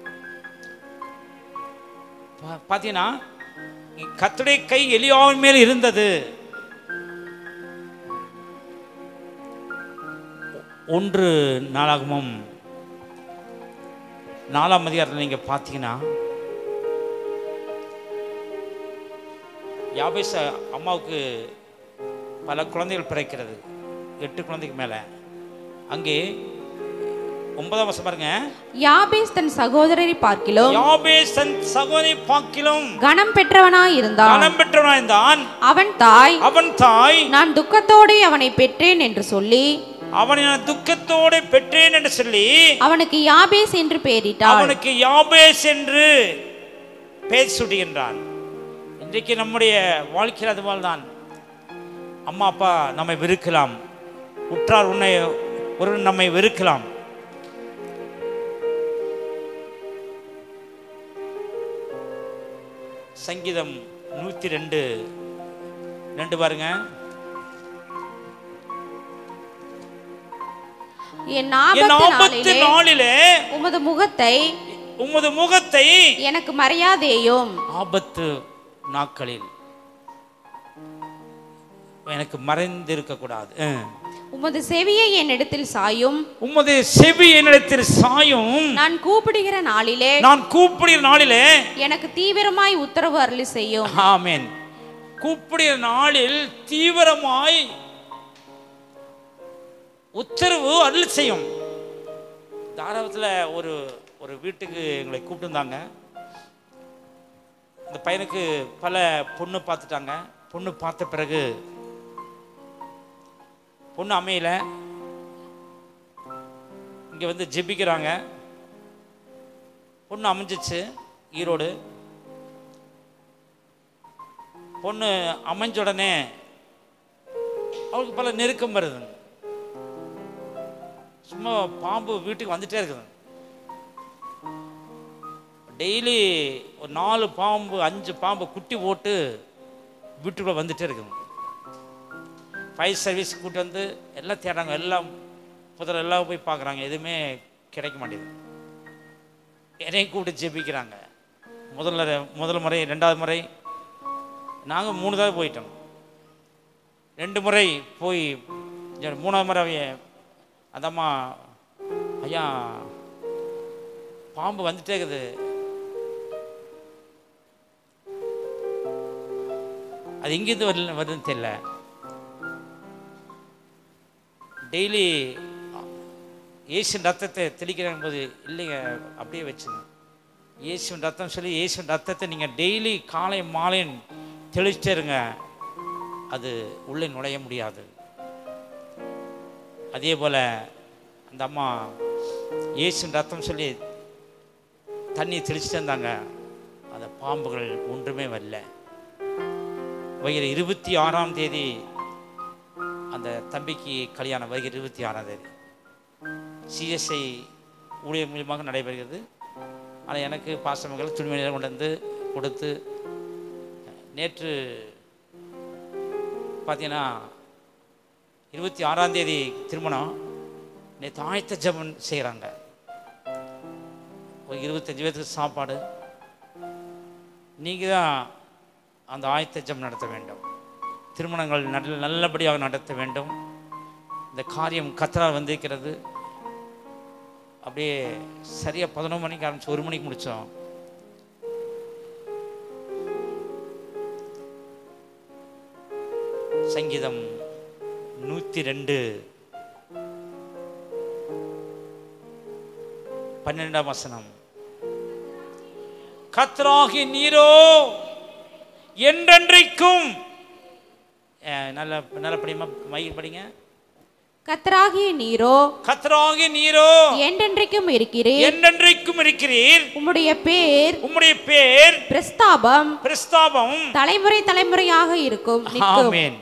பா- பார்த்தீங்கன்னா கர்த்தருடைய கை எலியாவின் மேல் இருந்தது ஒன்று நாளாகமும் நாலாம் அதிகாரத்தில் நீங்க பார்த்தீங்கன்னா யாபேச அம்மாவுக்கு பல குழந்தைகள் பிறக்கிறது எட்டு குழந்தைக்கு மேலே அங்கே ஒன்பதாம் வருஷம் பாருங்க யாபேஸ் தன் சகோதரரை பார்க்கிலும் யாபேஸ் தன் சகோதரி பாக்கிலும் கனம் பெற்றவனாய் இருந்தான் கனம் பெற்றவனாய்ந்தான் அவன் தாய் அவன் தாய் நான் துக்கத்தோடு அவனை பெற்றேன் என்று சொல்லி அவனை நான் துக்கத்தோடு பெற்றேன் என்று சொல்லி அவனுக்கு யாபேஸ் என்று பெயரிட்டாள் அவனுக்கு யாபேஸ் என்று பேர் சுடுகின்றான் இன்றைக்கு நம்முடைய வாழ்க்கையில் அதுபோல்தான் அம்மா அப்பா நம்மை வெறுக்கலாம் உற்றார் உன்னை ஒரு நம்மை வெறுக்கலாம் சங்கீதம் நூத்தி ரெண்டு ரெண்டு பாருங்க என் என் ஆபத்து ஆபத்து நாளிலே நாளிலே உமது முகத்தை உமது முகத்தை எனக்கு மறையாதேயும் ஆபத்து நாட்களில் எனக்கு மறைந்திருக்க கூடாது உமது செவியை என்னிடத்தில் சாயும் உமது செவி என்னிடத்தில் சாயும் நான் கூப்பிடுகிற நாளிலே நான் கூப்பிடுகிற நாளிலே எனக்கு தீவிரமாய் உத்தரவு அருளி செய்யும் ஆமென் கூப்பிடுகிற நாளில் தீவிரமாய் உத்தரவு அருள் செய்யும் தாராவத்தில் ஒரு ஒரு வீட்டுக்கு எங்களை கூப்பிட்டுருந்தாங்க இந்த பையனுக்கு பல பொண்ணு பார்த்துட்டாங்க பொண்ணு பார்த்த பிறகு பொண்ணு அமையல இங்கே வந்து ஜெபிக்கிறாங்க பொண்ணு அமைஞ்சிச்சு ஈரோடு பொண்ணு அமைஞ்ச உடனே அவளுக்கு பல நெருக்கம் வருது சும்மா பாம்பு வீட்டுக்கு வந்துட்டே இருக்குது டெய்லி ஒரு நாலு பாம்பு அஞ்சு பாம்பு குட்டி போட்டு வீட்டுக்குள்ள வந்துட்டே இருக்குது ஃபயர் சர்வீஸ் கூட்டி வந்து எல்லாம் தேடுறாங்க எல்லாம் புதர் எல்லாம் போய் பார்க்குறாங்க எதுவுமே கிடைக்க மாட்டேங்குது என்னையும் கூப்பிட்டு ஜெபிக்கிறாங்க முதல்ல முதல் முறை ரெண்டாவது முறை நாங்கள் மூணு தடவை போயிட்டோம் ரெண்டு முறை போய் ஜ- மூணாவது முறை அவைய அந்த அம்மா ஐயா பாம்பு வந்துட்டே இருக்குது அது எங்கேருந்து வரல வருதுன்னு தெரியல டெய்லி இயேசுவின் ரத்தத்தை தெளிக்கிறேன் போது இல்லைங்க அப்படியே வச்சுங்க இயேசுவின் ரத்தம் சொல்லி இயேசுவின் ரத்தத்தை நீங்கள் டெய்லி காலை மாலையும் தெளிச்சிட்டே இருங்க அது உள்ளே நுழைய முடியாது அதே போல் அந்த அம்மா இயேசுவின் ரத்தம் சொல்லி தண்ணி தெளிச்சுட்டு இருந்தாங்க அந்த பாம்புகள் ஒன்றுமே வரல வகிற இருபத்தி ஆறாம் தேதி அந்த தம்பிக்கு கல்யாணம் வருகிற இருபத்தி ஆறாம் தேதி சிஎஸ்ஐ ஊழியர் மூலியமாக நடைபெறுகிறது ஆனால் எனக்கு பாசமகள் துணிமணிகள் கொண்டு வந்து கொடுத்து நேற்று பார்த்தீங்கன்னா இருபத்தி ஆறாம் தேதி திருமணம் நேற்று ஆயத்த ஜபம் செய்கிறாங்க ஒரு இருபத்தஞ்சு பேருக்கு சாப்பாடு நீங்கள் தான் அந்த ஆயத்த ஜபம் நடத்த வேண்டும் திருமணங்கள் நல்ல நல்லபடியாக நடத்த வேண்டும் இந்த காரியம் கத்தரால் வந்திருக்கிறது அப்படியே சரியாக பதினொரு மணிக்கு ஆரம்பிச்சு ஒரு மணிக்கு முடித்தோம் சங்கீதம் நூற்றி ரெண்டு பன்னிரெண்டாம் வசனம் கத்ராகி நீரோ என்றென்றைக்கும் அஹ், நல்ல நல்ல படிமா மயில் படிங்க கத்தராகிய நீரோ கத்ராகி நீரோ என்றென்றைக்கும் இருக்கிறீர் என்றென்றைக்கும் இருக்கிறீர் உம்முடைய பேர் உம்முடைய பேர் பிரஸ்தாபம் பிரஸ்தாபம் தலைமுறை தலைமுறையாக இருக்கும் நிற்கும். ஆமென்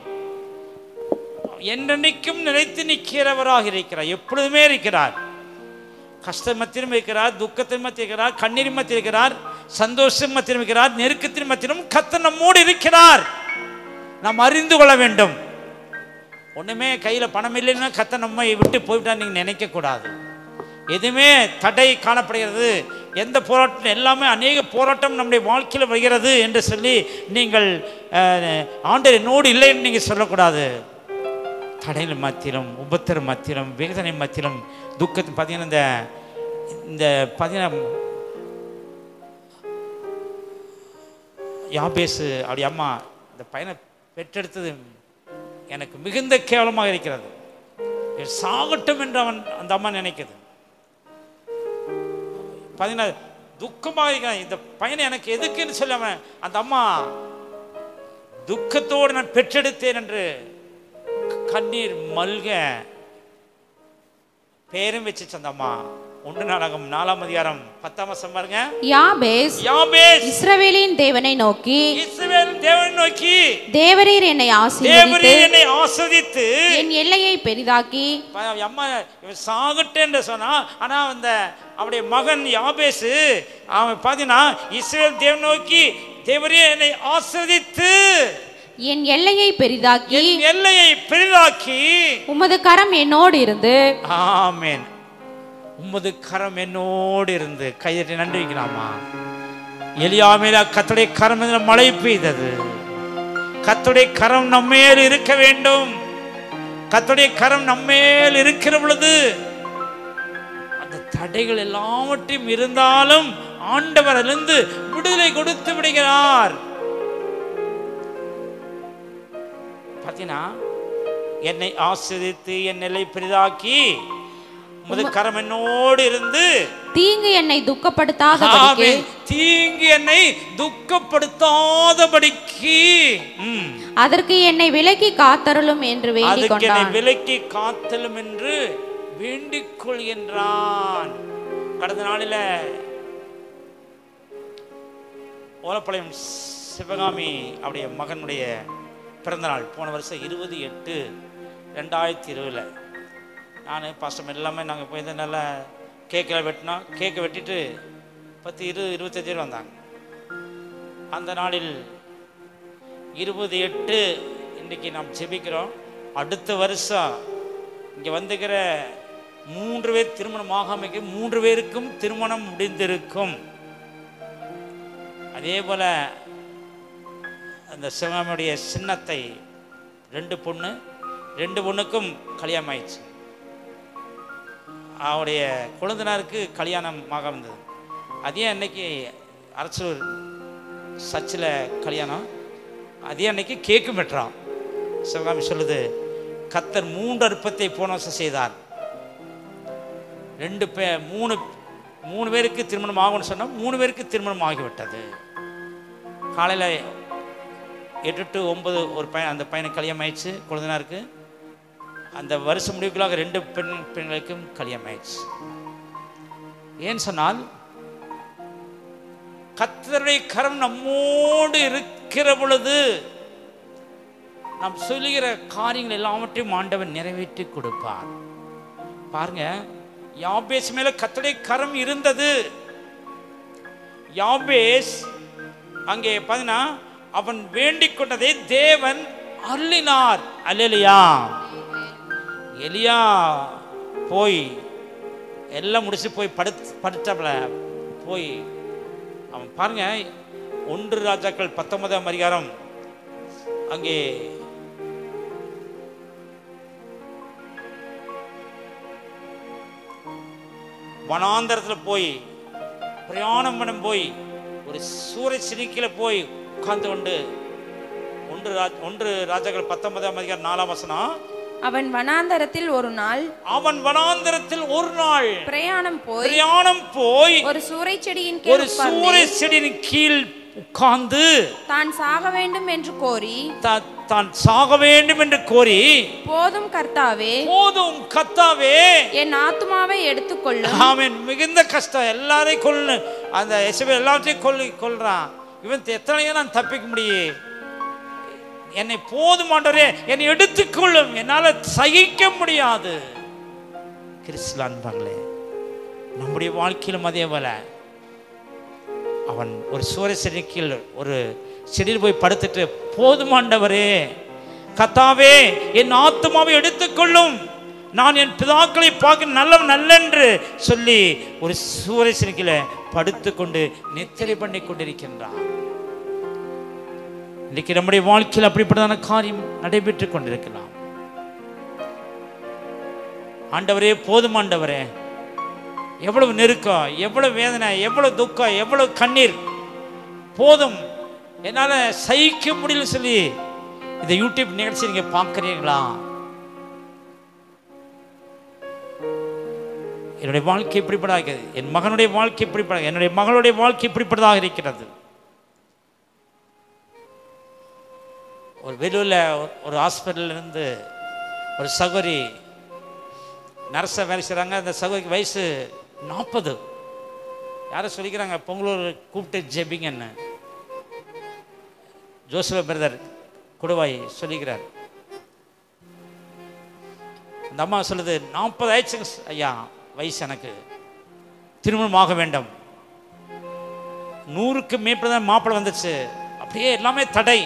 என்றென்றைக்கும் நிலைத்து நிற்கிறவராக இருக்கிறார் எப்பொழுதுமே இருக்கிறார் கஷ்ட மத்தியிலும் இருக்கிறார் துக்கத்தின் மத்தியில் இருக்கிறார் கண்ணீர் மத்தியில் இருக்கிறார் சந்தோஷம் மத்தியிலும் இருக்கிறார் நெருக்கத்தின் மத்தியிலும் கர்த்தர் நம்மோடு இருக்கிறார் நாம் அறிந்து கொள்ள வேண்டும் ஒண்ணுமே கையில பணம் இல்லைன்னா கத்த நம்மை விட்டு போய்விட்டா நீங்க நினைக்க கூடாது எதுவுமே தடை காணப்படுகிறது எந்த போராட்டம் எல்லாமே அநேக போராட்டம் நம்முடைய வாழ்க்கையில் வருகிறது என்று சொல்லி நீங்கள் அஹ், ஆண்டவர் என்னோடு இல்லைன்னு நீங்கள் சொல்லக்கூடாது தடையில் மத்தியிலும் உபத்திர மத்தியிலும் வேதனை மத்தியிலும் துக்கத்தின் பார்த்தீங்கன்னா இந்த இந்த பார்த்தீங்கன்னா யாபேசு அப்படி அம்மா இந்த பையனை பெற்றெடுத்தது எனக்கு மிகுந்த கேவலமாக இருக்கிறது இவன் சாகட்டும் என்று அவன் அந்த அம்மா நினைக்குது பார்த்தீங்கன்னா துக்கமாக இருக்கிறான் இந்த பையனை எனக்கு எதுக்குன்னு சொல்லி அவன் அந்த அம்மா துக்கத்தோடு நான் பெற்றெடுத்தேன் என்று கண்ணீர் மல்க பேரும் வச்சுச்சு அந்த அம்மா ஒன்று நாடகம் நாலாம் அதிகாரம் பத்தாம் வருஷம் பாருங்க யாபேஸ் யாபேஸ் இஸ்ரவேலின் தேவனை நோக்கி இஸ்ரவேல் தேவனை நோக்கி தேவரீர் என்னை ஆசீர்வதித்து தேவரீர் என்னை ஆஸ்வதித்து என் எல்லையை பெரிதாக்கி ப- அம்மா இவன் சாகட்டேன்னு சொன்னா ஆனா அந்த அவருடைய மகன் யாபேசு அவன் பார்த்தீங்கன்னா இஸ்ரேல் தேவன் நோக்கி தேவரே என்னை ஆஸ்வதித்து என் எல்லையை பெரிதாக்கி என் எல்லையை பெரிதாக்கி உமது கரம் என்னோடு இருந்து ஆமென் உமது கரம் என்னோடு இருந்து கைதட்டி நன்றி வைக்கலாமா எலியாமேல கத்துடைய கரம் மேல மழை பெய்தது கத்துடைய கரம் நம்மேல் இருக்க வேண்டும் கத்துடைய கரம் நம்மேல் இருக்கிற பொழுது அந்த தடைகள் எல்லாவற்றையும் இருந்தாலும் ஆண்டவர் அதிலிருந்து விடுதலை கொடுத்து விடுகிறார் பார்த்தீங்கன்னா என்னை ஆசிரித்து என் நிலை பெரிதாக்கி முது கரம் என்னோடு இருந்து தீங்கு என்னை துக்கப்படுத்தாத ஆமென். தீங்கு என்னை துக்கப்படுத்தாதபடிக்கு ம். அதற்கு என்னை விலக்கி காத்தருளும் என்று வேண்டிக் அதுக்கு என்னை கொண்டான் விலக்கி காத்தலும் என்று வேண்டிக் கொள்கின்றான் கடந்த நாளில் ஓலப்பாளையம் சிவகாமி அவருடைய மகனுடைய பிறந்தநாள் போன வருஷம் இருபது எட்டு ரெண்டாயிரத்தி இருபதில் நான் பாஸ்டம் எல்லாமே நாங்கள் போய் நல்லா கேக்கில் வெட்டினோம் கேக்கை வெட்டிட்டு பத்து இரு இருபத்தஞ்சு பேர் வந்தாங்க அந்த நாளில் இருபது எட்டு இன்னைக்கு நாம் ஜெபிக்கிறோம் அடுத்த வருஷம் இங்கே வந்துக்கிற மூன்று பேர் திருமணம் ஆகாமைக்கு மூன்று பேருக்கும் திருமணம் முடிந்திருக்கும் அதே போல அந்த சிவகாமியுடைய சின்னத்தை ரெண்டு பொண்ணு ரெண்டு பொண்ணுக்கும் கல்யாணம் ஆயிடுச்சு அவருடைய குழந்தைனாருக்கு கல்யாணம் ஆக வந்தது அதே அன்னைக்கு அரசூர் சர்ச்சில் கல்யாணம் அதே அன்னைக்கு கேக்கு வெட்டுறான் சிவகாமி சொல்லுது கத்தர் மூன்று அற்பத்தை போன வருஷம் செய்தார் ரெண்டு பே மூணு மூணு பேருக்கு திருமணம் ஆகும்னு சொன்னால் மூணு பேருக்கு திருமணம் ஆகிவிட்டது காலையில் எட்டு டு ஒன்பது ஒரு பையன் அந்த பையனுக்கு கல்யாணம் ஆயிடுச்சு குழந்தைனாருக்கு அந்த வருஷ முடிவுகளாக ரெண்டு பெண் பெண்களுக்கும் கல்யாணம் ஆயிடுச்சு ஏன் சொன்னால் கத்தருடைய கரம் நம்மோடு இருக்கிற பொழுது நாம் சொல்லுகிற காரியங்கள் எல்லாவற்றையும் ஆண்டவன் நிறைவேற்றி கொடுப்பார் பாருங்க யாபேஸ் மேல கத்தருடைய கரம் இருந்தது யாபேஸ் அங்கே பார்த்தீங்கன்னா அவன் வேண்டிக் கொண்டதை தேவன் அருளினார் அல்லையா எலியா போய் எல்லாம் முடிச்சு போய் படுத்து படுத்தாப்புல போய் அவன் பாருங்க ஒன்று ராஜாக்கள் பத்தொன்பதாம் அதிகாரம் அங்கே வனாந்தரத்தில் போய் பிரயாணம் பண்ண போய் ஒரு சூரிய சிரிக்கில் போய் உட்கார்ந்து கொண்டு ஒன்று ராஜ் ஒன்று ராஜாக்கள் பத்தொன்பதாம் அதிகாரம் நாலாம் வசனம் அவன் வனாந்தரத்தில் ஒரு நாள் அவன் வனாந்தரத்தில் ஒரு நாள் பிரயாணம் போய் பிரயாணம் போய் ஒரு சூறை செடியின் ஒரு கீழ் உட்கார்ந்து சூரிய செடியின் கீழ் உட்கார்ந்து தான் சாக வேண்டும் என்று கோரி தா- தான் சாக வேண்டும் என்று கோரி போதும் கர்த்தாவே போதும் கத்தாவே என் ஆத்துமாவை எடுத்துக்கொள்ளும் அவன் மிகுந்த கஷ்டம் எல்லாரையும் கொல்லு அந்த எசபே எல்லாத்தையும் கொல்லி கொல்றான் இவன் எத்தனையோ நான் தப்பிக்க முடியும் என்னை போதும் ஆண்டவரே என்னை எடுத்துக்கொள்ளும் என்னால சகிக்க முடியாது கிறிஸ்துவ அன்பாங்களே நம்முடைய வாழ்க்கையிலும் அதே போல அவன் ஒரு சூரிய செடிக்கில் ஒரு செடியில் போய் படுத்துட்டு போதுமாண்டவரே கத்தாவே என் ஆத்துமாவை எடுத்துக்கொள்ளும் நான் என் பிதாக்களை பார்க்க நல்லவன் நல்லென்று சொல்லி ஒரு சூரிய செடிக்கில படுத்துக்கொண்டு நித்திரை பண்ணி கொண்டிருக்கின்றான் இன்னைக்கு நம்முடைய வாழ்க்கையில் அப்படிப்பட்டதான காரியம் நடைபெற்றுக் கொண்டிருக்கலாம் ஆண்டவரே போதும் ஆண்டவரே எவ்வளவு நெருக்கம் எவ்வளவு வேதனை எவ்வளவு துக்கம் எவ்வளவு கண்ணீர் போதும் என்னால் சகிக்க முடியல சொல்லி இந்த யூடியூப் நிகழ்ச்சி நீங்க பார்க்குறீங்களா என்னுடைய வாழ்க்கை இப்படிப்பட்டதாக இருக்கிறது என் மகனுடைய வாழ்க்கை இப்படிப்பட்ட என்னுடைய மகளுடைய வாழ்க்கை இப்படிப்பட்டதாக இருக்கிறது ஒரு வெளியூரில் ஒரு ஹாஸ்பிட்டல்ல இருந்து ஒரு சகோரி நர்ஸை வேலை செய்கிறாங்க அந்த சகோதரிக்கு வயசு நாற்பது யாரை சொல்லிக்கிறாங்க பொங்கலூர் கூப்பிட்டு ஜெபிங்கன்னு ஜோசப் பிரதர் கொடுவாய் சொல்லிக்கிறார் அந்த அம்மா சொல்லுது நாற்பது ஆயிடுச்சுங்க ஐயா வயசு எனக்கு திருமணம் ஆக வேண்டும் நூறுக்கு மேற்பட தான் மாப்பிள்ளை வந்துச்சு அப்படியே எல்லாமே தடை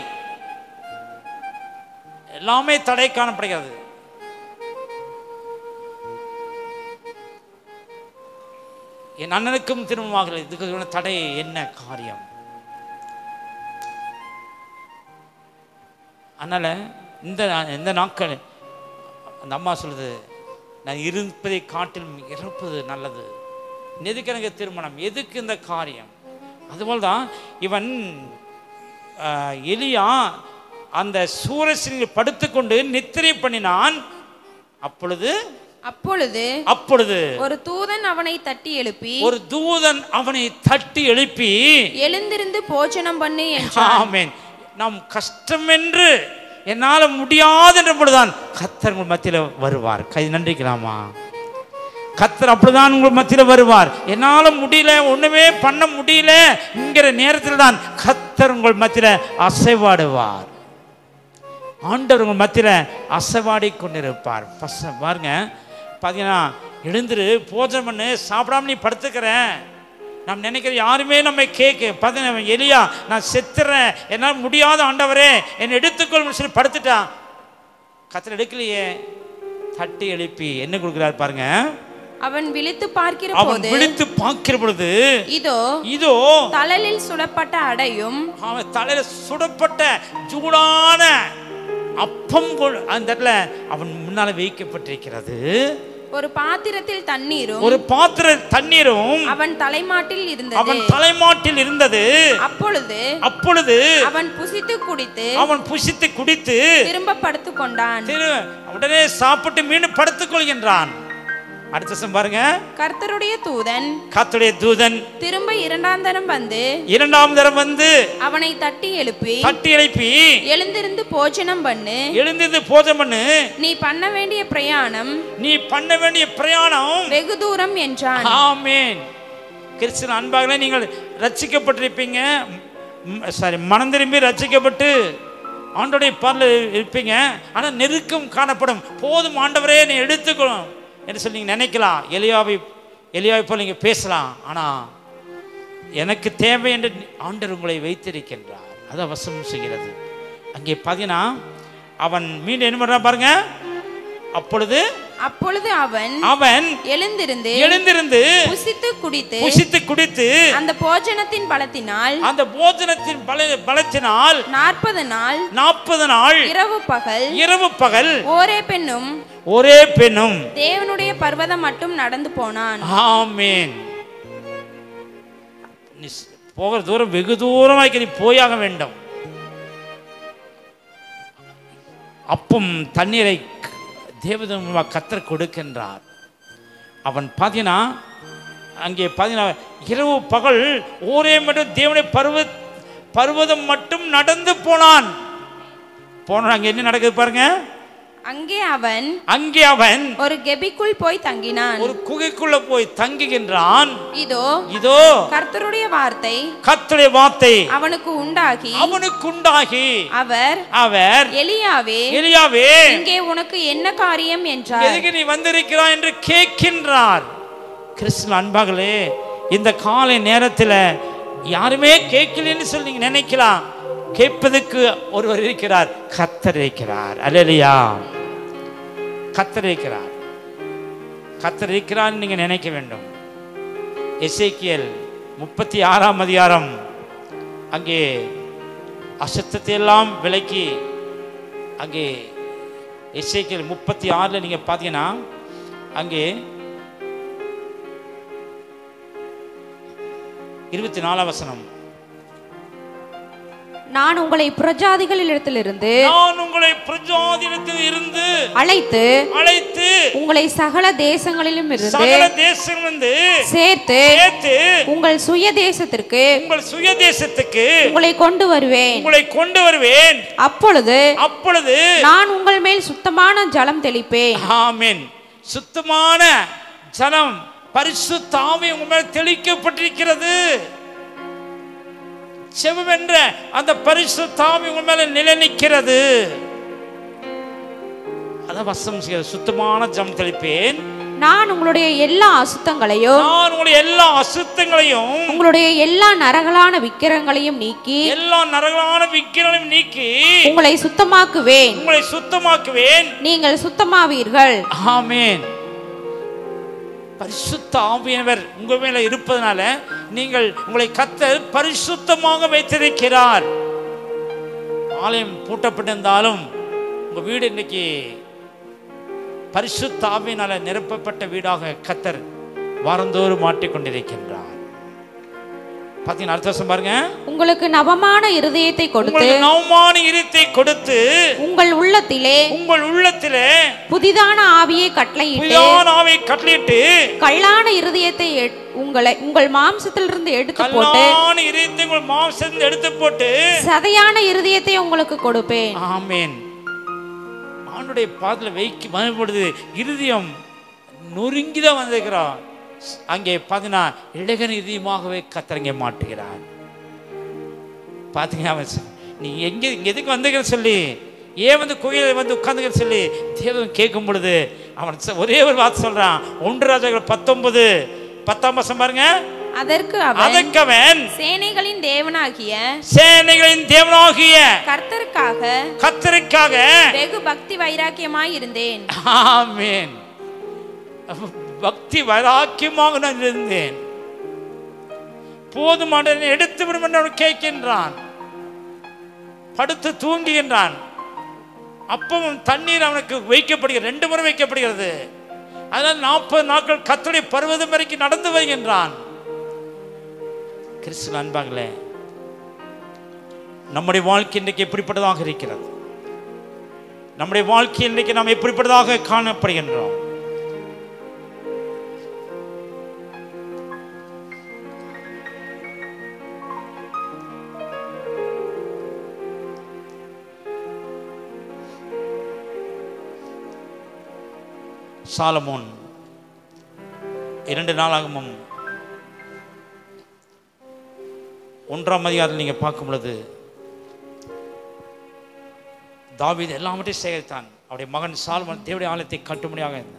எல்லாமே தடை காணப்படுகிறது என் அண்ணனுக்கும் திருமணமாகல இதுக்கு தடை என்ன காரியம் அதனால இந்த இந்த நாட்கள் அந்த அம்மா சொல்லுது நான் இருப்பதை காட்டிலும் இறப்பது நல்லது எதுக்கு எனக்கு திருமணம் எதுக்கு இந்த காரியம் அதுபோல் தான் இவன் ஆஹ், எலியா அந்த சூரசினில் படுத்துக்கொண்டு நித்திரை பண்ணினான் அப்பொழுது அப்பொழுது அப்பொழுது ஒரு தூதன் அவனை தட்டி எழுப்பி ஒரு தூதன் அவனை தட்டி எழுப்பி எழுந்திருந்து போஜனம் பண்ணு என்றான் ஆமென் நாம் கஷ்டம் என்று என்னால முடியாது என்ற பொழுதுதான் கத்தர் உங்கள் மத்தியில் வருவார் கை நன்றிக்கலாமா கத்தர் அப்படிதான் உங்கள் மத்தியில் வருவார் என்னால முடியல ஒண்ணுமே பண்ண முடியல என்கிற நேரத்தில் தான் கத்தர் உங்கள் மத்தியில் அசைவாடுவார் ஆண்டவர் உங்கள் மத்தியில் அசைவாடி கொண்டிருப்பார் பச பாருங்க பார்த்தீங்கன்னா எழுந்துரு போஜனம் பண்ணு சாப்பிடாம நீ படுத்துக்கிற நாம் நினைக்கிற யாருமே நம்ம கேட்கு பார்த்தீங்கன்னா எலியா நான் செத்துறேன் என்னால் முடியாத ஆண்டவரே என்னை எடுத்துக்கொள்ளும் சொல்லி படுத்துட்டான் கத்தர் எடுக்கலையே தட்டி எழுப்பி என்ன கொடுக்குறாரு பாருங்க அவன் விழித்து பார்க்கிற அவன் போது விழித்து பார்க்கிற பொழுது இதோ இதோ தழலில் சுடப்பட்ட அடையும் அவன் தலையில சுடப்பட்ட சூடான அப்பம் கொ- அந்த இடத்துல அவன் முன்னால வைக்கப்பட்டிருக்கிறது ஒரு பாத்திரத்தில் தண்ணீரும் ஒரு பாத்திர தண்ணீரும் அவன் தலைமாட்டில் இருந்தது அவன் தலைமாட்டில் இருந்தது அப்பொழுது அப்பொழுது அவன் புசித்து குடித்து அவன் புசித்து குடித்து திரும்ப படுத்துக் கொண்டான் திரு உடனே சாப்பிட்டு மீண்டும் படுத்துக் கொள்கின்றான் அடுத்த வருஷம் பாருங்க கர்த்தருடைய தூதன் கர்த்தருடைய தூதன் திரும்ப இரண்டாம் தரம் வந்து இரண்டாம் தரம் வந்து அவனை தட்டி எழுப்பி தட்டி எழுப்பி எழுந்திருந்து போஜனம் பண்ணு எழுந்திருந்து போஜம் பண்ணு நீ பண்ண வேண்டிய பிரயாணம் நீ பண்ண வேண்டிய பிரயாணம் வெகு தூரம் என்றான் ஆமென் கிறிஸ்தன் அன்பாகவே நீங்கள் ரட்சிக்கப்பட்டிருப்பீங்க சாரி மனம் திரும்பி ரட்சிக்கப்பட்டு ஆண்டோடைய பார்ல இருப்பீங்க ஆனால் நெருக்கம் காணப்படும் போதும் ஆண்டவரே நீ எடுத்துக்கணும் என்று சொல்லி நீங்கள் நினைக்கலாம் எலியாவை எலியாவை போல் நீங்கள் பேசலாம் ஆனால் எனக்கு தேவை என்று ஆண்டவர் உங்களை வைத்திருக்கின்றார் அது அவசரம் செய்கிறது அங்கே பார்த்தீங்கன்னா அவன் மீண்டும் என்ன பண்ணுறான் பாருங்க அப்பொழுது அப்பொழுது அவன் அவன் எழுந்திருந்து எழுந்திருந்து புசித்து குடித்து புசித்து குடித்து அந்த போஜனத்தின் பலத்தினால் அந்த போஜனத்தின் பல பலத்தினால் நாற்பது நாள் நாற்பது நாள் இரவு பகல் இரவு பகல் ஒரே பெண்ணும் ஒரே பெண்ணும் தேவனுடைய பர்வதம் மட்டும் நடந்து போனான் ஆமேன் நீ ஸ்- போகிற தூரம் வெகு தூரமாக்கி நீ போயாக வேண்டும் அப்பம் தண்ணீரை தேவதன் மூலமாக கத்தர் கொடுக்கின்றார் அவன் பார்த்தீங்கன்னா அங்கே பார்த்தீங்கன்னா இரவு பகல் ஒரே மட்டும் தேவனுடைய பருவ பர்வதம் மட்டும் நடந்து போனான் போன அங்கே என்ன நடக்குது பாருங்க அங்கே அவன் அங்கே அவன் ஒரு கெபிக்குள் போய் தங்கினான் ஒரு குகைக்குள்ள போய் தங்குகின்றான் இதோ இதோ கர்த்தருடைய வார்த்தை கர்த்தருடைய வார்த்தை அவனுக்கு உண்டாகி அவனுக்கு உண்டாகி அவர் அவர் எலியாவே எலியாவே இங்கே உனக்கு என்ன காரியம் என்றார் எதுக்கு நீ வந்திருக்கிறாய் என்று கேட்கின்றார் கிறிஸ்துவ அன்பாகளே இந்த காலை நேரத்தில் யாருமே கேட்கலன்னு சொல்லி நீங்க நினைக்கலாம் கேட்பதற்கு ஒருவர் இருக்கிறார் கத்தர் இருக்கிறார் அல்லையா கத்தர் இருக்கிறார் கத்தர் இருக்கிறார் நீங்க நினைக்க வேண்டும் எசேக்கியல் முப்பத்தி ஆறாம் அதிகாரம் அங்கே அசத்தத்தை எல்லாம் விலக்கி அங்கே எசேக்கியல் முப்பத்தி ஆறில் நீங்கள் பார்த்தீங்கன்னா அங்கே இருபத்தி நாலாம் வசனம் நான் உங்களை புறஜாதிகளிடத்திலிருந்து நான் உங்களை பிரஜாதினத்தில் இருந்து அழைத்து அழைத்து உங்களை சகல தேசங்களிலும் இருந்து சகல தேசம் வந்து சேர்த்து சேர்த்து உங்கள் சுய தேசத்திற்கு உங்கள் சுய தேசத்துக்கு உங்களை கொண்டு வருவேன் உங்களை கொண்டு வருவேன் அப்பொழுது அப்பொழுது நான் உங்கள் மேல் சுத்தமான ஜலம் தெளிப்பேன் ஆமென் சுத்தமான ஜலம் பரிசுத்தாவி உங்க மேல் தெளிக்கப்பட்டிருக்கிறது செவென்ற அந்த பரிசுத்தாவி உங்க மேல நிலை நிற்கிறது அதான் வசம் செய்கிறது. சுத்தமான ஜலம் தெளிப்பேன் நான் உங்களுடைய எல்லா அசுத்தங்களையும் நான் உங்களுடைய எல்லா அசுத்தங்களையும் உங்களுடைய எல்லா நரகலான விக்கிரங்களையும் நீக்கி எல்லா நரகலான விக்கிரங்களையும் நீக்கி உங்களை சுத்தமாக்குவேன் உங்களை சுத்தமாக்குவேன் நீங்கள் சுத்தமாவீர்கள் ஆமென் பரிசுத்த ஆவியவர் உங்க மேல இருப்பதனால நீங்கள் உங்களை கத்தர் பரிசுத்தமாக வைத்திருக்கிறார் ஆலயம் பூட்டப்பட்டிருந்தாலும் உங்க வீடு இன்னைக்கு பரிசுத்த ஆவியினால நிரப்பப்பட்ட வீடாக கத்தர் வாரந்தோறும் மாட்டிக்கொண்டிருக்கின்றார் பார்த்தீங்கன்னா அடுத்த வருஷம் பாருங்க உங்களுக்கு நவமான இருதயத்தை கொடுத்து உங்களுக்கு நவமான இருத்தை கொடுத்து உங்கள் உள்ளத்திலே உங்கள் உள்ளத்திலே புதிதான ஆவியை கட்டளையிட்டு புதிதான ஆவியை கட்டளையிட்டு கல்லான இருதயத்தை எ- உங்களை உங்கள் மாம்சத்திலிருந்து எடுத்து போட்டு கல்லான இருத்தை உங்கள் மாம்சத்தை எடுத்து போட்டு சதையான இருதயத்தை உங்களுக்கு கொடுப்பேன் ஆமேன் ஆண்டுடைய பாதத்தில் வைக்க பயன்படுது இருதயம் நொறுங்கி தான் வந்திருக்கிறான் அங்கே பார்த்தீங்கன்னா இளைகன் இதயமாகவே கத்தரங்க மாட்டுகிறான் பார்த்தீங்கன்னா அவன் சொ- நீ எங்கே இங்கே எதுக்கு வந்துக்கிற சொல்லி ஏன் வந்து கோயிலில் வந்து உட்காந்துக்கிற சொல்லி தேவன் கேட்கும் பொழுது அவன் சொ- ஒரே ஒரு வார்த்தை சொல்றான் ஒன்று ராஜாக்கள் பத்தொன்பது பத்தாம் வருஷம் பாருங்க அதற்கு அவன் அதற்கு அவன் சேனைகளின் தேவனாகிய சேனைகளின் தேவனாகிய கர்த்தருக்காக கத்தருக்காக வெகு பக்தி வைராக்கியமாய் இருந்தேன் ஆமென் பக்தி வைராக்கியமாக நான் இருந்தேன் போதுமான எடுத்து விடும் என்று அவன் கேட்கின்றான் படுத்து தூங்குகின்றான் அப்பவும் தண்ணீர் அவனுக்கு வைக்கப்படுகிறது ரெண்டு முறை வைக்கப்படுகிறது அதனால் நாற்பது நாட்கள் கத்துடைய பருவதம் வரைக்கும் நடந்து வருகின்றான் கிறிஸ்து அன்பாங்களே நம்முடைய வாழ்க்கை இன்றைக்கு எப்படிப்பட்டதாக இருக்கிறது நம்முடைய வாழ்க்கை இன்றைக்கு நாம் எப்படிப்பட்டதாக காணப்படுகின்றோம் சாலமோன் இரண்டு நாளாகமும் ஒன்றாம் அதிகாரம் நீங்க பார்க்கும் பொழுது தாவீது எல்லாவற்றையும் சேகரித்தான் அவருடைய மகன் சால்மன் தேவடைய ஆலயத்தை கட்டும்படியாக இருந்தான்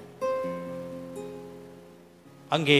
அங்கே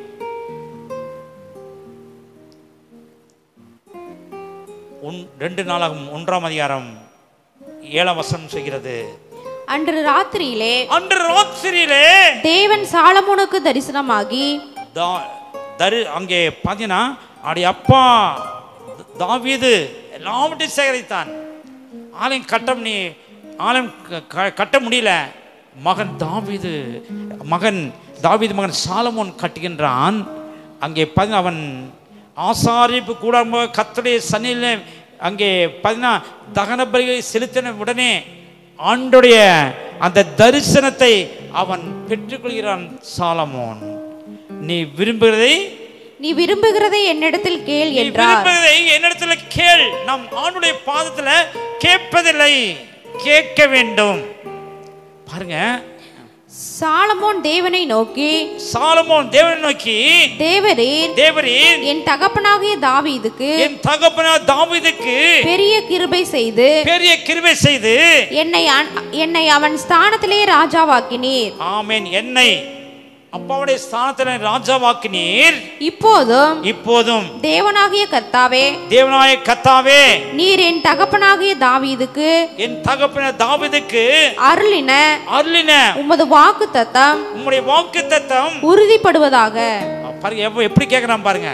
ஒன் ரெண்டு நாளாகும் ஒன்றாம் அதிகாரம் ஏழாம் வசனம் செய்கிறது அன்று ராத்திரியிலே அன்று ராத்திரியிலே தேவன் சாலமோனுக்கு தரிசனமாகி தா- தரு அங்கே பார்த்தீங்கன்னா அவருடைய அப்பா தாவீது எல்லாவற்றையும் சேகரித்தான் ஆலயம் கட்ட நீ ஆலயம் க- க- கட்ட முடியல மகன் தாவீது மகன் தாவீது மகன் சாலமோன் கட்டுகின்றான் அங்கே பார்த்தீங்கன்னா அவன் ஆசாரிப்பு கூட கத்தடைய சன்னியில் அங்கே பார்த்தீங்கன்னா தகன பலிகளை செலுத்தின உடனே ஆண்டுடைய அந்த தரிசனத்தை அவன் பெற்றுக்கொள்கிறான் சாலமோன் நீ விரும்புகிறதை நீ விரும்புகிறதை என்னிடத்தில் கேள் நீ என்றார் விரும்புவதை என்னிடத்துல கேள் நாம் ஆண்டுடைய பாதத்துல கேட்பதில்லை கேட்க வேண்டும் பாருங்க சாலமோன் தேவனை நோக்கி சாலமோன் தேவனை நோக்கி தேவரீர் தேவரின் என் தகப்பனாகிய தாவீதுக்கு என் தகப்பனா தாவீதுக்கு பெரிய கிருபை செய்து பெரிய கிருபை செய்து என்னை அன்- என்னை அவன் ஸ்தானத்திலே ராஜாவாக்கினீர் ஆமென் என்னை அப்பாவுடைய ஸ்தானத்தில் ராஜாவாக்கினீர் இப்போதும் இப்போதும் தேவனாகிய கர்த்தாவே தேவனாய கத்தாவே நீர் என் தகப்பனாகிய தாவீதுக்கு என் தகப்பன தாவிதுக்கு அருளின அருளின உமது வாக்கு தத்தம் உம்முடைய வாக்கு தத்தம் உறுதிப்படுவதாக பாருங்க எப்ப- எப்படி கேட்கிறான் பாருங்க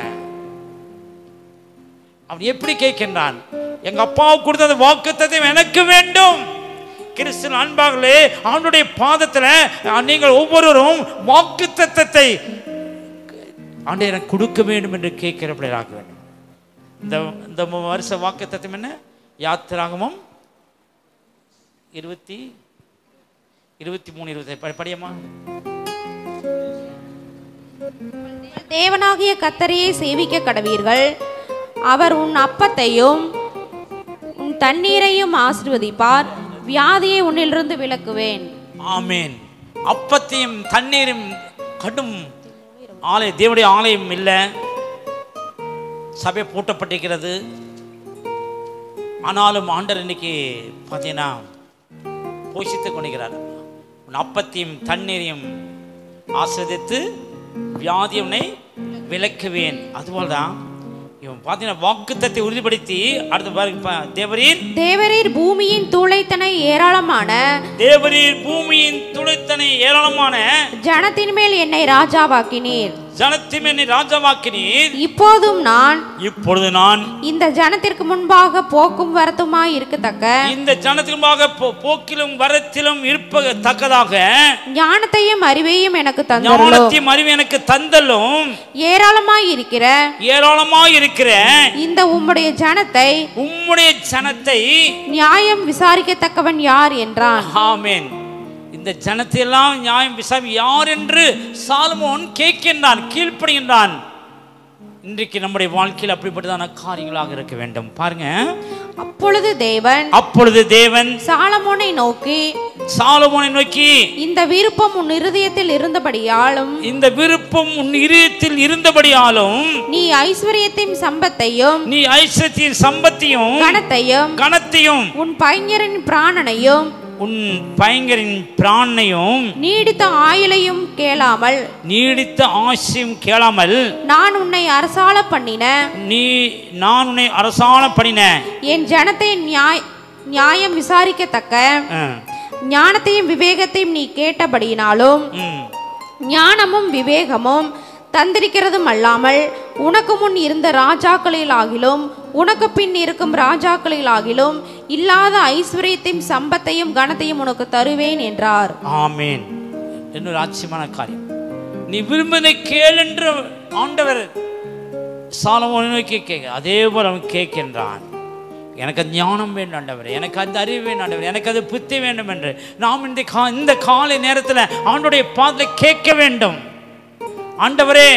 அவன் எப்படி கேட்கின்றான் எங்க அப்பாவுக்கு கொடுத்த அந்த வாக்கு எனக்கு வேண்டும் கிறிஸ்துவ அன்பாகலே அவனுடைய பாதத்துல அஹ், நீங்கள் ஒவ்வொருவரும் வாக்கு தத்தத்தை ஆண்டு எனக்கு கொடுக்க வேண்டும் என்று கேட்கிறவர்களாக வேண்டும் இந்த இந்த மு- வருஷ வாக்கு தத்துவம் என்ன யாத்திராகமம் இருபத்தி இருபத்தி மூணு இருபத்தி படியம்மா தேவனாகிய கத்தரையே சேவிக்க கடவீர்கள் அவர் உன் அப்பத்தையும் உன் தண்ணீரையும் ஆசீர்வதிப்பார் வியாதியை உன்னிலிருந்து விலக்குவேன் ஆமேன் அப்பத்தையும் தண்ணீரும் கடும் ஆலய தேவனுடைய ஆலயம் இல்லை சபை பூட்டப்பட்டிருக்கிறது ஆனாலும் ஆண்டர் இன்னைக்கு பார்த்தீங்கன்னா போஷித்துக் கொண்டிருக்கிறார் உன் அப்பத்தையும் தண்ணீரையும் ஆஸ்வதித்து வியாதியவனை விலக்குவேன் அதுபோல் தான் இவன் பார்த்தீங்கன்னா வாக்குத்தத்தை உறுதிப்படுத்தி அடுத்து பாருங்க பா- தேவரீர் தேவரீர் பூமியின் தூளைத்தனை ஏராளமான தேவரீர் பூமியின் துளைத்தனை ஏராளமான ஜனத்தின் மேல் என்னை ராஜாவாக்கினீர் ஜனத்தின் என்னை ராஜாவாக்கினீர் இப்போதும் நான் இப்பொழுது நான் இந்த ஜனத்திற்கு முன்பாக போக்கும் வரத்துமாய் இருக்கத்தக்க இந்த ஜனத்திலுமாக போ- போக்கிலும் வரத்திலும் இருப்பதக்கதாக ஞானத்தையும் அறிவையும் எனக்கு தந்தருளோ ஞானத்தையும் அறிவு எனக்கு தந்தலும் ஏராளமாய் இருக்கிற ஏராளமாய் இருக்கிற இந்த உம்முடைய ஜனத்தை உம்முடைய ஜனத்தை நியாயம் விசாரிக்கத்தக்கவன் யார் என்றான் ஆமென் இந்த ஜனத்தை எல்லாம் நியாயம் விசாரி யார் என்று சாலமோன் கேட்கின்றான் கீழ்ப்படுகின்றான் இன்றைக்கு நம்முடைய வாழ்க்கையில் அப்படிப்பட்டதான காரியங்களாக இருக்க வேண்டும் பாருங்க அப்பொழுது தேவன் அப்பொழுது தேவன் சாலமோனை நோக்கி சாலமோனை நோக்கி இந்த விருப்பம் உன் இருதயத்தில் இருந்தபடியாலும் இந்த விருப்பம் உன் இதயத்தில் இருந்தபடியாலும் நீ ஐஸ்வர்யத்தின் சம்பத்தையும் நீ ஐஸ்வர்யத்தின் சம்பத்தையும் கனத்தையும் கனத்தையும் உன் பையரின் பிராணனையும் உன் பயங்கரின் பிராணையும் நீடித்த ஆயுளையும் கேளாமல் நீடித்த ஆசையும் கேளாமல் நான் உன்னை அரசாள பண்ணின நீ நான் உன்னை அரசாண பண்ணின என் ஜனத்தை நியாய நியாயம் விசாரிக்கத்தக்க ஞானத்தையும் விவேகத்தையும் நீ கேட்டபடியினாலும் ஞானமும் விவேகமும் தந்திரிக்கிறதும் அல்லாமல் உனக்கு முன் இருந்த ராஜாக்களிலாகிலும் உனக்கு பின் இருக்கும் ராஜாக்களிலாகிலும் இல்லாத ஐஸ்வர்யத்தையும் சம்பத்தையும் கனத்தையும் உனக்கு தருவேன் என்றார் ஆமேன் இன்னொரு ஆச்சரியமான காரியம் நீ விரும்பினை கேள் என்று ஆண்டவர் சாலமோனை நோக்கி கேட்க அதே போல் அவன் கேட்கின்றான் எனக்கு அந்த ஞானம் வேண்டும் ஆண்டவர் எனக்கு அந்த அறிவு வேண்டும் ஆண்டவர் எனக்கு அது புத்தி வேண்டும் என்று நாம் இந்த கா இந்த காலை நேரத்தில் ஆண்டுடைய பாதத்தில் கேட்க வேண்டும் ஆண்டவரே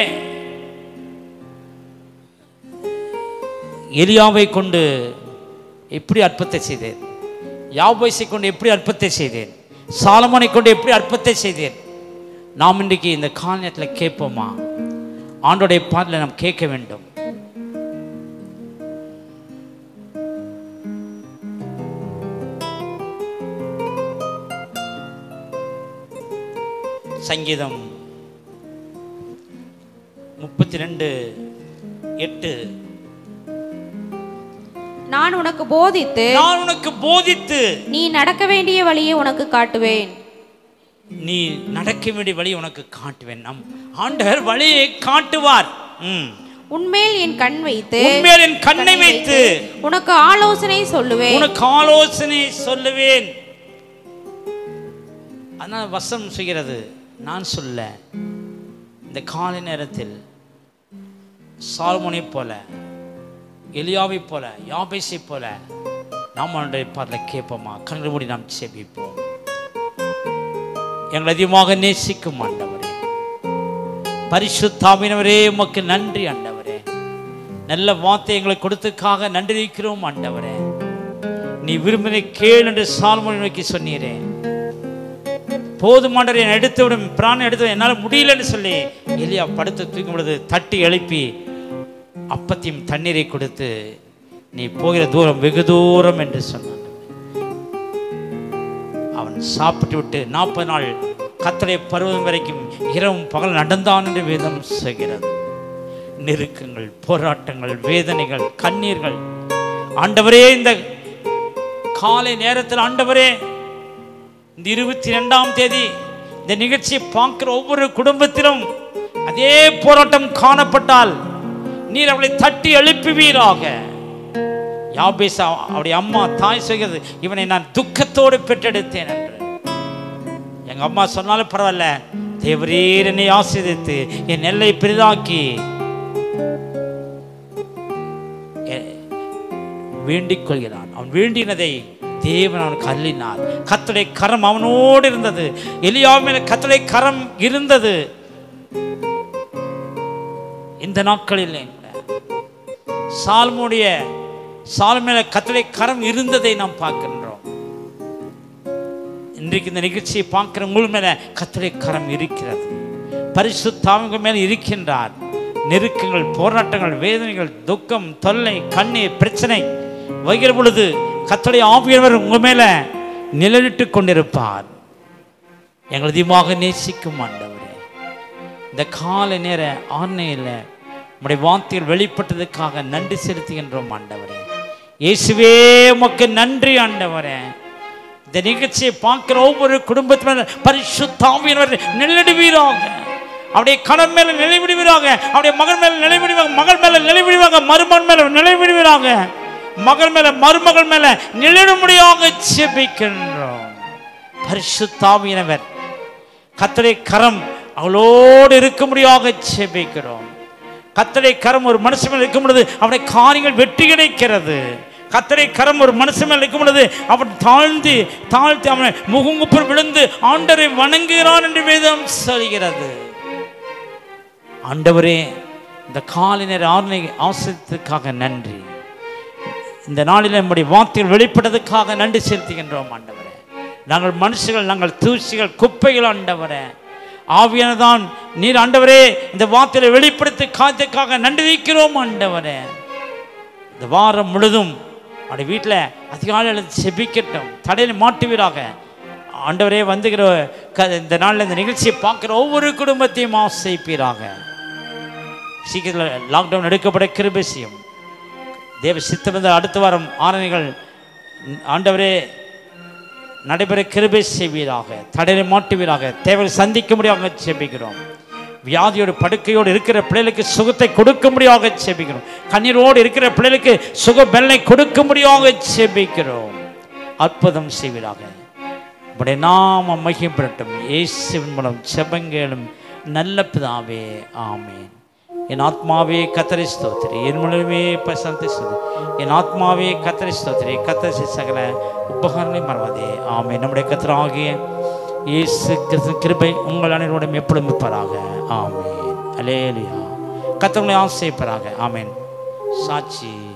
எலியாவை கொண்டு எப்படி அற்பத்தை செய்தேன் யாபோய்ஸை கொண்டு எப்படி அற்பத்தை செய்தேன் சாலமோனை கொண்டு எப்படி அற்பத்தை செய்தேன் நாம் இன்றைக்கு இந்த காலத்தில் கேட்போமா ஆண்டோடைய பாடலை நாம் கேட்க வேண்டும் சங்கீதம் முப்பத்தி ரெண்டு எட்டு நான் உனக்கு போதித்து நான் உனக்கு போதித்து நீ நடக்க வேண்டிய வழியை உனக்கு காட்டுவேன் நீ நடக்க வேண்டிய வழி உனக்கு காட்டுவேன் நம் ஆண்டவர் வழியை காட்டுவார் ம். உன்மேல் என் கண் வைத்து உன்மேல் என் கண்ணை வைத்து உனக்கு ஆலோசனை சொல்லுவேன் உனக்கு ஆலோசனை சொல்லுவேன் ஆனால் வசம் செய்கிறது நான் சொல்ல இந்த காலை நேரத்தில் சால்மோனை போல எலியாவை போல யாபேசை போல நாம் அவனுடைய பாட்டில் கேட்போமா கண்கள் மூடி நாம் செபிப்போம் எங்களை அதிகமாக நேசிக்கும் ஆண்டவரே பரிசுத்தாமினவரே உமக்கு நன்றி ஆண்டவரே நல்ல வார்த்தை எங்களை கொடுத்ததுக்காக நன்றி இருக்கிறோம் ஆண்டவரே நீ விரும்பினை கேள் என்று சால்மோனை நோக்கி சொன்னீரே போதுமாண்டவர் என்னை எடுத்து விடும் பிராணம் எடுத்து விடும், என்னால் முடியலன்னு சொல்லி எலியா படுத்து தூங்கும் பொழுது தட்டி எழுப்பி அப்பத்தையும் தண்ணீரை கொடுத்து நீ போகிற தூரம் வெகு தூரம் என்று சொன்னான் அவன் சாப்பிட்டு விட்டு நாற்பது நாள் கத்தரை பருவம் வரைக்கும் இரவும் பகல் நடந்தான் என்று வேதம் சொல்கிறது நெருக்கங்கள் போராட்டங்கள் வேதனைகள் கண்ணீர்கள் ஆண்டவரே இந்த காலை நேரத்தில் ஆண்டவரே இந்த இருபத்தி ரெண்டாம் தேதி இந்த நிகழ்ச்சியை பார்க்கிற ஒவ்வொரு குடும்பத்திலும் அதே போராட்டம் காணப்பட்டால் நீர் அவளை தட்டி எழுப்புவீராக யாபேசா அவருடைய அம்மா தாய் சொல்கிறது இவனை நான் துக்கத்தோடு பெற்றெடுத்தேன் என்று எங்க அம்மா சொன்னாலும் பரவாயில்ல தேவரீர் என்னை ஆசீர்வதித்து என் எல்லை பெரிதாக்கி எ- வேண்டிக் கொள்கிறான் அவன் வேண்டினதை தேவன் அவனுக்கு அள்ளினார் கத்தடைய கரம் அவனோடு இருந்தது எலியாவின் மேல கத்தடைய கரம் இருந்தது இந்த நாட்களில் கூட சால்முடைய சால் மேல கத்தடைய கரம் இருந்ததை நாம் பார்க்கின்றோம் இன்றைக்கு இந்த நிகழ்ச்சியை பார்க்கிற உங்கள் மேல கத்தடைய கரம் இருக்கிறது பரிசுத்தாவங்க மேல இருக்கின்றார் நெருக்கங்கள் போராட்டங்கள் வேதனைகள் துக்கம் தொல்லை கண்ணீர் பிரச்சனை வருகிற பொழுது கத்தடைய ஆவியவர் உங்க மேல நிழலிட்டு கொண்டிருப்பார் எங்கள் அதிகமாக நேசிக்கும் ஆண்டவரே இந்த காலை நேர ஆண்மையில் உம்முடைய வார்த்தைகள் வெளிப்பட்டதுக்காக நன்றி செலுத்துகின்றோம் ஆண்டவரே இயேசுவே உமக்கு நன்றி ஆண்டவரே இந்த நிகழ்ச்சியை பார்க்கிற ஒவ்வொரு குடும்பத்தினர் பரிசுத்தாவியவர் நெல்லடுவீராக அவருடைய கணவன் மேல நிலைவிடுவீராக அவருடைய மகன் மேல நிலைவிடுவாங்க மகள் மேல நிலைவிடுவாங்க மருமகன் மேல நிலைவிடுவீராக மகள் மேல மருமகள் மேல நிலையிடும்படியாக செபிக்கின்றோம் பரிசுத்தாவியனவர் கத்தரை கரம் அவளோடு இருக்கும்படியாக செபிக்கிறோம் கத்தரை கரம் ஒரு மனுஷன் மேல் இருக்கும் பொழுது அவனுடைய காரியங்கள் வெற்றி கிடைக்கிறது கத்தரை கரம் ஒரு மனுஷன் மேல் இருக்கும் பொழுது அவன் தாழ்ந்து தாழ்த்தி அவனை முகங்குப்புறம் விழுந்து ஆண்டரை வணங்குகிறான் என்று வேதம் சொல்கிறது ஆண்டவரே இந்த காலை நேர ஆர்னை ஆசிரியத்துக்காக நன்றி இந்த நாளில் நம்முடைய வார்த்தைகள் வெளிப்பட்டதுக்காக நன்றி செலுத்துகின்றோம் ஆண்டவரே நாங்கள் மனுஷர்கள் நாங்கள் தூசிகள் குப்பைகள் ஆண்டவரே ஆவியானதான் நீர் ஆண்டவரே இந்த வார்த்தையை வெளிப்படுத்தி காத்துக்காக நன்றி வைக்கிறோம் ஆண்டவரே இந்த வாரம் முழுதும் அவருடைய வீட்டில் அதிகாலையில் செபிக்கட்டும் தடையில் மாட்டுவீராக ஆண்டவரே வந்துகிற க இந்த நாளில் இந்த நிகழ்ச்சியை பார்க்குற ஒவ்வொரு குடும்பத்தையும் ஆசைப்பீராக சீக்கிரத்தில் லாக்டவுன் எடுக்கப்பட கிருபை செய்யும் தேவ சித்தமிருந்த அடுத்த வாரம் ஆரணிகள் ஆண்டவரே நடைபெற கிருபை செய்வீராக தடையை மாட்டுவீராக தேவையை சந்திக்க முடியாத செபிக்கிறோம் வியாதியோட படுக்கையோடு இருக்கிற பிள்ளைகளுக்கு சுகத்தை கொடுக்க முடியாத செபிக்கிறோம் கண்ணீரோடு இருக்கிற பிள்ளைகளுக்கு சுக பெல்லை கொடுக்க முடியாத செபிக்கிறோம் அற்புதம் செய்வீராக உடைய நாம மகிம்படட்டும் இயேசுவின் மூலம் செபங்கேளும் நல்ல பிதாவே ஆமேன் என் ஆத்மாவே கத்தரி ஸ்தோத்திரி என் முழுமே பசந்தி ஸ்தோத்திரி என் ஆத்மாவே கத்தரி ஸ்தோத்திரி கத்தரி சகல உபகரணை மறவாதே ஆமே நம்முடைய கத்தராகிய இயேசு கிறிஸ்து கிருபை உங்கள் அனைவரோடும் எப்பொழுதும் இருப்பாராக ஆமேன் அலேலியா கத்தவங்களை ஆசைப்பராக ஆமேன் சாட்சி